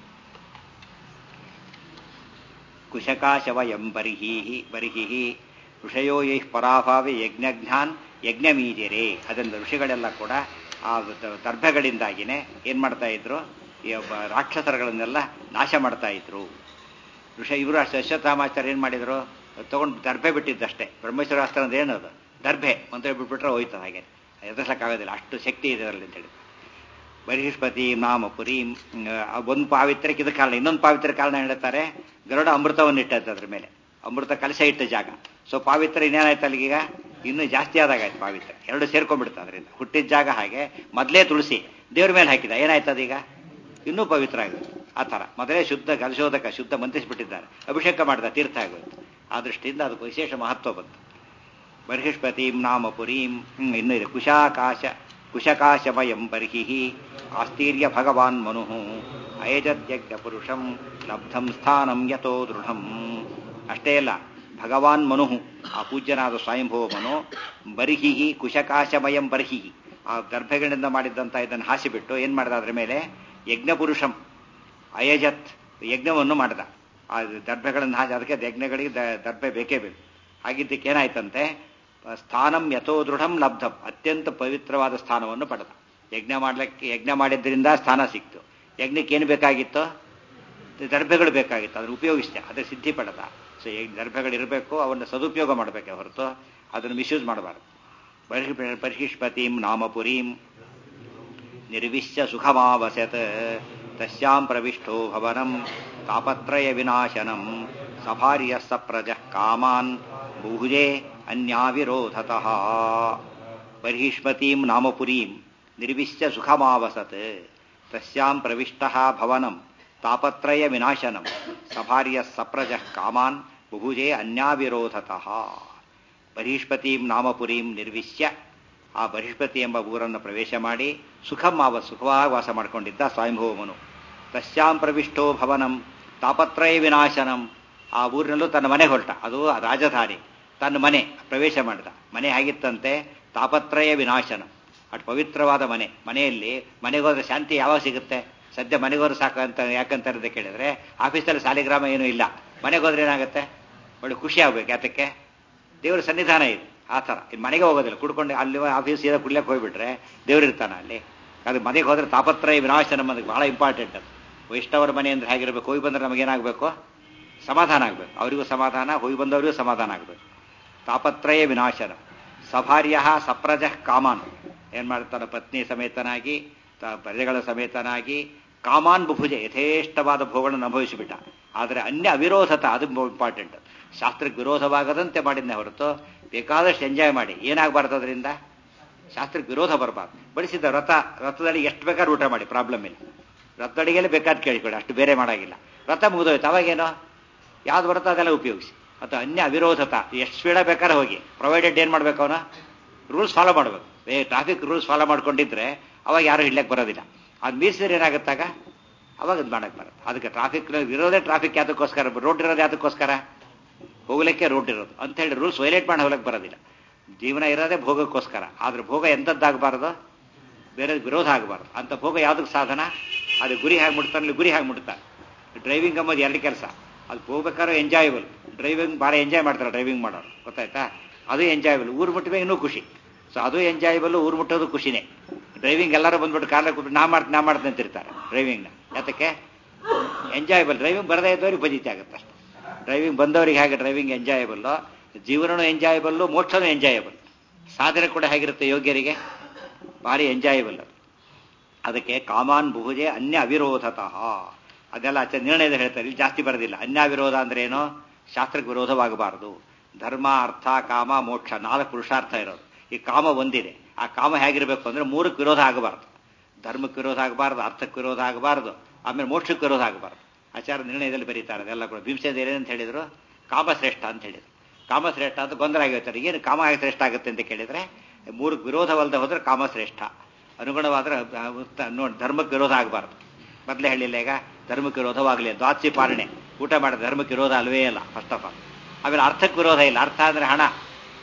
A: ಕುಶಕಾಶವಯಂ ಬರಿಹಿ ಬರಿಹಿ ಋಷಯೋ ಯೈಃ ಪರಾಭಾವಿ ಯಜ್ಞಜ್ಞಾನ್ ಯಜ್ಞಮೀಜಿರೆ ಅದರಿಂದ ಋಷಿಗಳೆಲ್ಲ ಕೂಡ ಆ ದರ್ಭಗಳಿಂದಾಗಿನೇ ಏನ್ ಮಾಡ್ತಾ ಇದ್ರು ಈ ಒಬ್ಬ ರಾಕ್ಷಸರುಗಳನ್ನೆಲ್ಲ ನಾಶ ಮಾಡ್ತಾ ಇದ್ರು ಋಷ ಇವರು ಅಷ್ಟು ಅಶ್ವತ್ಥಾಮಾಚಾರ್ಯ ಏನ್ ಮಾಡಿದ್ರು ತಗೊಂಡು ದರ್ಭೆ ಬಿಟ್ಟಿದ್ದಷ್ಟೇ ಬ್ರಹ್ಮೇಶ್ವರಾಸ್ತ್ರ ಅಂದ್ರೆ ಏನದು ದರ್ಭೆ ಮಂತ್ರ ಬಿಟ್ಬಿಟ್ರೆ ಹೋಯ್ತು ಹಾಗೆ ಎದುರಿಸಕ್ಕಾಗೋದಿಲ್ಲ ಅಷ್ಟು ಶಕ್ತಿ ಇದೆ ಅದರಲ್ಲಿ ಅಂತ ಹೇಳಿ ಬಹಿಷ್ಪತಿ ನಾಮ ಪುರೀಂ ಒಂದು ಪಾವಿತ್ರ್ಯಕ್ಕೆ ಇದು ಕಾರಣ ಇನ್ನೊಂದು ಪಾವಿತ್ರ್ಯ ಕಾರಣ ಹೇಳ್ತಾರೆ ಗರುಡ ಅಮೃತವನ್ನು ಇಟ್ಟದ್ದು ಅದ್ರ ಮೇಲೆ ಅಮೃತ ಕಲಶ ಇಟ್ಟ ಜಾಗ ಸೊ ಪಾವಿತ್ರ್ಯ ಇನ್ನೇನಾಯ್ತು ಅಲ್ಲಿಗೀಗ ಇನ್ನೂ ಜಾಸ್ತಿ ಆದಾಗ ಆಯ್ತು ಪಾವಿತ್ರ್ಯ ಎರಡು ಸೇರ್ಕೊಂಡ್ಬಿಡ್ತು ಅದರಿಂದ ಹುಟ್ಟಿದ ಜಾಗ ಹಾಗೆ ಮೊದಲೇ ತುಳಸಿ ದೇವ್ರ ಮೇಲೆ ಹಾಕಿದ ಏನಾಯ್ತು ಅದೀಗ ಇನ್ನೂ ಪವಿತ್ರ ಆಗುತ್ತೆ ಆ ಥರ ಮೊದಲೇ ಶುದ್ಧ ಕಲಶೋದಕ ಶುದ್ಧ ಮಂತ್ರಿಸಿಬಿಟ್ಟಿದ್ದಾರೆ ಅಭಿಷೇಕ ಮಾಡಿದ ತೀರ್ಥ ಆಗೋಯ್ತು ಆ ದೃಷ್ಟಿಯಿಂದ ಅದಕ್ಕೆ ವಿಶೇಷ ಮಹತ್ವ ಬಂತು ಬರ್ಹಿಷ್ಪತಿಂ ನಾಮ ಪುರೀಂ ಇನ್ನು ಇದೆ ಕುಶಾಕಾಶ ಕುಶಕಾಶಮಯಂ ಬರ್ಹಿ ಆಸ್ತೀರ್ಯ ಭಗವಾನ್ ಮನು ಅಯಜತ್ಯಜ್ಞ ಪುರುಷಂ ಲಬ್ಧಂ ಸ್ಥಾನಂ ಯಥೋ ದೃಢಂ ಅಷ್ಟೇ ಅಲ್ಲ ಭಗವಾನ್ ಮನು ಆ ಪೂಜ್ಯನಾದ ಸ್ವಯಂಭವ ಮನು ಬರ್ಹಿ ಕುಶಕಾಶಮಯಂ ಬರ್ಹಿ ಆ ಗರ್ಭಗಳಿಂದ ಮಾಡಿದ್ದಂತ ಇದನ್ನು ಹಾಸಿಬಿಟ್ಟು ಏನ್ ಮಾಡಿದ ಅದ್ರ ಮೇಲೆ ಯಜ್ಞ ಪುರುಷಂ ಅಯಜತ್ ಯಜ್ಞವನ್ನು ಮಾಡಿದ ಆ ದರ್ಭೆಗಳನ್ನು ಹಾಕಿ ಅದಕ್ಕೆ ಯಜ್ಞಗಳಿಗೆ ದರ್ಭೆ ಬೇಕೇ ಬೇಕು ಹಾಗಿದ್ದಕ್ಕೆ ಏನಾಯ್ತಂತೆ ಸ್ಥಾನಂ ಯಥೋ ದೃಢಂ ಲಬ್ಧಂ ಅತ್ಯಂತ ಪವಿತ್ರವಾದ ಸ್ಥಾನವನ್ನು ಪಡೆದ ಯಜ್ಞ ಮಾಡ್ಲಿಕ್ಕೆ ಯಜ್ಞ ಮಾಡಿದ್ರಿಂದ ಸ್ಥಾನ ಸಿಕ್ತು ಯಜ್ಞಕ್ಕೆ ಏನು ಬೇಕಾಗಿತ್ತು ದರ್ಭೆಗಳು ಬೇಕಾಗಿತ್ತು ಅದನ್ನು ಉಪಯೋಗಿಸಿದೆ ಅದೇ ಸಿದ್ಧಿ ಪಡೆದ ಸೊ ದರ್ಭೆಗಳಿರಬೇಕು ಅವನ್ನು ಸದುಪಯೋಗ ಮಾಡಬೇಕೆ ಹೊರತು ಅದನ್ನು ಮಿಸ್ಯೂಸ್ ಮಾಡಬಾರ್ದು ಬರ್ಹಿ ಬರ್ಹಿಷ್ಪತಿಂ ನಾಮಪುರೀಂ ನಿರ್ವಿಶ್ಯ ಸುಖಮಾವಸತ್ ತಸ್ಯಾಂ ಪ್ರವಿಷ್ಟೋ ಭವನಂ ತಾಪತ್ರಯ ವಿನಾಶನಂ ಸಭಾರ್ಯ ಸಪ್ರಜ ಕಾಮಾನ್ ಬುಹುಜೆ ಅನ್ಯಾವಿರೋಧತಃ ಬರ್ಹಿಷ್ಮತೀಂ ನಾಮಪುರೀಂ ನಿರ್ವಿಶ್ಯ ಸುಖಮಾವಸತ್ ತಸ್ಯಾಂ ಪ್ರವಿಷ್ಟ ಭವನಂ ತಾಪತ್ರಯ ವಿನಾಶನಂ ಸಭಾರ್ಯ ಸಪ್ರಜ ಕಾಮಾನ್ ಬುಹುಜೆ ಅನ್ಯಾವಿರೋಧತಃ ಬಹಿಷ್ಪತಿಂ ನಾಮಪುರೀಂ ನಿರ್ವಿಶ್ಯ ಆ ಬಹಿಷ್ಪತಿ ಎಂಬ ಊರನ್ನು ಪ್ರವೇಶ ಮಾಡಿ ಸುಖಂ ಆವ ಸುಖವಾಗಿ ವಾಸ ಮಾಡಿಕೊಂಡಿದ್ದ ಸ್ವಯಂಭೂಮನು ತಸ್ಯಾಂ ಪ್ರವಿಷ್ಟೋ ಭವನಂ ತಾಪತ್ರಯ ವಿನಾಶನಂ ಆ ಊರಿನಲ್ಲೂ ತನ್ನ ಮನೆ ಹೊರಟ ಅದು ರಾಜಧಾನಿ ತನ್ನ ಮನೆ ಪ್ರವೇಶ ಮಾಡಿದ ಮನೆ ಆಗಿತ್ತಂತೆ ತಾಪತ್ರಯ ವಿನಾಶನ ಅಟ್ ಪವಿತ್ರವಾದ ಮನೆ ಮನೆಯಲ್ಲಿ ಮನೆಗೆ ಹೋದ್ರೆ ಶಾಂತಿ ಯಾವಾಗ ಸಿಗುತ್ತೆ ಸದ್ಯ ಮನೆಗೆ ಹೋದ್ರೆ ಸಾಕು ಅಂತ ಯಾಕಂತ ಕೇಳಿದ್ರೆ ಆಫೀಸಲ್ಲಿ ಸಾಲಿಗ್ರಾಮ ಏನೂ ಇಲ್ಲ ಮನೆಗೆ ಹೋದ್ರೆ ಏನಾಗುತ್ತೆ ಒಳ್ಳೆ ಖುಷಿ ಆಗ್ಬೇಕು ಯಾತಕ್ಕೆ ದೇವರ ಸನ್ನಿಧಾನ ಇದೆ ಆ ಥರ ಇಲ್ಲಿ ಮನೆಗೆ ಹೋಗೋದಿಲ್ಲ ಕುಡ್ಕೊಂಡು ಅಲ್ಲಿ ಆಫೀಸ್ ಸೀದಾ ಕುಡ್ಲಕ್ಕೆ ಹೋಗ್ಬಿಟ್ರೆ ದೇವ್ರು ಇರ್ತಾನೆ ಅಲ್ಲಿ ಅದು ಮನೆಗೆ ಹೋದ್ರೆ ತಾಪತ್ರಯ ವಿನಾಶನ ನಮಗೆ ಬಹಳ ಇಂಪಾರ್ಟೆಂಟ್ ಅದು ವೈಷ್ಣವರ ಮನೆ ಅಂದ್ರೆ ಹೇಗಿರಬೇಕು ಹೋಗಿ ಬಂದ್ರೆ ನಮಗೇನಾಗಬೇಕು ಸಮಾಧಾನ ಆಗಬೇಕು ಅವರಿಗೂ ಸಮಾಧಾನ ಹೋಗಿ ಬಂದವರಿಗೂ ಸಮಾಧಾನ ಆಗಬೇಕು ತಾಪತ್ರಯ ವಿನಾಶನ ಸಭಾರ್ಯ ಸಪ್ರಜ ಕಾಮಾನ್ ಏನ್ ಮಾಡ್ತಾನೆ ಪತ್ನಿ ಸಮೇತನಾಗಿ ಪ್ರಜೆಗಳ ಸಮೇತನಾಗಿ ಕಾಮಾನ್ ಬುಭುಜೆ ಯಥೇಷ್ಟವಾದ ಭೋಗಗಳನ್ನು ಅನುಭವಿಸಿಬಿಟ್ಟ ಆದರೆ ಅನ್ಯ ಅವಿರೋಧತ ಅದು ಇಂಪಾರ್ಟೆಂಟ್ ಶಾಸ್ತ್ರಕ್ಕೆ ವಿರೋಧವಾಗದಂತೆ ಮಾಡಿದ್ನೆ ಹೊರತು ಬೇಕಾದಷ್ಟು ಎಂಜಾಯ್ ಮಾಡಿ ಏನಾಗಬಾರ್ದು ಅದರಿಂದ ಶಾಸ್ತ್ರಕ್ಕೆ ವಿರೋಧ ಬರಬಾರ್ದು ಬಡಿಸಿದ ರಥ ರಥದಲ್ಲಿ ಎಷ್ಟು ಬೇಕಾದ್ರೂ ಊಟ ಮಾಡಿ ಪ್ರಾಬ್ಲಮ್ ಇಲ್ಲ ರಥದಡಿಗೆಲ್ಲ ಬೇಕಾದ್ ಕೇಳಿಕೊಳ್ಳಿ ಅಷ್ಟು ಬೇರೆ ಮಾಡಾಗಿಲ್ಲ ರಥ ಮುಗಿದೋಯ್ತು ಅವಾಗೇನೋ ಯಾವ್ದು ಬರುತ್ತೋ ಅದೆಲ್ಲ ಉಪಯೋಗಿಸಿ ಅಥವಾ ಅನ್ಯ ಅವಿರೋಧತ ಎಷ್ಟು ಸ್ಪೀಡ ಬೇಕಾದ್ರೆ ಹೋಗಿ ಪ್ರೊವೈಡೆಡ್ ಏನು ಮಾಡ್ಬೇಕು ಅವನ ರೂಲ್ಸ್ ಫಾಲೋ ಮಾಡಬೇಕು ಏ ಟ್ರಾಫಿಕ್ ರೂಲ್ಸ್ ಫಾಲೋ ಮಾಡ್ಕೊಂಡಿದ್ರೆ ಅವಾಗ ಯಾರು ಹಿಡ್ಲಕ್ಕೆ ಬರೋದಿಲ್ಲ ಅದು ಮೀರಿಸಿದ್ರೆ ಏನಾಗುತ್ತಾಗ ಅವಾಗ ಇದು ಮಾಡಕ್ಕೆ ಬರುತ್ತೆ ಅದಕ್ಕೆ ಟ್ರಾಫಿಕ್ ಇರೋದೇ ಟ್ರಾಫಿಕ್ ಯಾತಕ್ಕೋಸ್ಕರ ರೋಡ್ ಇರೋದು ಯಾತಕ್ಕೋಸ್ಕರ ಹೋಗ್ಲಿಕ್ಕೆ ರೋಡ್ ಇರೋದು ಅಂತ ಹೇಳಿ ರೂಲ್ಸ್ ವೈಲೇಟ್ ಮಾಡಿ ಹೋಗ್ಲಿಕ್ಕೆ ಬರೋದಿಲ್ಲ ಜೀವನ ಇರೋದೇ ಭೋಗಕ್ಕೋಸ್ಕರ ಆದ್ರೆ ಭೋಗ ಎಂಥದ್ದಾಗಬಾರ್ದು ಬೇರೆ ವಿರೋಧ ಆಗಬಾರ್ದು ಅಂತ ಭೋಗ ಯಾವುದಕ್ಕೆ ಸಾಧನ ಅದು ಗುರಿ ಹೇಗೆ ಮುಟ್ತಾನೆ ಗುರಿ ಹೇಗೆ ಮುಟ್ತಾನೆ ಡ್ರೈವಿಂಗ್ ಅಂಬೋದು ಎರಡು ಕೆಲಸ ಅದು ಹೋಗ್ಬೇಕಾದ್ರೆ ಎಂಜಾಯಬಲ್ ಡ್ರೈವಿಂಗ್ ಭಾಳ ಎಂಜಾಯ್ ಮಾಡ್ತಾರೆ ಡ್ರೈವಿಂಗ್ ಮಾಡೋರು ಗೊತ್ತಾಯ್ತಾ ಅದು ಎಂಜಾಯಬಲ್ ಊರು ಮುಟ್ಟಿದ್ರೆ ಇನ್ನೂ ಖುಷಿ ಸೊ ಅದು ಎಂಜಾಯಬಲ್ ಊರು ಮುಟ್ಟೋದು ಖುಷಿನೇ ಡ್ರೈವಿಂಗ್ ಎಲ್ಲರೂ ಬಂದ್ಬಿಟ್ಟು ಕಾಲ ಕೂತ್ಬಿಟ್ಟು ನಾ ಮಾಡ್ತೀನಿ ನಾ ಮಾಡ್ತೀನಿ ಅಂತಿರ್ತಾರೆ ಡ್ರೈವಿಂಗ್ನ ಯಾತಕ್ಕೆ ಎಂಜಾಯಬಲ್ ಡ್ರೈವಿಂಗ್ ಬರದೇ ಇದ್ದವ್ರಿಗೆ ಬಜಿತಿ ಆಗುತ್ತೆ ಅಷ್ಟೇ ಡ್ರೈವಿಂಗ್ ಬಂದವರಿಗೆ ಹೇಗೆ ಡ್ರೈವಿಂಗ್ ಎಂಜಾಯಬಲ್ಲು ಜೀವನನೂ ಎಂಜಾಯಬಲ್ಲು ಮೋಕ್ಷನೂ ಎಂಜಾಯಬಲ್ ಸಾಧನೆ ಕೂಡ ಹೇಗಿರುತ್ತೆ ಯೋಗ್ಯರಿಗೆ ಭಾರಿ ಎಂಜಾಯಬಲ್ ಅದಕ್ಕೆ ಕಾಮಾನ್ ಬಹುಜೆ ಅನ್ಯ ಅವಿರೋಧತಃ ಅದೆಲ್ಲ ಆಚೆ ನಿರ್ಣಯದ ಹೇಳ್ತಾರೆ ಇಲ್ಲಿ ಜಾಸ್ತಿ ಬರೋದಿಲ್ಲ ಅನ್ಯ ವಿರೋಧ ಅಂದ್ರೆ ಏನು ಶಾಸ್ತ್ರಕ್ಕೆ ವಿರೋಧವಾಗಬಾರದು ಧರ್ಮ ಅರ್ಥ ಕಾಮ ಮೋಕ್ಷ ನಾಲ್ಕು ಪುರುಷಾರ್ಥ ಇರೋದು ಈ ಕಾಮ ಒಂದಿದೆ ಆ ಕಾಮ ಹೇಗಿರಬೇಕು ಅಂದ್ರೆ ಮೂರಕ್ಕೆ ವಿರೋಧ ಆಗಬಾರ್ದು ಧರ್ಮಕ್ಕೆ ವಿರೋಧ ಆಗಬಾರ್ದು ಅರ್ಥಕ್ಕೆ ವಿರೋಧ ಆಗಬಾರ್ದು ಆಮೇಲೆ ಮೋಕ್ಷಕ್ಕೆ ವಿರೋಧ ಆಗಬಾರ್ದು ಆಚಾರ ನಿರ್ಣಯದಲ್ಲಿ ಬರೀತಾರೆ ಅದೆಲ್ಲ ಕೂಡ ಭೀಮಸೇನ ಏನಂತ ಹೇಳಿದ್ರು ಕಾಮಶ್ರೇಷ್ಠ ಅಂತ ಹೇಳಿದ್ರು ಕಾಮಶ್ರೇಷ್ಠ ಅಂತ ಗೊಂದಲ ಆಗಿರ್ತಾರೆ ಏನು ಕಾಮ ಶ್ರೇಷ್ಠ ಆಗುತ್ತೆ ಅಂತ ಕೇಳಿದ್ರೆ ಮೂರಕ್ಕೆ ವಿರೋಧವಲ್ಲದೆ ಹೋದ್ರೆ ಕಾಮಶ್ರೇಷ್ಠ ಅನುಗುಣವಾದ್ರೆ ನೋಡಿ ಧರ್ಮಕ್ಕೆ ವಿರೋಧ ಆಗಬಾರ್ದು ಮೊದಲೇ ಹೇಳಿಲ್ಲ ಈಗ ದ್ಧರ್ಮಕ್ಕೆ ವಿರೋಧವಾಗಲಿ ದ್ವಾದಶಿ ಪಾಲನೆ ಊಟ ಮಾಡಿದ ಧರ್ಮಕ್ಕೆ ವಿರೋಧ ಅಲ್ವೇ ಇಲ್ಲ ಫಸ್ಟ್ ಆಫ್ ಆಲ್ ಆಮೇಲೆ ಅರ್ಥಕ್ಕೆ ವಿರೋಧ ಇಲ್ಲ ಅರ್ಥ ಅಂದ್ರೆ ಹಣ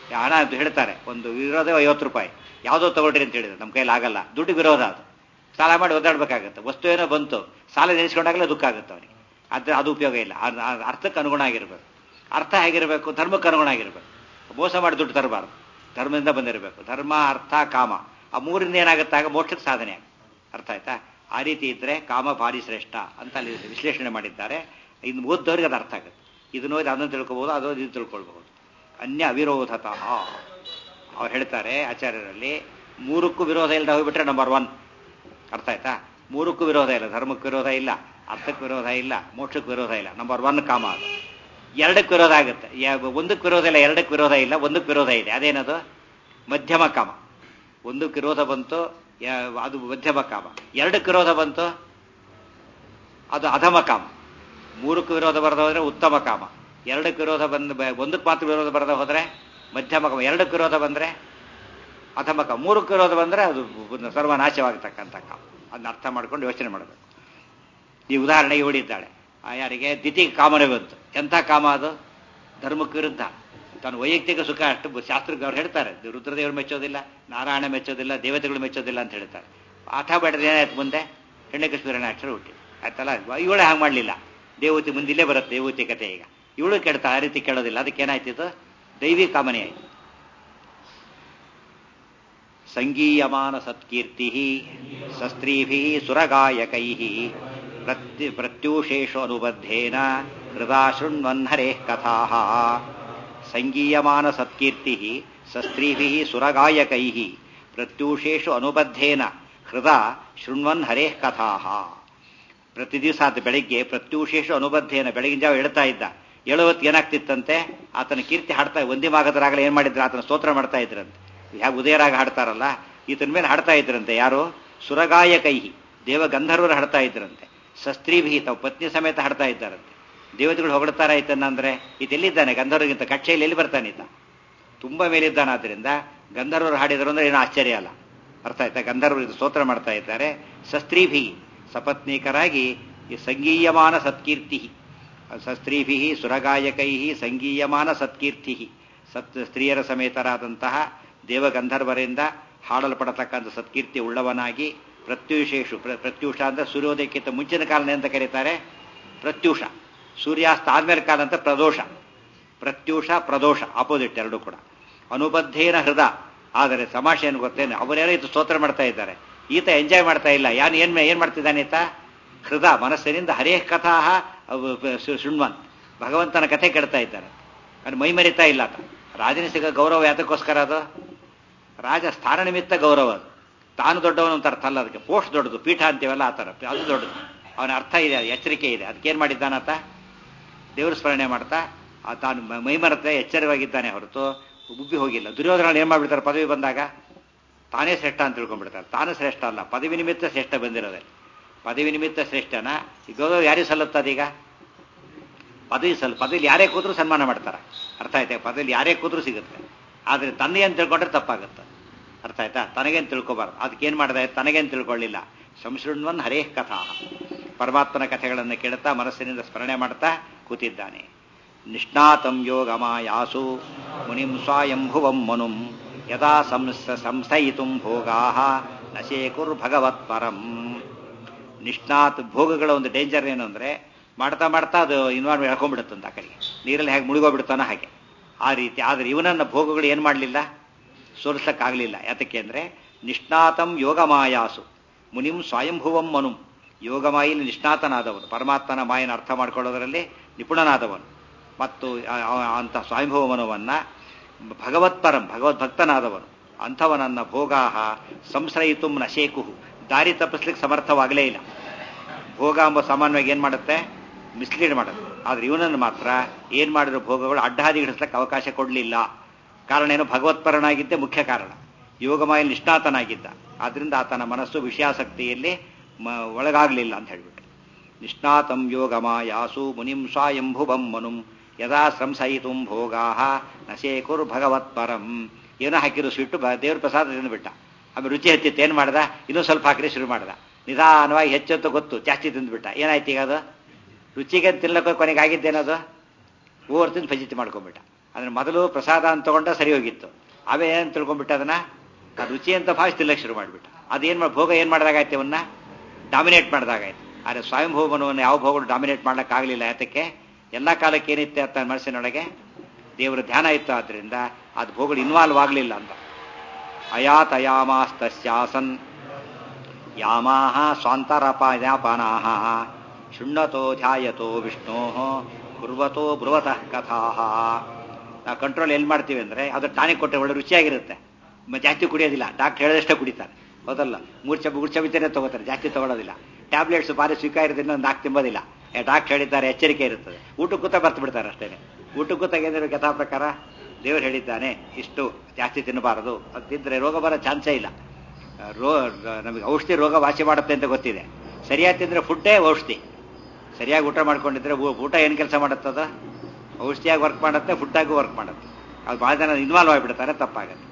A: ಹಣ ಅಂತ ಹೇಳ್ತಾರೆ ಒಂದು ಇರೋದೇ ಐವತ್ತು ರೂಪಾಯಿ ಯಾವುದೋ ತಗೊಳ್ರಿ ಅಂತ ಹೇಳಿದ್ರೆ ನಮ್ಮ ಕೈಲಿ ಆಗಲ್ಲ ದುಡ್ಡು ವಿರೋಧ ಅದು ಸಾಲ ಮಾಡಿ ಒದ್ದಾಡ್ಬೇಕಾಗತ್ತೆ ವಸ್ತು ಏನೋ ಬಂತು ಸಾಲ ನೆನೆಸ್ಕೊಂಡಾಗಲೇ ದುಃಖ ಆಗುತ್ತೆ ಅವನಿಗೆ ಅದು ಅದು ಉಪಯೋಗ ಇಲ್ಲ ಅದ್- ಅದ್ ಅರ್ಥಕ್ಕೆ ಅನುಗುಣ ಆಗಿರ್ಬೇಕು ಅರ್ಥ ಹೇಗಿರಬೇಕು ಧರ್ಮಕ್ಕೆ ಅನುಗುಣ ಆಗಿರ್ಬೇಕು ಮೋಸ ಮಾಡಿ ದುಡ್ಡು ತರಬಾರ್ದು ಧರ್ಮದಿಂದ ಬಂದಿರಬೇಕು ಧರ್ಮ ಅರ್ಥ ಕಾಮ ಆ ಮೂರಿಂದ ಏನಾಗುತ್ತಾಗ ಮೋಕ್ಷಕ್ಕೆ ಸಾಧನೆ ಆಗುತ್ತೆ ಅರ್ಥ ಆಯ್ತಾ ಆ ರೀತಿ ಇದ್ರೆ ಕಾಮ ಭಾರಿ ಶ್ರೇಷ್ಠ ಅಂತ ಅಲ್ಲಿ ವಿಶ್ಲೇಷಣೆ ಮಾಡಿದ್ದಾರೆ ಇನ್ನು ಓದ್ದವ್ರಿಗೆ ಅದು ಅರ್ಥ ಆಗುತ್ತೆ ಇದನ್ನು ಓದಿ ಅದನ್ನು ತಿಳ್ಕೊಬಹುದು ಅದು ಇದು ತಿಳ್ಕೊಳ್ಬಹುದು ಅನ್ಯ ಅವಿರೋಧತಃ ಅವ್ರು ಹೇಳ್ತಾರೆ ಆಚಾರ್ಯರಲ್ಲಿ ಮೂರಕ್ಕೂ ವಿರೋಧ ಇಲ್ಲದೆ ಹೋಗ್ಬಿಟ್ರೆ ನಂಬರ್ ಒನ್ ಅರ್ಥ ಆಯ್ತಾ ಮೂರಕ್ಕೂ ವಿರೋಧ ಇಲ್ಲ ಧರ್ಮಕ್ಕೆ ವಿರೋಧ ಇಲ್ಲ ಅರ್ಥಕ್ಕೆ ವಿರೋಧ ಇಲ್ಲ ಮೋಕ್ಷಕ್ಕೆ ವಿರೋಧ ಇಲ್ಲ ನಂಬರ್ ಒನ್ ಕಾಮ ಅದು ಎರಡಕ್ಕೆ ವಿರೋಧ ಆಗುತ್ತೆ ಯಾ- ಒಂದಕ್ಕೆ ವಿರೋಧ ಇಲ್ಲ ಎರಡಕ್ಕೆ ವಿರೋಧ ಇಲ್ಲ ಒಂದಕ್ಕೆ ವಿರೋಧ ಇದೆ ಅದೇನದು ಮಧ್ಯಮ ಕಾಮ ಒಂದಕ್ಕೆ ವಿರೋಧ ಬಂತು ಯಾ- ಅದು ಮಧ್ಯಮ ಕಾಮ ಎರಡಕ್ಕೆ ವಿರೋಧ ಬಂತು ಅದು ಅಧಮ ಕಾಮ ಮೂರಕ್ಕೆ ವಿರೋಧ ಬರದ ಹೋದ್ರೆ ಉತ್ತಮ ಕಾಮ ಎರಡಕ್ಕೆ ವಿರೋಧ ಬಂದ ಬ- ಒಂದಕ್ಕೆ ಮಾತ್ರ ವಿರೋಧ ಬರದ ಹೋದ್ರೆ ಮಧ್ಯಮ ಕಾಮ ಎರಡಕ್ಕೆ ವಿರೋಧ ಬಂದ್ರೆ ಅಧಮ ಕಾಮ ಮೂರಕ್ಕೆ ವಿರೋಧ ಬಂದ್ರೆ ಅದು ಒಂದು ಸರ್ವನಾಶವಾಗತಕ್ಕಂಥ ಕಾಮ ಅದನ್ನ ಅರ್ಥ ಮಾಡ್ಕೊಂಡು ಯೋಚನೆ ಮಾಡಬೇಕು ಈ ಉದಾಹರಣೆಗೆ ಹೊಡಿದ್ದಾಳೆ ಆ ಯಾರಿಗೆ ದಿತಿ ಕಾಮನೆ ಬಂತು ಎಂಥ ಕಾಮ ಅದು ಧರ್ಮಕ್ಕೆ ವಿರುದ್ಧ ತಾನು ವೈಯಕ್ತಿಕ ಸುಖ ಅಷ್ಟು ಬ- ಶಾಸ್ತ್ರಕ್ಕೆ ಅವ್ರು ಹೇಳ್ತಾರೆ ರುದ್ರದೇವರು ಮೆಚ್ಚೋದಿಲ್ಲ ನಾರಾಯಣ ಮೆಚ್ಚೋದಿಲ್ಲ ದೇವತೆಗಳು ಮೆಚ್ಚೋದಿಲ್ಲ ಅಂತ ಹೇಳ್ತಾರೆ ಆಟ ಬೇಡದ್ರೆ ಏನಾಯ್ತು ಮುಂದೆ ಹೆಣ್ಣಕಶ್ಮೀರನ ಅಕ್ಷರ ಹುಟ್ಟಿ ಆಯ್ತಲ್ಲ ಇವಳೇ ಹಾಗೆ ಮಾಡಲಿಲ್ಲ ದೇವತೆ ಮುಂದಿಲ್ಲೇ ಬರುತ್ತೆ ದೇವತೆ ಕಥೆ ಈಗ ಇವಳು ಕೆಡ್ತಾ ಆ ರೀತಿ ಕೇಳೋದಿಲ್ಲ ಅದಕ್ಕೆ ಏನಾಯ್ತಿತ್ತು ದೈವಿ ಕಾಮನೆ ಆಯ್ತು ಸಂಗೀಯಮಾನ ಸತ್ಕೀರ್ತಿ ಸಸ್ತ್ರೀಭಿ ಸುರಗಾಯಕೈ ಪ್ರತ್ಯು ಪ್ರತ್ಯೂಷೇಷು ಅನುಬದ್ಧೇನ ಹೃದಾ ಶೃಣ್ವನ್ಹರೇ ಕಥಾ ಸಂಗೀಯಮಾನ ಸತ್ಕೀರ್ತಿ ಸಸ್ತ್ರೀಭಿ ಸುರಗಾಯಕೈ ಪ್ರತ್ಯೂಷೇಷು ಅನುಬದ್ಧೇನ ಹೃದಾ ಶೃಣ್ವನ್ ಹರೇ ಕಥಾ ಪ್ರತಿ ದಿವಸ ಆತ ಬೆಳಿಗ್ಗೆ ಪ್ರತ್ಯೂಷೇಷು ಅನುಬದ್ಧೇನ ಬೆಳಗಿನ ಜಾವ ಹೇಳ್ತಾ ಇದ್ದ ಹೇಳುವತ್ತು ಏನಾಗ್ತಿತ್ತಂತೆ ಆತನ ಕೀರ್ತಿ ಹಾಡ್ತಾ ಒಂದೇ ಮಾಗದರಾಗಲೇ ಏನ್ ಮಾಡಿದ್ರು ಆತನ ಸ್ತೋತ್ರ ಮಾಡ್ತಾ ಇದ್ರಂತೆ ಹೇಗೆ ಉದಯರಾಗ ಹಾಡ್ತಾರಲ್ಲ ಈತನ ಮೇಲೆ ಹಾಡ್ತಾ ಇದ್ರಂತೆ ಯಾರು ಸುರಗಾಯಕೈಹಿ ದೇವ ಗಂಧರ್ವರು ಹಾಡ್ತಾ ಇದ್ರಂತೆ ಶಸ್ತ್ರೀಭಿ ತಾವು ಪತ್ನಿ ಸಮೇತ ಹಾಡ್ತಾ ಇದ್ದಾರಂತೆ ದೇವತೆಗಳು ಹೊಗಳ್ತಾರ ಈತನಂದ್ರೆ ಈತೆಲ್ಲಿದ್ದಾನೆ ಗಂಧರ್ವರಿಗಿಂತ ಕಕ್ಷೆಯಲ್ಲಿ ಎಲ್ಲಿ ಬರ್ತಾನೆ ಈತ ತುಂಬಾ ಮೇಲಿದ್ದಾನಾದ್ರಿಂದ ಗಂಧರ್ವರು ಹಾಡಿದರು ಅಂದ್ರೆ ಏನೂ ಆಶ್ಚರ್ಯ ಅಲ್ಲ ಅರ್ಥ ಆಯ್ತಾ ಗಂಧರ್ವರು ಇದು ಸ್ತೋತ್ರ ಮಾಡ್ತಾ ಇದ್ದಾರೆ ಶಸ್ತ್ರೀಭಿ ಸಪತ್ನೀಕರಾಗಿ ಈ ಸಂಗೀಯಮಾನ ಸತ್ಕೀರ್ತಿ ಶಸ್ತ್ರೀಭಿ ಸುರಗಾಯಕೈ ಸಂಗೀಯಮಾನ ಸತ್ಕೀರ್ತಿ ಸತ್ ಸ್ತ್ರೀಯರ ಸಮೇತರಾದಂತಹ ದೇವಗಂಧರ್ವರಿಂದ ಹಾಡಲ್ಪಡತಕ್ಕಂಥ ಸತ್ಕೀರ್ತಿ ಉಳ್ಳವನಾಗಿ ಪ್ರತ್ಯೂಷೇಷು ಪ್ರ- ಪ್ರತ್ಯೂಷ ಅಂದ್ರೆ ಸೂರ್ಯೋದಯಕ್ಕಿಂತ ಮುಂಚಿನ ಕಾಲನೆ ಅಂತ ಕರೀತಾರೆ ಪ್ರತ್ಯೂಷ ಸೂರ್ಯಾಸ್ತ ಆದ್ಮೇಲೆ ಕಾಲ ಅಂತ ಪ್ರದೋಷ ಪ್ರತ್ಯೂಷ ಪ್ರದೋಷ ಆಪೋಸಿಟ್ ಎರಡು ಕೂಡ ಅನುಬದ್ಧೇನ ಹೃದ ಆದರೆ ತಮಾಷೆ ಏನು ಗೊತ್ತೇನು ಅವರೇನೋ ಇದು ಸ್ತೋತ್ರ ಮಾಡ್ತಾ ಇದ್ದಾರೆ ಈತ ಎಂಜಾಯ್ ಮಾಡ್ತಾ ಇಲ್ಲ ಯಾನು ಏನ್ ಏನ್ ಮಾಡ್ತಿದ್ದಾನೆ ಈತ ಹೃದ ಮನಸ್ಸಿನಿಂದ ಹರೇ ಕಥಾ ಶೃಣ್ವಂತ್ ಭಗವಂತನ ಕಥೆ ಕೆಡ್ತಾ ಇದ್ದಾರೆ ಅದು ಮೈ ಮರಿತಾ ಇಲ್ಲ ಆತ ರಾಜನ ಸಿಗ ಗೌರವ ಯಾತಕ್ಕೋಸ್ಕರ ಅದು ರಾಜ ಸ್ಥಾನ ನಿಮಿತ್ತ ಗೌರವ ಅದು ತಾನು ದೊಡ್ಡವನು ಅಂತ ಅರ್ಥ ಅಲ್ಲ ಅದಕ್ಕೆ ಪೋಸ್ಟ್ ದೊಡ್ಡದು ಪೀಠ ಅಂತೀವಲ್ಲ ಆ ಥರ ಅದು ದೊಡ್ಡದು ಅವನ ಅರ್ಥ ಇದೆ ಎಚ್ಚರಿಕೆ ಇದೆ ಅದಕ್ಕೇನು ಮಾಡಿದ್ದಾನಾತ ದೇವ್ರ ಸ್ಮರಣೆ ಮಾಡ್ತಾ ಆ ತಾನು ಮ- ಮೈಮರತೆ ಎಚ್ಚರವಾಗಿದ್ದಾನೆ ಹೊರತು ಉಬ್ಬಿ ಹೋಗಿಲ್ಲ ದುರ್ಯೋಧನ ಏನ್ ಮಾಡ್ಬಿಡ್ತಾರೆ ಪದವಿ ಬಂದಾಗ ತಾನೇ ಶ್ರೇಷ್ಠ ಅಂತ ತಿಳ್ಕೊಂಡ್ಬಿಡ್ತಾರೆ ತಾನು ಶ್ರೇಷ್ಠ ಅಲ್ಲ ಪದವಿ ನಿಮಿತ್ತ ಶ್ರೇಷ್ಠ ಬಂದಿರೋದೆ ಪದವಿ ನಿಮಿತ್ತ ಶ್ರೇಷ್ಠನ ಈಗ ಗೌರವ ಯಾರಿಗೆ ಸಲ್ಲುತ್ತದೀಗ ಪದವಿ ಸಲ್ ಪದವಿಲಿ ಯಾರೇ ಕೂತ್ರು ಸನ್ಮಾನ ಮಾಡ್ತಾರೆ ಅರ್ಥ ಆಯ್ತಾ ಪದವಿಲಿ ಯಾರೇ ಕೂತ್ರು ಸಿಗುತ್ತೆ ಆದ್ರೆ ತನ್ನೇನು ತಿಳ್ಕೊಂಡ್ರೆ ತಪ್ಪಾಗುತ್ತೆ ಅರ್ಥ ಆಯ್ತಾ ತನಗೇನು ತಿಳ್ಕೊಬಾರ್ದು ಅದಕ್ಕೇನು ಮಾಡಿದೆ ತನಗೇನು ತಿಳ್ಕೊಳ್ಳಿಲ್ಲ ಸಂಶೃಣ್ವನ್ ಹರೇ ಕಥಾ ಪರಮಾತ್ಮನ ಕಥೆಗಳನ್ನು ಕೇಳುತ್ತಾ ಮನಸ್ಸಿನಿಂದ ಸ್ಮರಣೆ ಮಾಡ್ತಾ ಕೂತಿದ್ದಾನೆ ನಿಷ್ಣಾತಂ ಯೋಗಮಾಯಾಸು ಮುನಿಂ ಸ್ವಾಯಂಭುವಂ ಮನುಂ ಯದಾ ಸಂಸ ಸಂಸ್ಥಯಿತು ಭೋಗಾ ನಶೇಕುರ್ ಭಗವತ್ ಪರಂ ನಿಷ್ಣಾತ್ ಭೋಗಗಳ ಒಂದು ಡೇಂಜರ್ ಏನು ಅಂದ್ರೆ ಮಾಡ್ತಾ ಮಾಡ್ತಾ ಅದು ಇನ್ವಾಲ್ವ್ ಹೇಳ್ಕೊಂಡ್ಬಿಡುತ್ತಂತ ಆ ಕಡೆಗೆ ನೀರಲ್ಲಿ ಹೇಗೆ ಮುಳುಗೋಗ್ಬಿಡ್ತಾನೋ ಹಾಗೆ ಆ ರೀತಿ ಆದರೆ ಇವನನ್ನ ಭೋಗಗಳು ಏನು ಮಾಡಲಿಲ್ಲ ಸೋಲಿಸಕ್ಕಾಗಲಿಲ್ಲ ಯಾತಕ್ಕೆ ಅಂದ್ರೆ ನಿಷ್ಣಾತಂ ಯೋಗಮಾಯಾಸು ಮುನಿಂ ಸ್ವಯಂಭುವಂ ಮನು ಯೋಗಮಾಯಿಲಿ ನಿಷ್ಣಾತನಾದವನು ಪರಮಾತ್ಮನ ಮಾಯನ ಅರ್ಥ ಮಾಡ್ಕೊಳ್ಳೋದರಲ್ಲಿ ನಿಪುಣನಾದವನು ಮತ್ತು ಆ- ಆ- ಅಂಥ ಸ್ವಯಂಭವ ಮನುವನ್ನ ಭಗವತ್ಪರಂ ಭಗವದ್ಭಕ್ತನಾದವನು ಅಂಥವನನ್ನ ಭೋಗಾಹ ಸಂಶ್ರಯಿತು ನಶೇಕುಹು ದಾರಿ ತಪ್ಪಿಸ್ಲಿಕ್ಕೆ ಸಮರ್ಥವಾಗಲೇ ಇಲ್ಲ ಭೋಗ ಎಂಬ ಸಾಮಾನ್ಯವಾಗಿ ಏನ್ ಮಾಡುತ್ತೆ ಮಿಸ್ಲೀಡ್ ಮಾಡುತ್ತೆ ಆದ್ರೆ ಇವನನ್ನು ಮಾತ್ರ ಏನ್ ಮಾಡಿರೋ ಭೋಗಗಳು ಅಡ್ಡಹಾದಿ ಹಿಡಿಸ್ಲಿಕ್ಕೆ ಅವಕಾಶ ಕೊಡಲಿಲ್ಲ ಕಾರಣ ಏನು ಭಗವತ್ಪರನಾಗಿದ್ದೇ ಮುಖ್ಯ ಕಾರಣ ಯೋಗಮಾಯಲ್ಲಿ ನಿಷ್ಣಾತನಾಗಿದ್ದ ಆದ್ರಿಂದ ಆತನ ಮನಸ್ಸು ವಿಷಯಾಸಕ್ತಿಯಲ್ಲಿ ಮ- ಒಳಗಾಗಲಿಲ್ಲ ಅಂತ ಹೇಳ್ಬಿಟ್ಟು ನಿಷ್ಣಾತಂ ಯೋಗಮಾಯಾಸು ಮುನಿಂ ಸ್ವಾಯಂಭುವಂ ಮನುಂ ಯದಾ ಸಂಸಯಿತು ಭೋಗಾ ನಶೇಕುರ್ ಭಗವತ್ಪರಂ ಏನೋ ಹಾಕಿರೋ ಸ್ವೀಟು ಬ- ದೇವ್ರ ಪ್ರಸಾದ ತಿಂದ್ಬಿಟ್ಟ ಆಮೇಲೆ ರುಚಿ ಹತ್ತಿತ್ತು ಏನು ಮಾಡ್ದ ಇನ್ನೂ ಸ್ವಲ್ಪ ಹಾಕಿರಿ ಶುರು ಮಾಡ್ದ ನಿಧಾನವಾಗಿ ಹೆಚ್ಚೊತ್ತು ಗೊತ್ತು ಜಾಸ್ತಿ ತಿಂದ್ಬಿಟ್ಟ ಏನಾಯ್ತು ಈಗ ಅದು ರುಚಿಗೆ ತಿನ್ಲಕ್ಕ ಕೊನೆಗೆ ಆಗಿದ್ದೇನದು ಓವರ್ ತಿಂದು ಫಜಿತಿ ಮಾಡ್ಕೊಂಡ್ಬಿಟ್ಟ ಅಂದ್ರೆ ಮೊದಲು ಪ್ರಸಾದ ಅಂತ ತಗೊಂಡ ಸರಿ ಹೋಗಿತ್ತು ಅವೇ ಏನು ತಿಳ್ಕೊಂಡ್ಬಿಟ್ಟು ಅದನ್ನ ಅದು ರುಚಿ ಅಂತ ಭಾವಿಸಿ ತಿನ್ನಕ್ಕೆ ಶುರು ಮಾಡಿಬಿಟ್ಟು ಅದೇನು ಮಾಡಿ ಭೋಗ ಏನು ಮಾಡಿದಾಗಾಯ್ತು ಅವನ್ನ ಡಾಮಿನೇಟ್ ಮಾಡಿದಾಗಾಯ್ತು ಆದರೆ ಸ್ವಯಂಭೋಗನವನ್ನು ಯಾವ ಭೋಗಗಳು ಡಾಮಿನೇಟ್ ಮಾಡ್ಲಿಕ್ಕಾಗಲಿಲ್ಲ ಯಾತಕ್ಕೆ ಎಲ್ಲ ಕಾಲಕ್ಕೆ ಏನಿತ್ತು ಅಂತ ಮನಸ್ಸಿನೊಳಗೆ ದೇವರ ಧ್ಯಾನ ಇತ್ತು ಆದ್ದರಿಂದ ಅದು ಭೋಗಗಳು ಇನ್ವಾಲ್ವ್ ಆಗಲಿಲ್ಲ ಅಂತ ಅಯಾತಯಾಮಾಸ್ತಸ್ಯಾಸನ್ ಯಾಮಾಹ ಸ್ವಾಂತರಪಾಪಾನಾಹ ಶೃಣ್ವತೋ ಧ್ಯಾಯತೋ ವಿಷ್ಣೋ ಕುರ್ವತೋ ಬ್ರುವತಃ ಕಥಾ ನಾವು ಕಂಟ್ರೋಲ್ ಎಲ್ಲಿ ಮಾಡ್ತೀವಿ ಅಂದರೆ ಅದು ಟಾನಿಕ್ ಕೊಟ್ಟರೆ ಒಳ್ಳೆ ರುಚಿಯಾಗಿರುತ್ತೆ ಮ- ಜಾಸ್ತಿ ಕುಡಿಯೋದಿಲ್ಲ ಡಾಕ್ಟರ್ ಹೇಳಿದಷ್ಟೇ ಕುಡಿತಾರೆ ಹೌದಲ್ಲ ಮೂರು ಚಬ್ಬ ಮೂರು ಚಬಿತನೇ ತಗೋತಾರೆ ಜಾಸ್ತಿ ತಗೊಳ್ಳೋದಿಲ್ಲ ಟ್ಯಾಬ್ಲೆಟ್ಸ್ ಭಾರಿ ಸ್ವೀಕಾರ ಇರೋದ್ರಿಂದ ಒಂದು ನಾಲ್ಕು ತಿಂಬೋದಿಲ್ಲ ಡಾಕ್ಟರ್ ಹೇಳಿದ್ದಾರೆ ಎಚ್ಚರಿಕೆ ಇರುತ್ತದೆ ಊಟಕ್ಕೂ ಬರ್ತು ಬಿಡ್ತಾರೆ ಅಷ್ಟೇ ಊಟಕ್ಕೂ ತೆಗೆದ್ರೆ ಕಥಾ ಪ್ರಕಾರ ದೇವರು ಹೇಳಿದ್ದಾನೆ ಇಷ್ಟು ಜಾಸ್ತಿ ತಿನ್ನಬಾರದು ಅದು ತಿಂದರೆ ರೋಗ ಬರೋ ಚಾನ್ಸೇ ಇಲ್ಲ ರೋ ನಮಗೆ ಔಷಧಿ ರೋಗ ವಾಸಿ ಮಾಡುತ್ತೆ ಅಂತ ಗೊತ್ತಿದೆ ಸರಿಯಾಗಿ ತಿಂದರೆ ಫುಡ್ಡೇ ಔಷಧಿ ಸರಿಯಾಗಿ ಊಟ ಮಾಡ್ಕೊಂಡಿದ್ರೆ ಊ- ಊಟ ಏನು ಕೆಲಸ ಮಾಡುತ್ತದ ಔಷಧಿಯಾಗಿ ವರ್ಕ್ ಮಾಡುತ್ತೆ ಫುಡ್ಡಾಗೂ ವರ್ಕ್ ಮಾಡುತ್ತೆ ಅದು ಭಾಳ ಜನ ಇನ್ವಾಲ್ವ್ ಆಗಿಬಿಡ್ತಾರೆ ತಪ್ಪಾಗತ್ತೆ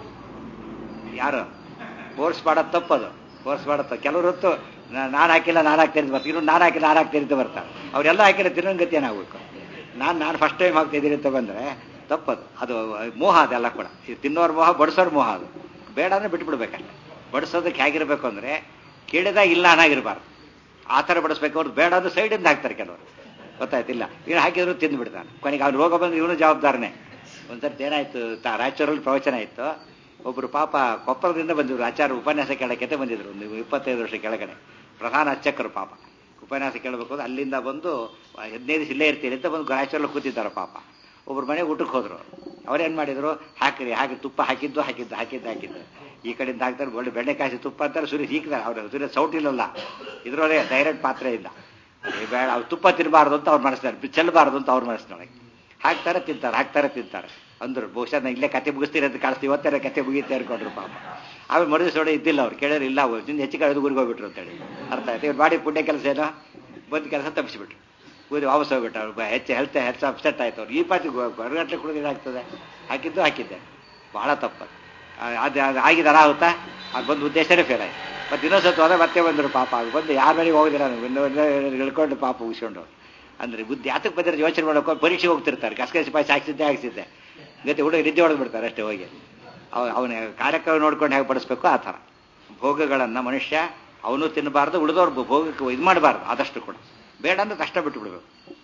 A: ಯಾರು ಫೋರ್ಸ್ ಮಾಡೋದು ತಪ್ಪದು ಫೋರ್ಸ್ ಮಾಡೋದು ಕೆಲವರು ಹೊತ್ತು ನಾನು ಹಾಕಿಲ್ಲ ನಾನು ಹಾಕ್ತೀನಿ ಬರ್ತೀನಿ ಇನ್ನು ನಾನು ಹಾಕಿಲ್ಲ ನಾನು ಹಾಕ್ತೀನಿ ಅಂತ ಬರ್ತಾರೆ ಅವರೆಲ್ಲ ಹಾಕಿಲ್ಲ ತಿನ್ನೋನ್ ಗತಿ ಏನಾಗಬೇಕು ನಾನು ನಾನು ಫಸ್ಟ್ ಟೈಮ್ ಹಾಕ್ತಿದ್ದೀನಿ ಅಂತ ಬಂದರೆ ತಪ್ಪದು ಅದು ಮೋಹ ಅದೆಲ್ಲ ಕೂಡ ಈ ತಿನ್ನೋರ್ ಮೋಹ ಬಡಿಸೋರ್ ಮೋಹ ಅದು ಬೇಡ ಅಂದ್ರೆ ಬಿಟ್ಬಿಡ್ಬೇಕಲ್ಲ ಬಡಿಸೋದಕ್ಕೆ ಹೇಗಿರ್ಬೇಕು ಅಂದರೆ ಕೇಳಿದಾಗ ಇಲ್ಲ ಅನ್ನಾಗಿರ್ಬಾರ್ದು ಆ ಥರ ಬಡಿಸ್ಬೇಕು ಅವ್ರು ಬೇಡ ಅದು ಸೈಡಿಂದ ಹಾಕ್ತಾರೆ ಕೆಲವರು ಗೊತ್ತಾಯ್ತಿಲ್ಲ ಇವನು ಹಾಕಿದ್ರು ತಿಂದು ಬಿಡ್ತಾನೆ ಕೊನೆಗೆ ಅವ್ನು ರೋಗ ಬಂದು ಇವನು ಜವಾಬ್ದಾರನೇ ಒಂದ್ಸರ್ತಿ ಏನಾಯ್ತು ತಾ ರಾಯಚೂರಲ್ಲಿ ಪ್ರವಚನ ಇತ್ತು ಒಬ್ಬರು ಪಾಪ ಕೊಪ್ಪಳದಿಂದ ಬಂದಿದ್ರು ಆಚಾರ ಉಪನ್ಯಾಸ ಕೇಳಕ್ಕೆ ಬಂದಿದ್ರು ಒಂದು ಇಪ್ಪತ್ತೈದು ವರ್ಷ ಕೆಳಗಡೆ ಪ್ರಧಾನ ಅರ್ಚಕರು ಪಾಪ ಉಪನ್ಯಾಸ ಕೇಳಬೇಕು ಅಂದ್ರೆ ಅಲ್ಲಿಂದ ಬಂದು ಹದಿನೈದು ದಿವಸ ಇಲ್ಲೇ ಇರ್ತೀರಿ ಅಂತ ಬಂದು ರಾಯಚೂರಲ್ಲಿ ಕೂತಿದ್ದಾರೆ ಪಾಪ ಒಬ್ರು ಮನೆಗೆ ಊಟಕ್ಕೆ ಹೋದ್ರು ಅವ್ರೇನ್ ಮಾಡಿದ್ರು ಹಾಕಿರಿ ಹಾಕಿ ತುಪ್ಪ ಹಾಕಿದ್ದು ಹಾಕಿದ್ದು ಹಾಕಿದ್ದು ಹಾಕಿದ್ದು ಈ ಕಡೆಯಿಂದ ಹಾಕ್ತಾರೆ ಒಳ್ಳೆ ಬೆಣ್ಣೆ ಕಾಯಿಸಿ ತುಪ್ಪ ಅಂತಾರೆ ಸೂರ್ಯ ಹೀಕ್ತಾರೆ ಅವ್ರು ಸೂರ್ಯ ಸೌಟ್ ಇಲ್ಲಲ್ಲ ಇದ್ರೊಳಗೆ ಡೈರೆಕ್ಟ್ ಪಾತ್ರೆಯಿಂದ ಏ ಬೇಡ ಅವ್ರು ತುಪ್ಪ ತಿನ್ನಬಾರ್ದು ಅಂತ ಅವ್ರು ಮನಸ್ಸಿನಾರೆ ಚೆಲ್ಲಬಾರ್ದು ಅಂತ ಅವ್ರ ಮನಸ್ಸಿನೊಳಗೆ ಹಾಕ್ತಾರೆ ತಿಂತಾರೆ ಹಾಕ್ತಾರೆ ತಿಂತಾರೆ ಅಂದ್ರು ಬಹುಶಃ ನಾನು ಇಲ್ಲೇ ಕತೆ ಮುಗಿಸ್ತೀರಿ ಅಂತ ಕಾಣಿಸ್ತೀವಿ ಇವತ್ತೇ ಕತೆ ಮುಗಿಯುತ್ತೆ ಅನ್ಕೊಂಡ್ರು ಪಾಪ ಆಮೇಲೆ ಮರುದಿವಸ ನೋಡಿ ಇದ್ದಿಲ್ಲ ಅವ್ರು ಕೇಳಿದ್ರೆ ಇಲ್ಲ ಅವ್ರು ನಿನ್ನ ಹೆಚ್ಚು ಕಳೆದು ಊರಿಗೆ ಹೋಗ್ಬಿಟ್ರು ಅಂತೇಳಿ ಅರ್ಥ ಆಯ್ತು ಇವ್ರು ಮಾಡಿ ಪುಣ್ಯ ಕೆಲಸ ಏನೋ ಬಂದು ಕೆಲಸ ತಪ್ಪಿಸ್ಬಿಟ್ರು ಊರಿಗೆ ವಾಪಸ್ ಹೋಗ್ಬಿಟ್ಟು ಅವ್ರು ಹೆಚ್ಚು ಹೆಲ್ತ್ ಹೆಲ್ತ್ ಅಪ್ಸೆಟ್ ಆಯ್ತು ಅವ್ರು ಈ ಪಾತಿ ಹೊರಗಟ್ಲೆ ಕುಡಿದ್ರೆ ಏನಾಗ್ತದೆ ಹಾಕಿದ್ದು ಹಾಕಿದ್ದೆ ಬಹಳ ತಪ್ಪದು ಅದು ಅದು ಆಗಿದೆ ಅನಾಹುತ ಅದು ಬಂದು ಉದ್ದೇಶನೇ ಫೇಲ್ ಆಯ್ತು ಮತ್ತೆ ಇನ್ನೊಂದ್ಸತ್ತು ಹೋದ್ರೆ ಮತ್ತೆ ಬಂದರು ಪಾಪ ಅದು ಬಂದು ಯಾರ ಮನೆಗೆ ಹೋಗಿದಿಲ್ಲ ಇನ್ನೊಂದು ಇಳ್ಕೊಂಡು ಪಾಪ ಉಗಿಸ್ಕೊಂಡು ಅಂದ್ರೆ ಬುದ್ಧಿ ಯಾತಕ್ಕೆ ಬಂದಿರೋ ಯೋಚನೆ ಮಾಡೋಕೆ ಪರೀಕ್ಷೆಗೆ ಹೋಗ್ತಿರ್ತಾರೆ ಗಸಗಸಿ ಪಾಯಸ ಹಾಕ್ಸಿದ್ದೆ ಹಾಕ್ಸಿದ್ದೆ ಗತಿ ಹುಡುಗ ನಿದ್ದೆ ಹೊಡೆದು ಬಿಡ್ತಾರೆ ಅಷ್ಟೇ ಹೋಗಿ ಅವ ಅವನ ಕಾರ್ಯಕ್ರಮ ನೋಡ್ಕೊಂಡು ಹೇಗೆ ಬಡಿಸ್ಬೇಕು ಆ ಥರ ಭೋಗಗಳನ್ನು ಮನುಷ್ಯ ಅವನು ತಿನ್ನಬಾರ್ದು ಉಳಿದವ್ರು ಭೋಗಕ್ಕೆ ಇದು ಮಾಡಬಾರ್ದು ಆದಷ್ಟು ಕೂಡ ಬೇಡ ಅಂದ್ರೆ ಕಷ್ಟ ಬಿಟ್ಟು ಬಿಡಬೇಕು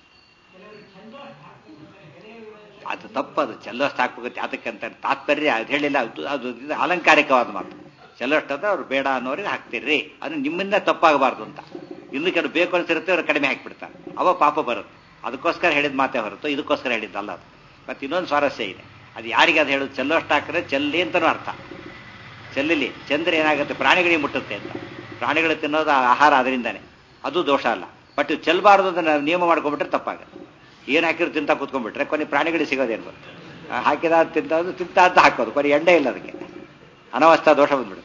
A: ಅದು ತಪ್ಪದು ಚೆಲ್ಲೋಷ್ಟು ಹಾಕ್ಬೇಕು ಯಾತಕ್ಕೆ ಅಂತ ತಾತ್ಪರ್ಯ ಅದು ಹೇಳಿಲ್ಲ ಅದು ಅದು ಇದು ಅಲಂಕಾರಿಕವಾದ ಮಾತು ಚೆಲ್ಲೋಷ್ಟು ಅಂದ್ರೆ ಅವ್ರು ಬೇಡ ಅನ್ನೋರಿಗೆ ಹಾಕ್ತಿರ್ರಿ ಅದು ನಿಮ್ಮಿಂದ ತಪ್ಪಾಗಬಾರ್ದು ಅಂತ ಇನ್ನು ಕೆಲವು ಬೇಕು ಅನ್ಸಿರುತ್ತೆ ಅವ್ರು ಕಡಿಮೆ ಹಾಕ್ಬಿಡ್ತಾರೆ ಅವ ಪಾಪ ಬರುತ್ತೆ ಅದಕ್ಕೋಸ್ಕರ ಹೇಳಿದ ಮಾತೇ ಹೊರತು ಇದಕ್ಕೋಸ್ಕರ ಹೇಳಿದ್ದಲ್ಲ ಅದು ಮತ್ತೆ ಇನ್ನೊಂದು ಸ್ವಾರಸ್ಯ ಇದೆ ಅದು ಯಾರಿಗೆ ಅದು ಹೇಳೋದು ಚೆಲ್ಲೋಷ್ಟು ಹಾಕಿದ್ರೆ ಚೆಲ್ಲಿ ಅಂತನೂ ಅರ್ಥ ಚೆಲ್ಲಲಿ ಚಂದ್ರ ಏನಾಗುತ್ತೆ ಪ್ರಾಣಿಗಳಿಗೆ ಮುಟ್ಟುತ್ತೆ ಅಂತ ಪ್ರಾಣಿಗಳು ತಿನ್ನೋದು ಆಹಾರ ಅದರಿಂದಾನೆ ಅದು ದೋಷ ಅಲ್ಲ ಬಟ್ ಚೆಲ್ಲಬಾರ್ದು ಅಂತ ನಾವು ನಿಯಮ ಮಾಡ್ಕೊಂಡ್ಬಿಟ್ರೆ ತಪ್ಪಾಗುತ್ತೆ ಏನು ಹಾಕಿದ್ರು ತಿಂತ ಕೂತ್ಕೊಂಡ್ಬಿಟ್ರೆ ಕೊನೆ ಪ್ರಾಣಿಗಳಿಗೆ ಸಿಗೋದೇನು ಹಾಕಿದ ತಿಂತದ್ದು ತಿಂತ ಅಂತ ಹಾಕೋದು ಕೊನೆ ಎಂಡೆ ಇಲ್ಲ ಅದಕ್ಕೆ ಅನವಸ್ಥಾ ದೋಷ ಬಂದ್ಬಿಡು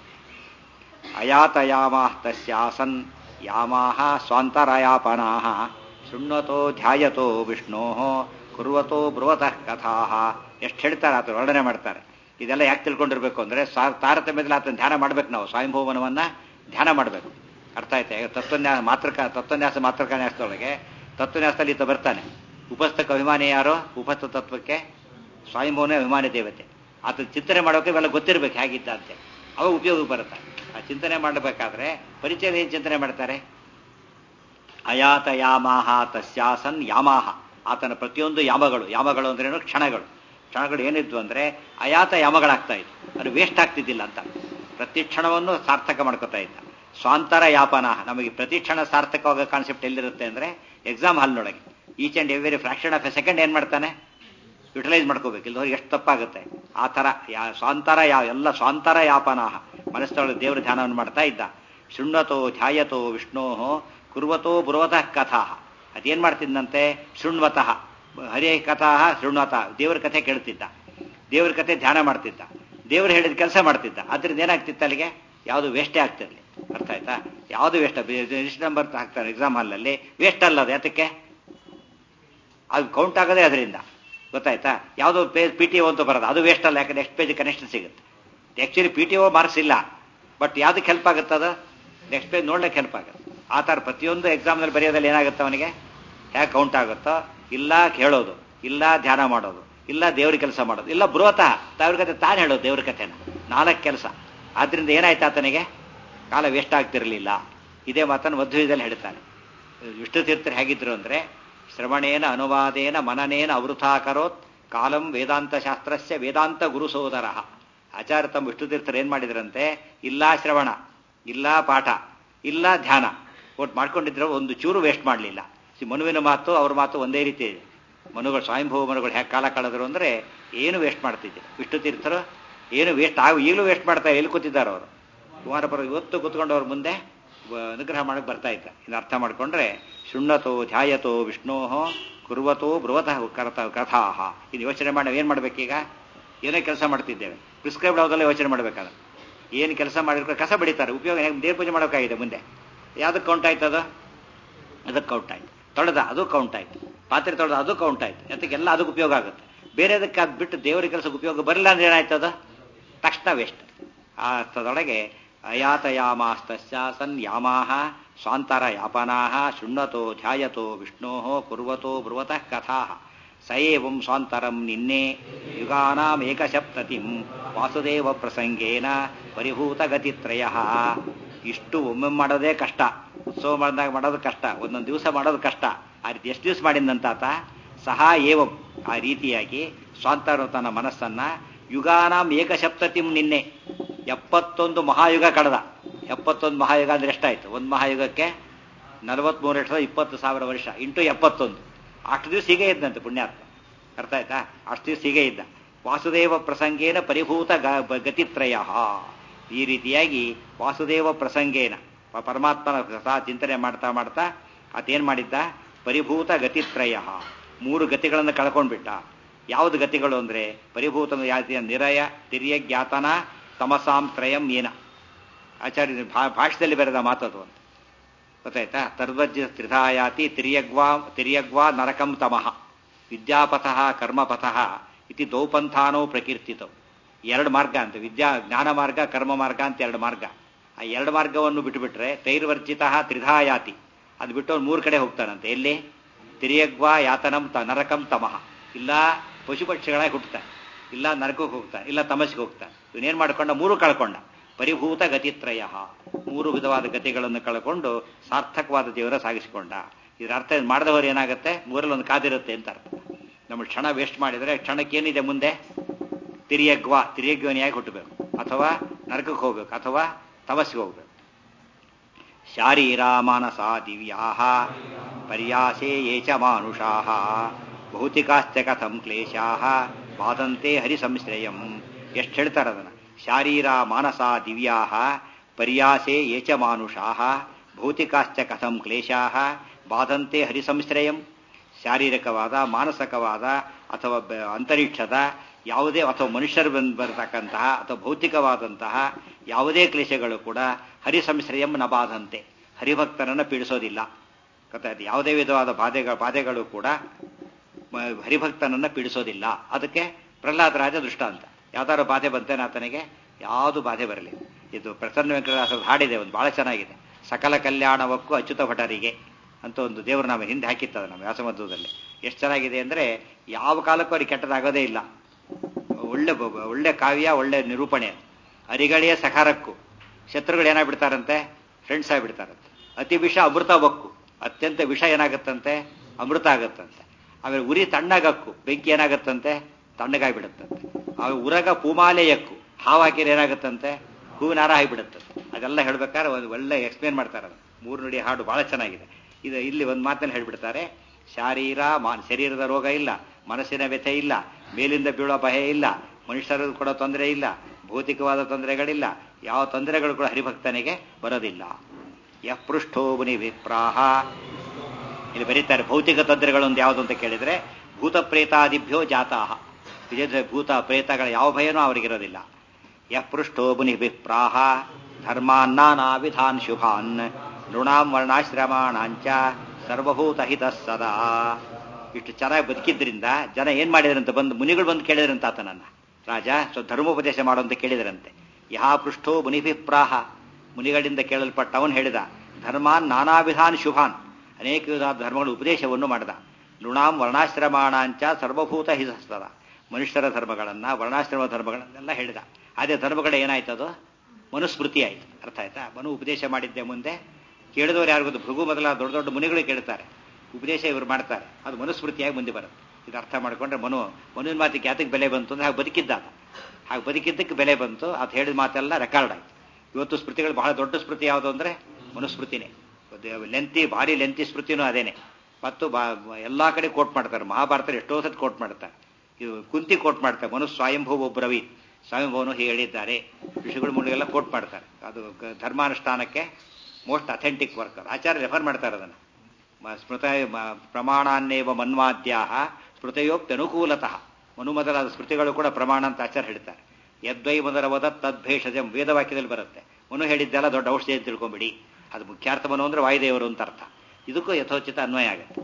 A: ಅಯಾತಯಾಮಾಹ ತಸ್ಯಾಸನ್ ಯಾಮಾಹ ಸ್ವಾಂತರಯಾಪನಾಹ ಶೃಣ್ವತೋ ಧ್ಯಾಯತೋ ವಿಷ್ಣೋ ಕುರ್ವತೋ ಬ್ರುವತಃ ಕಥಾ ಎಷ್ಟು ಹೇಳ್ತಾರೆ ಆತ ವರ್ಣನೆ ಮಾಡ್ತಾರೆ ಇದೆಲ್ಲ ಯಾಕೆ ತಿಳ್ಕೊಂಡಿರ್ಬೇಕು ಅಂದ್ರೆ ತಾರತಮ್ಯದಲ್ಲಿ ಆತನ ಧ್ಯಾನ ಮಾಡ್ಬೇಕು ನಾವು ಸ್ವಯಂಭವನವನ್ನ ಧ್ಯಾನ ಮಾಡಬೇಕು ಅರ್ಥ ಆಯ್ತಾ ಈಗ ತತ್ವನ್ಯಾಸ ಮಾತೃಕ ತತ್ವನ್ಯಾಸ ಮಾತೃಕನ್ಯಾಸದೊಳಗೆ ತತ್ವನ್ಯಾಸದಲ್ಲಿ ಈತ ಬರ್ತಾನೆ ಉಪಸ್ಥಕ ಅಭಿಮಾನಿ ಯಾರೋ ಉಪಸ್ಥ ತತ್ವಕ್ಕೆ ಸ್ವಯಂಭವನೇ ಅಭಿಮಾನಿ ದೇವತೆ ಆತ ಚಿಂತನೆ ಮಾಡೋಕೆ ಇವೆಲ್ಲ ಗೊತ್ತಿರಬೇಕು ಹೇಗಿದ್ದ ಅಂತೆ ಅವಾಗ ಉಪಯೋಗ ಬರುತ್ತೆ ಆ ಚಿಂತನೆ ಮಾಡಬೇಕಾದ್ರೆ ಪರಿಚಯದ ಏನು ಚಿಂತನೆ ಮಾಡ್ತಾರೆ ಅಯಾತ ಯಾಮಾಹ ತಸ್ಯಾಸನ್ ಯಾಮಾಹ ಆತನ ಪ್ರತಿಯೊಂದು ಯಾಮಗಳು ಯಾಮಗಳು ಅಂದ್ರೇನು ಕ್ಷಣಗಳು ಕ್ಷಣಗಳು ಏನಿದ್ವು ಅಂದ್ರೆ ಅಯಾತ ಯಾಮಗಳಾಗ್ತಾ ಇತ್ತು ಅದು ವೇಸ್ಟ್ ಆಗ್ತಿದ್ದಿಲ್ಲ ಅಂತ ಪ್ರತಿ ಕ್ಷಣವನ್ನು ಸಾರ್ಥಕ ಮಾಡ್ಕೋತಾ ಇದ್ದ ಸ್ವಾಂತರ ಯಾಪನ ನಮಗೆ ಪ್ರತಿ ಕ್ಷಣ ಸಾರ್ಥಕವಾಗ ಕಾನ್ಸೆಪ್ಟ್ ಎಲ್ಲಿರುತ್ತೆ ಅಂದ್ರೆ ಎಕ್ಸಾಮ್ ಹಾಲ್ನೊಳಗೆ each and every fraction of a second ಏನ್ ಮಾಡ್ತಾನೆ ಯುಟಿಲೈಸ್ ಮಾಡ್ಕೋಬೇಕು ಇಲ್ಲದವ್ರಿಗೆ ಎಷ್ಟು ತಪ್ಪಾಗುತ್ತೆ ಆ ಥರ ಯಾ ಸ್ವಾಂತರ ಯಾ ಎಲ್ಲ ಸ್ವಾಂತರ ಯಾಪನಾಹ ಮನಸ್ಸೊಳಗೆ ದೇವರ ಧ್ಯಾನವನ್ನು ಮಾಡ್ತಾ ಇದ್ದ ಶೃಣ್ವತೋ ಧ್ಯಾಯತೋ ವಿಷ್ಣೋ ಕುರ್ವತೋ ಬುರ್ವತಃ ಕಥಾ ಅದೇನ್ ಮಾಡ್ತಿದ್ದಂತೆ ಶೃಣ್ವತಃ ಹರೇ ಕಥಾ ಶೃಣ್ವತಃ ದೇವರ ಕಥೆ ಕೇಳ್ತಿದ್ದ ದೇವರ ಕಥೆ ಧ್ಯಾನ ಮಾಡ್ತಿದ್ದ ದೇವರು ಹೇಳಿದ ಕೆಲಸ ಮಾಡ್ತಿದ್ದ ಅದ್ರಿಂದ ಏನಾಗ್ತಿತ್ತು ಅಲ್ಲಿಗೆ ಯಾವುದು ವೇಸ್ಟೇ ಆಗ್ತಿರ್ಲಿ ಅರ್ಥ ಆಯ್ತಾ ಯಾವುದು ವೇಸ್ಟ್ ಲಿಸ್ಟ್ ನಂಬರ್ ಹಾಕ್ತಾರೆ ಎಕ್ಸಾಮ್ ಹಾಲ್ನಲ್ಲಿ ವೇಸ್ಟ್ ಅಲ್ಲ ಅದು ಯಾತಕ್ಕೆ ಅದು ಕೌಂಟ್ ಆಗೋದೇ ಅದರಿಂದ ಗೊತ್ತಾಯ್ತಾ ಯಾವುದೋ ಪೇಜ್ ಪಿ ಟಿ ಒ ಅಂತ ಬರೋದು ಅದು ವೇಸ್ಟ್ ಅಲ್ಲ ಯಾಕಂದ್ರೆ ನೆಕ್ಸ್ಟ್ ಪೇಜ್ ಕನೆಕ್ಷನ್ ಸಿಗುತ್ತೆ actually P T O marks ಇಲ್ಲ ಬಟ್ ಯಾವುದಕ್ಕೆ ಹೆಲ್ಪ್ ಆಗುತ್ತೆ ಅದು ನೆಕ್ಸ್ಟ್ ಪೇಜ್ ನೋಡ್ಲಿಕ್ಕೆ ಹೆಲ್ಪ್ ಆಗುತ್ತೆ ಆ ಥರ ಪ್ರತಿಯೊಂದು ಎಕ್ಸಾಮ್ನಲ್ಲಿ ಬರೆಯೋದಲ್ಲಿ ಏನಾಗುತ್ತೆ ಅವನಿಗೆ ಹೇಗೆ ಕೌಂಟ್ ಆಗುತ್ತೋ ಇಲ್ಲ ಹೇಳೋದು ಇಲ್ಲ ಧ್ಯಾನ ಮಾಡೋದು ಇಲ್ಲ ದೇವ್ರ ಕೆಲಸ ಮಾಡೋದು ಇಲ್ಲ ಬೃಹತಃ ದೇವ್ರ ಕತೆ ತಾನು ಹೇಳೋದು ದೇವ್ರ ಕಥೆನ ನಾಲ್ಕು ಕೆಲಸ ಆದ್ರಿಂದ ಏನಾಯ್ತು ಆತನಿಗೆ ಕಾಲ ವೇಸ್ಟ್ ಆಗ್ತಿರಲಿಲ್ಲ ಇದೇ ಮಾತನ್ನು ಮಧ್ವದಲ್ಲಿ ಹೇಳ್ತಾನೆ ವಿಷ್ಣು ತೀರ್ಥರು ಹೇಗಿದ್ರು ಅಂದ್ರೆ ಶ್ರವಣೇನ ಅನುವಾದೇನ ಮನನೇನ ಅವೃಥಾಕರೋತ್ ಕಾಲಂ ವೇದಾಂತ ಶಾಸ್ತ್ರಸ್ಯ ವೇದಾಂತ ಗುರು ಸೋದರ ಆಚಾರ್ಯ ತಮ್ಮ ವಿಷ್ಣು ತೀರ್ಥರು ಏನ್ ಮಾಡಿದ್ರಂತೆ ಇಲ್ಲ ಶ್ರವಣ ಇಲ್ಲ ಪಾಠ ಇಲ್ಲ ಧ್ಯಾನ ಒಟ್ಟು ಮಾಡ್ಕೊಂಡಿದ್ರೆ ಒಂದು ಚೂರು ವೇಸ್ಟ್ ಮಾಡಲಿಲ್ಲ ಮನುವಿನ ಮಾತು ಅವ್ರ ಮಾತು ಒಂದೇ ರೀತಿ ಇದೆ ಮನುಗಳು ಸ್ವಯಂಭವ ಮನುಗಳು ಹೇಗೆ ಕಾಲ ಕಳೆದ್ರು ಅಂದ್ರೆ ಏನು ವೇಸ್ಟ್ ಮಾಡ್ತಿದ್ರು ವಿಷ್ಣು ತೀರ್ಥರು ಏನು ವೇಸ್ಟ್ ಆಗ ಈಗಲೂ ವೇಸ್ಟ್ ಮಾಡ್ತಾರೆ ಎಲ್ಲಿ ಕೂತಿದ್ದಾರೆ ಅವರು ಕುಮಾರಪುರ ಇವತ್ತು ಕೂತ್ಕೊಂಡು ಅವ್ರ ಮುಂದೆ ಅನುಗ್ರಹ ಮಾಡಕ್ಕೆ ಬರ್ತಾ ಇದ್ದ ಇನ್ನು ಅರ್ಥ ಮಾಡ್ಕೊಂಡ್ರೆ ಶೃಣ್ಣತೋ ಧ್ಯಾಯತೋ ವಿಷ್ಣೋ ಕುರ್ವತೋ ಬೃಹತಃ ಕರ್ತ ಕಥಾಹ ಇದು ಯೋಚನೆ ಮಾಡಿ ಏನು ಮಾಡ್ಬೇಕೀಗ ಏನೇ ಕೆಲಸ ಮಾಡ್ತಿದ್ದೇವೆ ಪ್ರಿಸ್ಕ್ರೈಬ್ಡ್ ಯಾವುದೆಲ್ಲ ಯೋಚನೆ ಮಾಡ್ಬೇಕಾದ್ರೆ ಏನು ಕೆಲಸ ಮಾಡಿದ್ರೆ ಕಸ ಬಡಿತಾರೆ ಉಪಯೋಗ ದೇವ್ರ ಪೂಜೆ ಮಾಡೋಕ್ಕಾಗಿದೆ ಮುಂದೆ ಯಾವ್ದಕ್ಕೆ ಕೌಂಟ್ ಆಯ್ತು ಅದು ಅದಕ್ಕೆ ಕೌಂಟ್ ಆಯ್ತು ತೊಳೆದ ಅದು ಕೌಂಟ್ ಆಯ್ತು ಪಾತ್ರೆ ತೊಳೆದ ಅದು ಕೌಂಟ್ ಆಯ್ತು ಅದಕ್ಕೆಲ್ಲ ಅದಕ್ಕೆ ಉಪಯೋಗ ಆಗುತ್ತೆ ಬೇರೆದಕ್ಕೆ ಅದು ಬಿಟ್ಟು ದೇವರ ಕೆಲಸಕ್ಕೆ ಉಪಯೋಗ ಬರಲಿಲ್ಲ ಅಂದ್ರೆ ಏನಾಯ್ತು ಅದು ತಕ್ಷಣ ವೇಸ್ಟ್ ಆ ಅರ್ಥದೊಳಗೆ ಅಯಾತಯಾಮಾಸ್ತಸ್ಯ ಸನ್ ಯಾಮಾಹ ಸ್ವಾಂತರ ಯಾಪನಾಹ ಶೃಣ್ಣತೋ ಧ್ಯಾಯತೋ ವಿಷ್ಣೋ ಕುರ್ವತೋ ಬ್ರುವತಃ ಕಥಾ ಸ ಏವಂ ಸ್ವಾಂತರಂ ನಿನ್ನೆ ಯುಗಾನಾಮೇಕಸಪ್ತತಿಂ ವಾಸುದೇವ ಪ್ರಸಂಗೇನ ಪರಿಭೂತ ಗತಿತ್ರಯ ಇಷ್ಟು ಒಮ್ಮೆ ಮಾಡೋದೇ ಕಷ್ಟ ಉತ್ಸವ ಮಾಡಿದಾಗ ಮಾಡೋದು ಕಷ್ಟ ಒಂದೊಂದು ದಿವಸ ಮಾಡೋದು ಕಷ್ಟ ಆ ರೀತಿ ಎಷ್ಟು ದಿವಸ ಮಾಡಿದಂತಾತ ಸಹ ಏವಂ ಆ ರೀತಿಯಾಗಿ ಸ್ವಾಂತರು ತನ್ನ ಮನಸ್ಸನ್ನ ಯುಗಾನಾಂ ಏಕಸಪ್ತತಿಂ ನಿನ್ನೆ ಎಪ್ಪತ್ತೊಂದು ಮಹಾಯುಗ ಕಳೆದ ಎಪ್ಪತ್ತೊಂದು ಮಹಾಯುಗ ಅಂದ್ರೆ ಎಷ್ಟಾಯ್ತು ಒಂದು ಮಹಾಯುಗಕ್ಕೆ ನಲವತ್ಮೂರು ಲಕ್ಷದ ಇಪ್ಪತ್ತು ಸಾವಿರ ವರ್ಷ ಇಂಟು ಎಪ್ಪತ್ತೊಂದು ಅಷ್ಟು ದಿವಸ ಹೀಗೆ ಇದ್ದಂತೆ ಪುಣ್ಯಾತ್ಮ ಅರ್ಥ ಆಯ್ತಾ ಅಷ್ಟು ದಿವಸ ಹೀಗೆ ಇದ್ದ ವಾಸುದೇವ ಪ್ರಸಂಗೇನ ಪರಿಭೂತ ಗತಿತ್ರಯ ಈ ರೀತಿಯಾಗಿ ವಾಸುದೇವ ಪ್ರಸಂಗೇನ ಪರಮಾತ್ಮನ ಸಹ ಚಿಂತನೆ ಮಾಡ್ತಾ ಮಾಡ್ತಾ ಆತೇನ್ ಮಾಡಿದ್ದ ಪರಿಭೂತ ಗತಿತ್ರಯ ಮೂರು ಗತಿಗಳನ್ನು ಕಳ್ಕೊಂಡ್ಬಿಟ್ಟ ಯಾವುದು ಗತಿಗಳು ಅಂದ್ರೆ ಪರಿಭೂತ ನಿರಯ ತಿರ್ಯ ಜ್ಞಾತನ ತಮಸಾಂ ತ್ರಯಂ ಏನ ಆಚಾರ್ಯ ಭಾಷೆಯಲ್ಲಿ ಬರೆದ ಮಾತದು ಅಂತ ಗೊತ್ತಾಯ್ತಾ ತರ್ವಜ್ಯ ತ್ರಿಧಾಯಾತಿ ತಿರ್ಯಗ್ವಾ ತಿರ್ಯಗ್ವಾ ನರಕಂ ತಮಃ ವಿದ್ಯಾಪಥಃ ಕರ್ಮಪಥಃ ಇತಿ ದೌಪಂಥಾನೋ ಪ್ರಕೀರ್ತಿತವು ಎರಡು ಮಾರ್ಗ ಅಂತ ವಿದ್ಯಾ ಜ್ಞಾನ ಮಾರ್ಗ ಕರ್ಮ ಮಾರ್ಗ ಅಂತ ಎರಡು ಮಾರ್ಗ ಆ ಎರಡು ಮಾರ್ಗವನ್ನು ಬಿಟ್ಟುಬಿಟ್ರೆ ತೈರ್ವರ್ಜಿತ ತ್ರಿಧಾಯಾತಿ ಅದು ಬಿಟ್ಟು ಅವ್ನು ಮೂರು ಕಡೆ ಹೋಗ್ತಾನಂತೆ ಎಲ್ಲಿ ತಿರಿಯಗ್ವಾ ಯಾತನಂ ತ ನರಕಂ ತಮಃ ಇಲ್ಲ ಪಶು ಪಕ್ಷಿಗಳಾಗಿ ಹುಟ್ಟುತ್ತಾನೆ ಇಲ್ಲ ನರಕಕ್ಕೆ ಹೋಗ್ತಾನೆ ಇಲ್ಲ ತಮಸ್ಗೆ ಹೋಗ್ತಾನೆ ಇವನೇನ್ ಮಾಡ್ಕೊಂಡ ಮೂರು ಕಳ್ಕೊಂಡ ಪರಿಭೂತ ಗತಿತ್ರಯ ಮೂರು ವಿಧವಾದ ಗತಿಗಳನ್ನು ಕಳ್ಕೊಂಡು ಸಾರ್ಥಕವಾದ ದೇವರ ಸಾಗಿಸಿಕೊಂಡ ಇದರ ಅರ್ಥ ಮಾಡಿದವರು ಏನಾಗುತ್ತೆ ಮೂರಲ್ಲಿ ಒಂದು ಕಾದಿರುತ್ತೆ ಅಂತ ಅರ್ಥ ನಮ್ಮ ಕ್ಷಣ ವೇಸ್ಟ್ ಮಾಡಿದರೆ ಕ್ಷಣಕ್ಕೇನಿದೆ ಮುಂದೆ ತಿರಿಯಗ್ವ ತಿರಿಯಗ್ವನಿಯಾಗಿ ಹುಟ್ಟಬೇಕು ಅಥವಾ ನರಕಕ್ಕೆ ಹೋಗ್ಬೇಕು ಅಥವಾ ತಮಸ್ಸಿಗೆ ಹೋಗ್ಬೇಕು ಶಾರೀರ ಮಾನಸ ದಿವ್ಯಾ ಪರ್ಯಾಸೇ ಯೇ ಚ ಮಾನುಷಾ ಭೌತಿಕಾಶ್ಚ ಕಥಂ ಕ್ಲೇಶಾ ಬಾಧಂತೆ ಹರಿಸಂಶ್ರಯಂ ಎಷ್ಟು ಹೇಳ್ತಾರೆ ಅದನ್ನ ಶಾರೀರ ಮಾನಸ ದಿವ್ಯಾ ಪರ್ಯಾಸೇ ಯೇ ಚ ಮಾನುಷಾ ಭೌತಿಕಾಶ್ಚ ಕಥಂ ಕ್ಲೇಶಾ ಬಾಧಂತೆ ಹರಿಸಂಶ್ರಯಂ ಶಾರೀರಿಕವಾದ ಮಾನಸಿಕವಾದ ಅಥವಾ ಅಂತರಿಕ್ಷದ ಯಾವುದೇ ಅಥವಾ ಮನುಷ್ಯರು ಬಂದು ಬರತಕ್ಕಂತಹ ಅಥವಾ ಭೌತಿಕವಾದಂತಹ ಯಾವುದೇ ಕ್ಲೇಶಗಳು ಕೂಡ ಹರಿಸಂಶ್ರಯಂ ನ ಬಾಧಂತೆ ಹರಿಭಕ್ತರನ್ನು ಪೀಡಿಸೋದಿಲ್ಲ ಗೊತ್ತಾಯ್ತು ಯಾವುದೇ ವಿಧವಾದ ಬಾಧೆಗಳ ಬಾಧೆಗಳು ಕೂಡ ಹರಿಭಕ್ತನನ್ನ ಪೀಡಿಸೋದಿಲ್ಲ ಅದಕ್ಕೆ ಪ್ರಹ್ಲಾದ ರಾಜ ದೃಷ್ಟಾಂತ ಯಾವ್ದಾದ್ರು ಬಾಧೆ ಬಂತೇನೆ ಆತನಿಗೆ ಯಾವುದು ಬಾಧೆ ಬರಲಿ ಇದು ಪ್ರಸನ್ನ ವೆಂಕಟದಾಸರ ಹಾಡಿದೆ ಒಂದು ಬಹಳ ಚೆನ್ನಾಗಿದೆ ಸಕಲ ಕಲ್ಯಾಣವಕ್ಕೂ ಅಚ್ಯುತ ಭಟರಿಗೆ ಅಂತ ಒಂದು ದೇವರು ನಾವು ಹಿಂದೆ ಹಾಕಿತ್ತದ ನಮ್ಮ ವ್ಯಾಸಮಧ್ವದಲ್ಲಿ ಎಷ್ಟು ಚೆನ್ನಾಗಿದೆ ಅಂದ್ರೆ ಯಾವ ಕಾಲಕ್ಕೂ ಅವ್ರಿಗೆ ಕೆಟ್ಟದಾಗೋದೇ ಇಲ್ಲ ಒಳ್ಳೆ ಒಳ್ಳೆ ಕಾವ್ಯ ಒಳ್ಳೆ ನಿರೂಪಣೆ ಅರಿಗಳಿಯ ಸಕಾರಕ್ಕೂ ಶತ್ರುಗಳು ಏನಾಗ್ಬಿಡ್ತಾರಂತೆ ಫ್ರೆಂಡ್ಸ್ ಆಗಿಬಿಡ್ತಾರಂತೆ ಅತಿ ವಿಷ ಅಮೃತ ಬಕ್ಕು ಅತ್ಯಂತ ವಿಷ ಏನಾಗುತ್ತಂತೆ ಅಮೃತ ಆಗತ್ತಂತೆ ಆಮೇಲೆ ಉರಿ ತಣ್ಣಗಕ್ಕು ಬೆಂಕಿ ಏನಾಗತ್ತಂತೆ ತಣ್ಣಗಾಗ್ಬಿಡುತ್ತಂತೆ ಆಮೇಲೆ ಉರಗ ಪೂಮಾಲೆಯಕ್ಕೂ ಹಾವಾಕಿರ ಏನಾಗುತ್ತಂತೆ ಹೂವಿನಾರ ಆಗಿಬಿಡುತ್ತಂತೆ ಅದೆಲ್ಲ ಹೇಳ್ಬೇಕಾದ್ರೆ ಒಂದು ಒಳ್ಳೆ ಎಕ್ಸ್ಪ್ಲೇನ್ ಮಾಡ್ತಾರೆ ಅದು ಮೂರು ನುಡಿ ಹಾಡು ಬಹಳ ಚೆನ್ನಾಗಿದೆ ಇದು ಇಲ್ಲಿ ಒಂದು ಮಾತಲ್ಲಿ ಹೇಳ್ಬಿಡ್ತಾರೆ ಶಾರೀರ ಮಾನ್ ಶರೀರದ ರೋಗ ಇಲ್ಲ ಮನಸ್ಸಿನ ವ್ಯಥೆ ಇಲ್ಲ ಮೇಲಿಂದ ಬೀಳೋ ಭಯ ಇಲ್ಲ ಮನುಷ್ಯರು ಕೂಡ ತೊಂದರೆ ಇಲ್ಲ ಭೌತಿಕವಾದ ತೊಂದರೆಗಳಿಲ್ಲ ಯಾವ ತೊಂದರೆಗಳು ಕೂಡ ಹರಿಭಕ್ತನಿಗೆ ಬರೋದಿಲ್ಲ ಯಪೃಷ್ಠೋ ಮುನಿ ವಿಪ್ರಾಹ ಇಲ್ಲಿ ಬರೀತಾರೆ ಭೌತಿಕ ತೊಂದರೆಗಳು ಒಂದು ಯಾವುದು ಅಂತ ಕೇಳಿದ್ರೆ ಭೂತ ಪ್ರೇತಾದಿಭ್ಯೋ ಜಾತಾಹ ವಿಜಯ ಭೂತ ಪ್ರೇತಗಳ ಯಾವ ಭಯನೂ ಅವರಿಗಿರೋದಿಲ್ಲ ಯಪೃಷ್ಠೋ ಮುನಿ ವಿಪ್ರಾಹ ಧರ್ಮಾನ್ನಾನಾ ವಿಧಾನ್ ಶುಭಾನ್ ನೃಣಾಂ ವರ್ಣಾಶ್ರಮಾಣಾಂಚ ಸರ್ವಭೂತ ಹಿತ ಸದಾ ಇಷ್ಟು ಚೆನ್ನಾಗಿ ಬದುಕಿದ್ರಿಂದ ಜನ ಏನ್ ಮಾಡಿದ್ರಂತ ಬಂದು ಮುನಿಗಳು ಬಂದು ಕೇಳಿದ್ರಂತ ಆತನನ್ನ ರಾಜ ಸೊ ಧರ್ಮೋಪದೇಶ ಮಾಡು ಅಂತ ಕೇಳಿದ್ರಂತೆ ಯಹಾ ಪೃಷ್ಠೋ ಮುನಿಭಿಪ್ರಾಹ ಮುನಿಗಳಿಂದ ಕೇಳಲ್ಪಟ್ಟ ಅವನು ಹೇಳಿದ ಧರ್ಮಾನ್ ನಾನಾ ವಿಧಾನ್ ಶುಭಾನ್ ಅನೇಕ ವಿಧವಾದ ಧರ್ಮಗಳ ಉಪದೇಶವನ್ನು ಮಾಡಿದ ನೃಣಾಂ ವರ್ಣಾಶ್ರಮಾಣಾಂಚ ಸರ್ವಭೂತ ಹಿತಸ್ತದ ಮನುಷ್ಯರ ಧರ್ಮಗಳನ್ನು ವರ್ಣಾಶ್ರಮ ಧರ್ಮಗಳನ್ನೆಲ್ಲ ಹೇಳಿದ ಅದೇ ಧರ್ಮಗಳು ಏನಾಯ್ತದು ಮನುಸ್ಮೃತಿ ಆಯಿತು ಅರ್ಥ ಆಯ್ತಾ ಮನು ಉಪದೇಶ ಮಾಡಿದ್ದೆ ಮುಂದೆ ಕೇಳಿದವರು ಯಾರು ಗೊತ್ತು ಭೃಗು ಮೊದಲ ದೊಡ್ಡ ದೊಡ್ಡ ಮುನಿಗಳು ಕೇಳ್ತಾರೆ ಉಪದೇಶ ಇವರು ಮಾಡ್ತಾರೆ ಅದು ಮನುಸ್ಮೃತಿಯಾಗಿ ಮುಂದೆ ಬರುತ್ತೆ ಇದು ಅರ್ಥ ಮಾಡ್ಕೊಂಡ್ರೆ ಮನು ಮನುವಿನ ಮಾತಿಗೆ ಯಾತಕ್ಕೆ ಬೆಲೆ ಬಂತು ಅಂದ್ರೆ ಹಾಗೆ ಬದುಕಿದ್ದ ಆತ. ಹಾಗೆ ಬದುಕಿದ್ದಕ್ಕೆ ಬೆಲೆ ಬಂತು ಅದು ಹೇಳಿದ ಮಾತೆಲ್ಲ ರೆಕಾರ್ಡ್ ಆಯ್ತು ಇವತ್ತು ಸ್ಮೃತಿಗಳು ಬಹಳ ದೊಡ್ಡ ಸ್ಮೃತಿ ಯಾವುದು ಅಂದ್ರೆ ಮನುಸ್ಮೃತಿನೇ ಲೆಂತಿ ಭಾರಿ ಲೆಂತಿ ಸ್ಮೃತಿನೂ ಅದೇನೆ ಮತ್ತು ಬಾ ಎಲ್ಲಾ ಕಡೆ ಕೋಟ್ ಮಾಡ್ತಾರೆ ಮಹಾಭಾರತ ಎಷ್ಟೋ ಸತಿ ಕೋಟ್ ಮಾಡ್ತಾರೆ ಇದು ಕುಂತಿ ಕೋಟ್ ಮಾಡ್ತಾರೆ ಮನು ಸ್ವಯಂಭೂ ಬ್ರವಿ ಸ್ವಯಂಭವನು ಹೇಳಿದ್ದಾರೆ ಋಷಿಗಳು ಮುಳುಗೆಲ್ಲ ಕೋಟ್ ಮಾಡ್ತಾರೆ ಅದು ಗ- ಧರ್ಮಾನುಷ್ಠಾನಕ್ಕೆ ಮೋಸ್ಟ್ ಅಥೆಂಟಿಕ್ ವರ್ಕ್ ಆಚಾರ್ಯ ರೆಫರ್ ಮಾಡ್ತಾರೆ ಅದನ್ನು ಮ- ಸ್ಮೃತ ಮ- ಪ್ರಮಾಣಾನ್ನೇವ ಮನ್ವಾದ್ಯಾ ಸ್ಮೃತಯೋಪ್ಯನುಕೂಲತಃ ಮನು ಮೊದಲಾದ ಸ್ಮೃತಿಗಳು ಕೂಡ ಪ್ರಮಾಣ ಅಂತ ಆಚಾರ್ಯ ಹೇಳ್ತಾರೆ ಯದ್ವೈ ಮೊದಲವದ ತದ್ಭೇಷಜಂ ವೇದವಾಕ್ಯದಲ್ಲಿ ಬರುತ್ತೆ ಮನು ಹೇಳಿದ್ದೆಲ್ಲ ದೊಡ್ಡ ಔಷಧಿ ಅಂತ ತಿಳ್ಕೊಂಬಿಡಿ ಅದು ಮುಖ್ಯಾರ್ಥ ಮನು ಅಂದ್ರೆ ವಾಯುದೇವರು ಅಂತ ಅರ್ಥ ಇದಕ್ಕೂ ಯಥೋಚಿತ ಅನ್ವಯ ಆಗುತ್ತೆ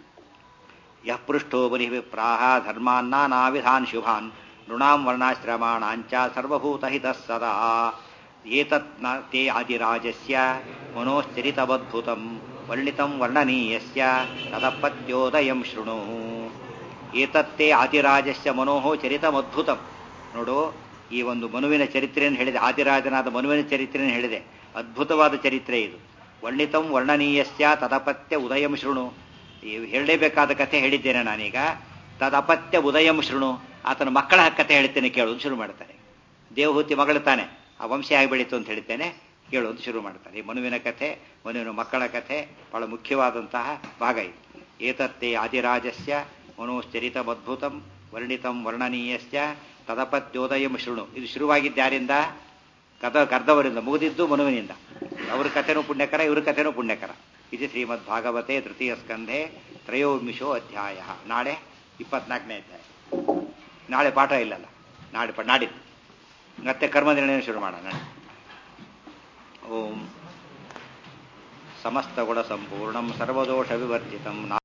A: ಯಃ ಪೃಷ್ಠೋ ಬಲಿ ವಿಪ್ರಾಹ ಧರ್ಮಾನ್ನಾನಾವಿಧಾನ್ ಶುಭಾನ್ ನೃಣಾಂ ವರ್ಣಾಶ್ರಮಾಣಾಂಚ ಸರ್ವಭೂತಹಿತಃ ಸದಾ ಏತತ್ ನ ತೇ ಆದಿರಾಜಸ್ಯ ಮನೋಶ್ಚರಿತವದ್ಭುತಂ ವರ್ಣಿತಂ ವರ್ಣನೀಯಸ್ಯ ತದಪತ್ಯೋದಯಂ ಶೃಣು ಏತತ್ತೇ ಆದಿರಾಜಸ್ಯ ಮನೋಹ ಚರಿತಮದ್ಭುತಂ ನೋಡು ಈ ಒಂದು ಮನುವಿನ ಚರಿತ್ರೆಯನ್ನು ಹೇಳಿದೆ ಆದಿರಾಜನಾದ ಮನುವಿನ ಚರಿತ್ರೆಯನ್ನು ಹೇಳಿದೆ ಅದ್ಭುತವಾದ ಚರಿತ್ರೆ ಇದು ವರ್ಣಿತಂ ವರ್ಣನೀಯಸ್ಯ ತದಪತ್ಯ ಉದಯಂ ಶೃಣು ಈ ಹೇಳಲೇಬೇಕಾದ ಕಥೆ ಹೇಳಿದ್ದೇನೆ ನಾನೀಗ ತದಪತ್ಯ ಉದಯಂ ಶೃಣು ಆತನ ಮಕ್ಕಳ ಕಥೆ ಹೇಳ್ತೇನೆ ಕೇಳೋದು ಶುರು ಮಾಡ್ತಾರೆ ದೇವಹೂತಿ ಮಗಳು ತಾನೆ ಆ ವಂಶ ಆಗಿ ಬೆಳೀತು ಅಂತ ಹೇಳ್ತೇನೆ ಕೇಳೋದು ಶುರು ಮಾಡ್ತಾರೆ ಈ ಮನುವಿನ ಕಥೆ ಮನುವಿನ ಮಕ್ಕಳ ಕಥೆ ಬಹಳ ಮುಖ್ಯವಾದಂತಹ ಭಾಗ ಇದು ಏತತ್ತೇ ಆದಿರಾಜಸ್ಯ ಮನೋಶ್ಚರಿತಮದ್ಭುತಂ ವರ್ಣಿತಂ ವರ್ಣನೀಯಸ್ಯ ತದಪತ್ಯೋದಯಂ ಶೃಣು ಇದು ಶುರುವಾಗಿದ್ದ ಕದ ಕರ್ದವರಿಂದ ಮುಗಿದಿದ್ದು ಮನುವಿನಿಂದ ಅವ್ರ ಕಥೆನೂ ಪುಣ್ಯಕರ ಇವ್ರ ಕಥೆನೂ ಪುಣ್ಯಕರ ಇದು ಶ್ರೀಮದ್ ಭಾಗವತೆ ತೃತೀಯ ಸ್ಕಂಧೆ ತ್ರಯೋವಿಂಶೋ ಅಧ್ಯಾಯ ನಾಳೆ ಇಪ್ಪತ್ನಾಲ್ಕನೇ ಅಧ್ಯಾಯ ನಾಳೆ ಪಾಠ ಇಲ್ಲಲ್ಲ ನಾಳೆ ಪ- ನಾಡಿದ್ದು ಮತ್ತೆ ಕರ್ಮನಿರ್ಣಯ ಶುರು ಮಾಡೋಣ ಓಂ ಸಮಸ್ತಗುಣ ಸಂಪೂರ್ಣಂ ಸರ್ವದೋಷ ವಿವರ್ಜಿತಂ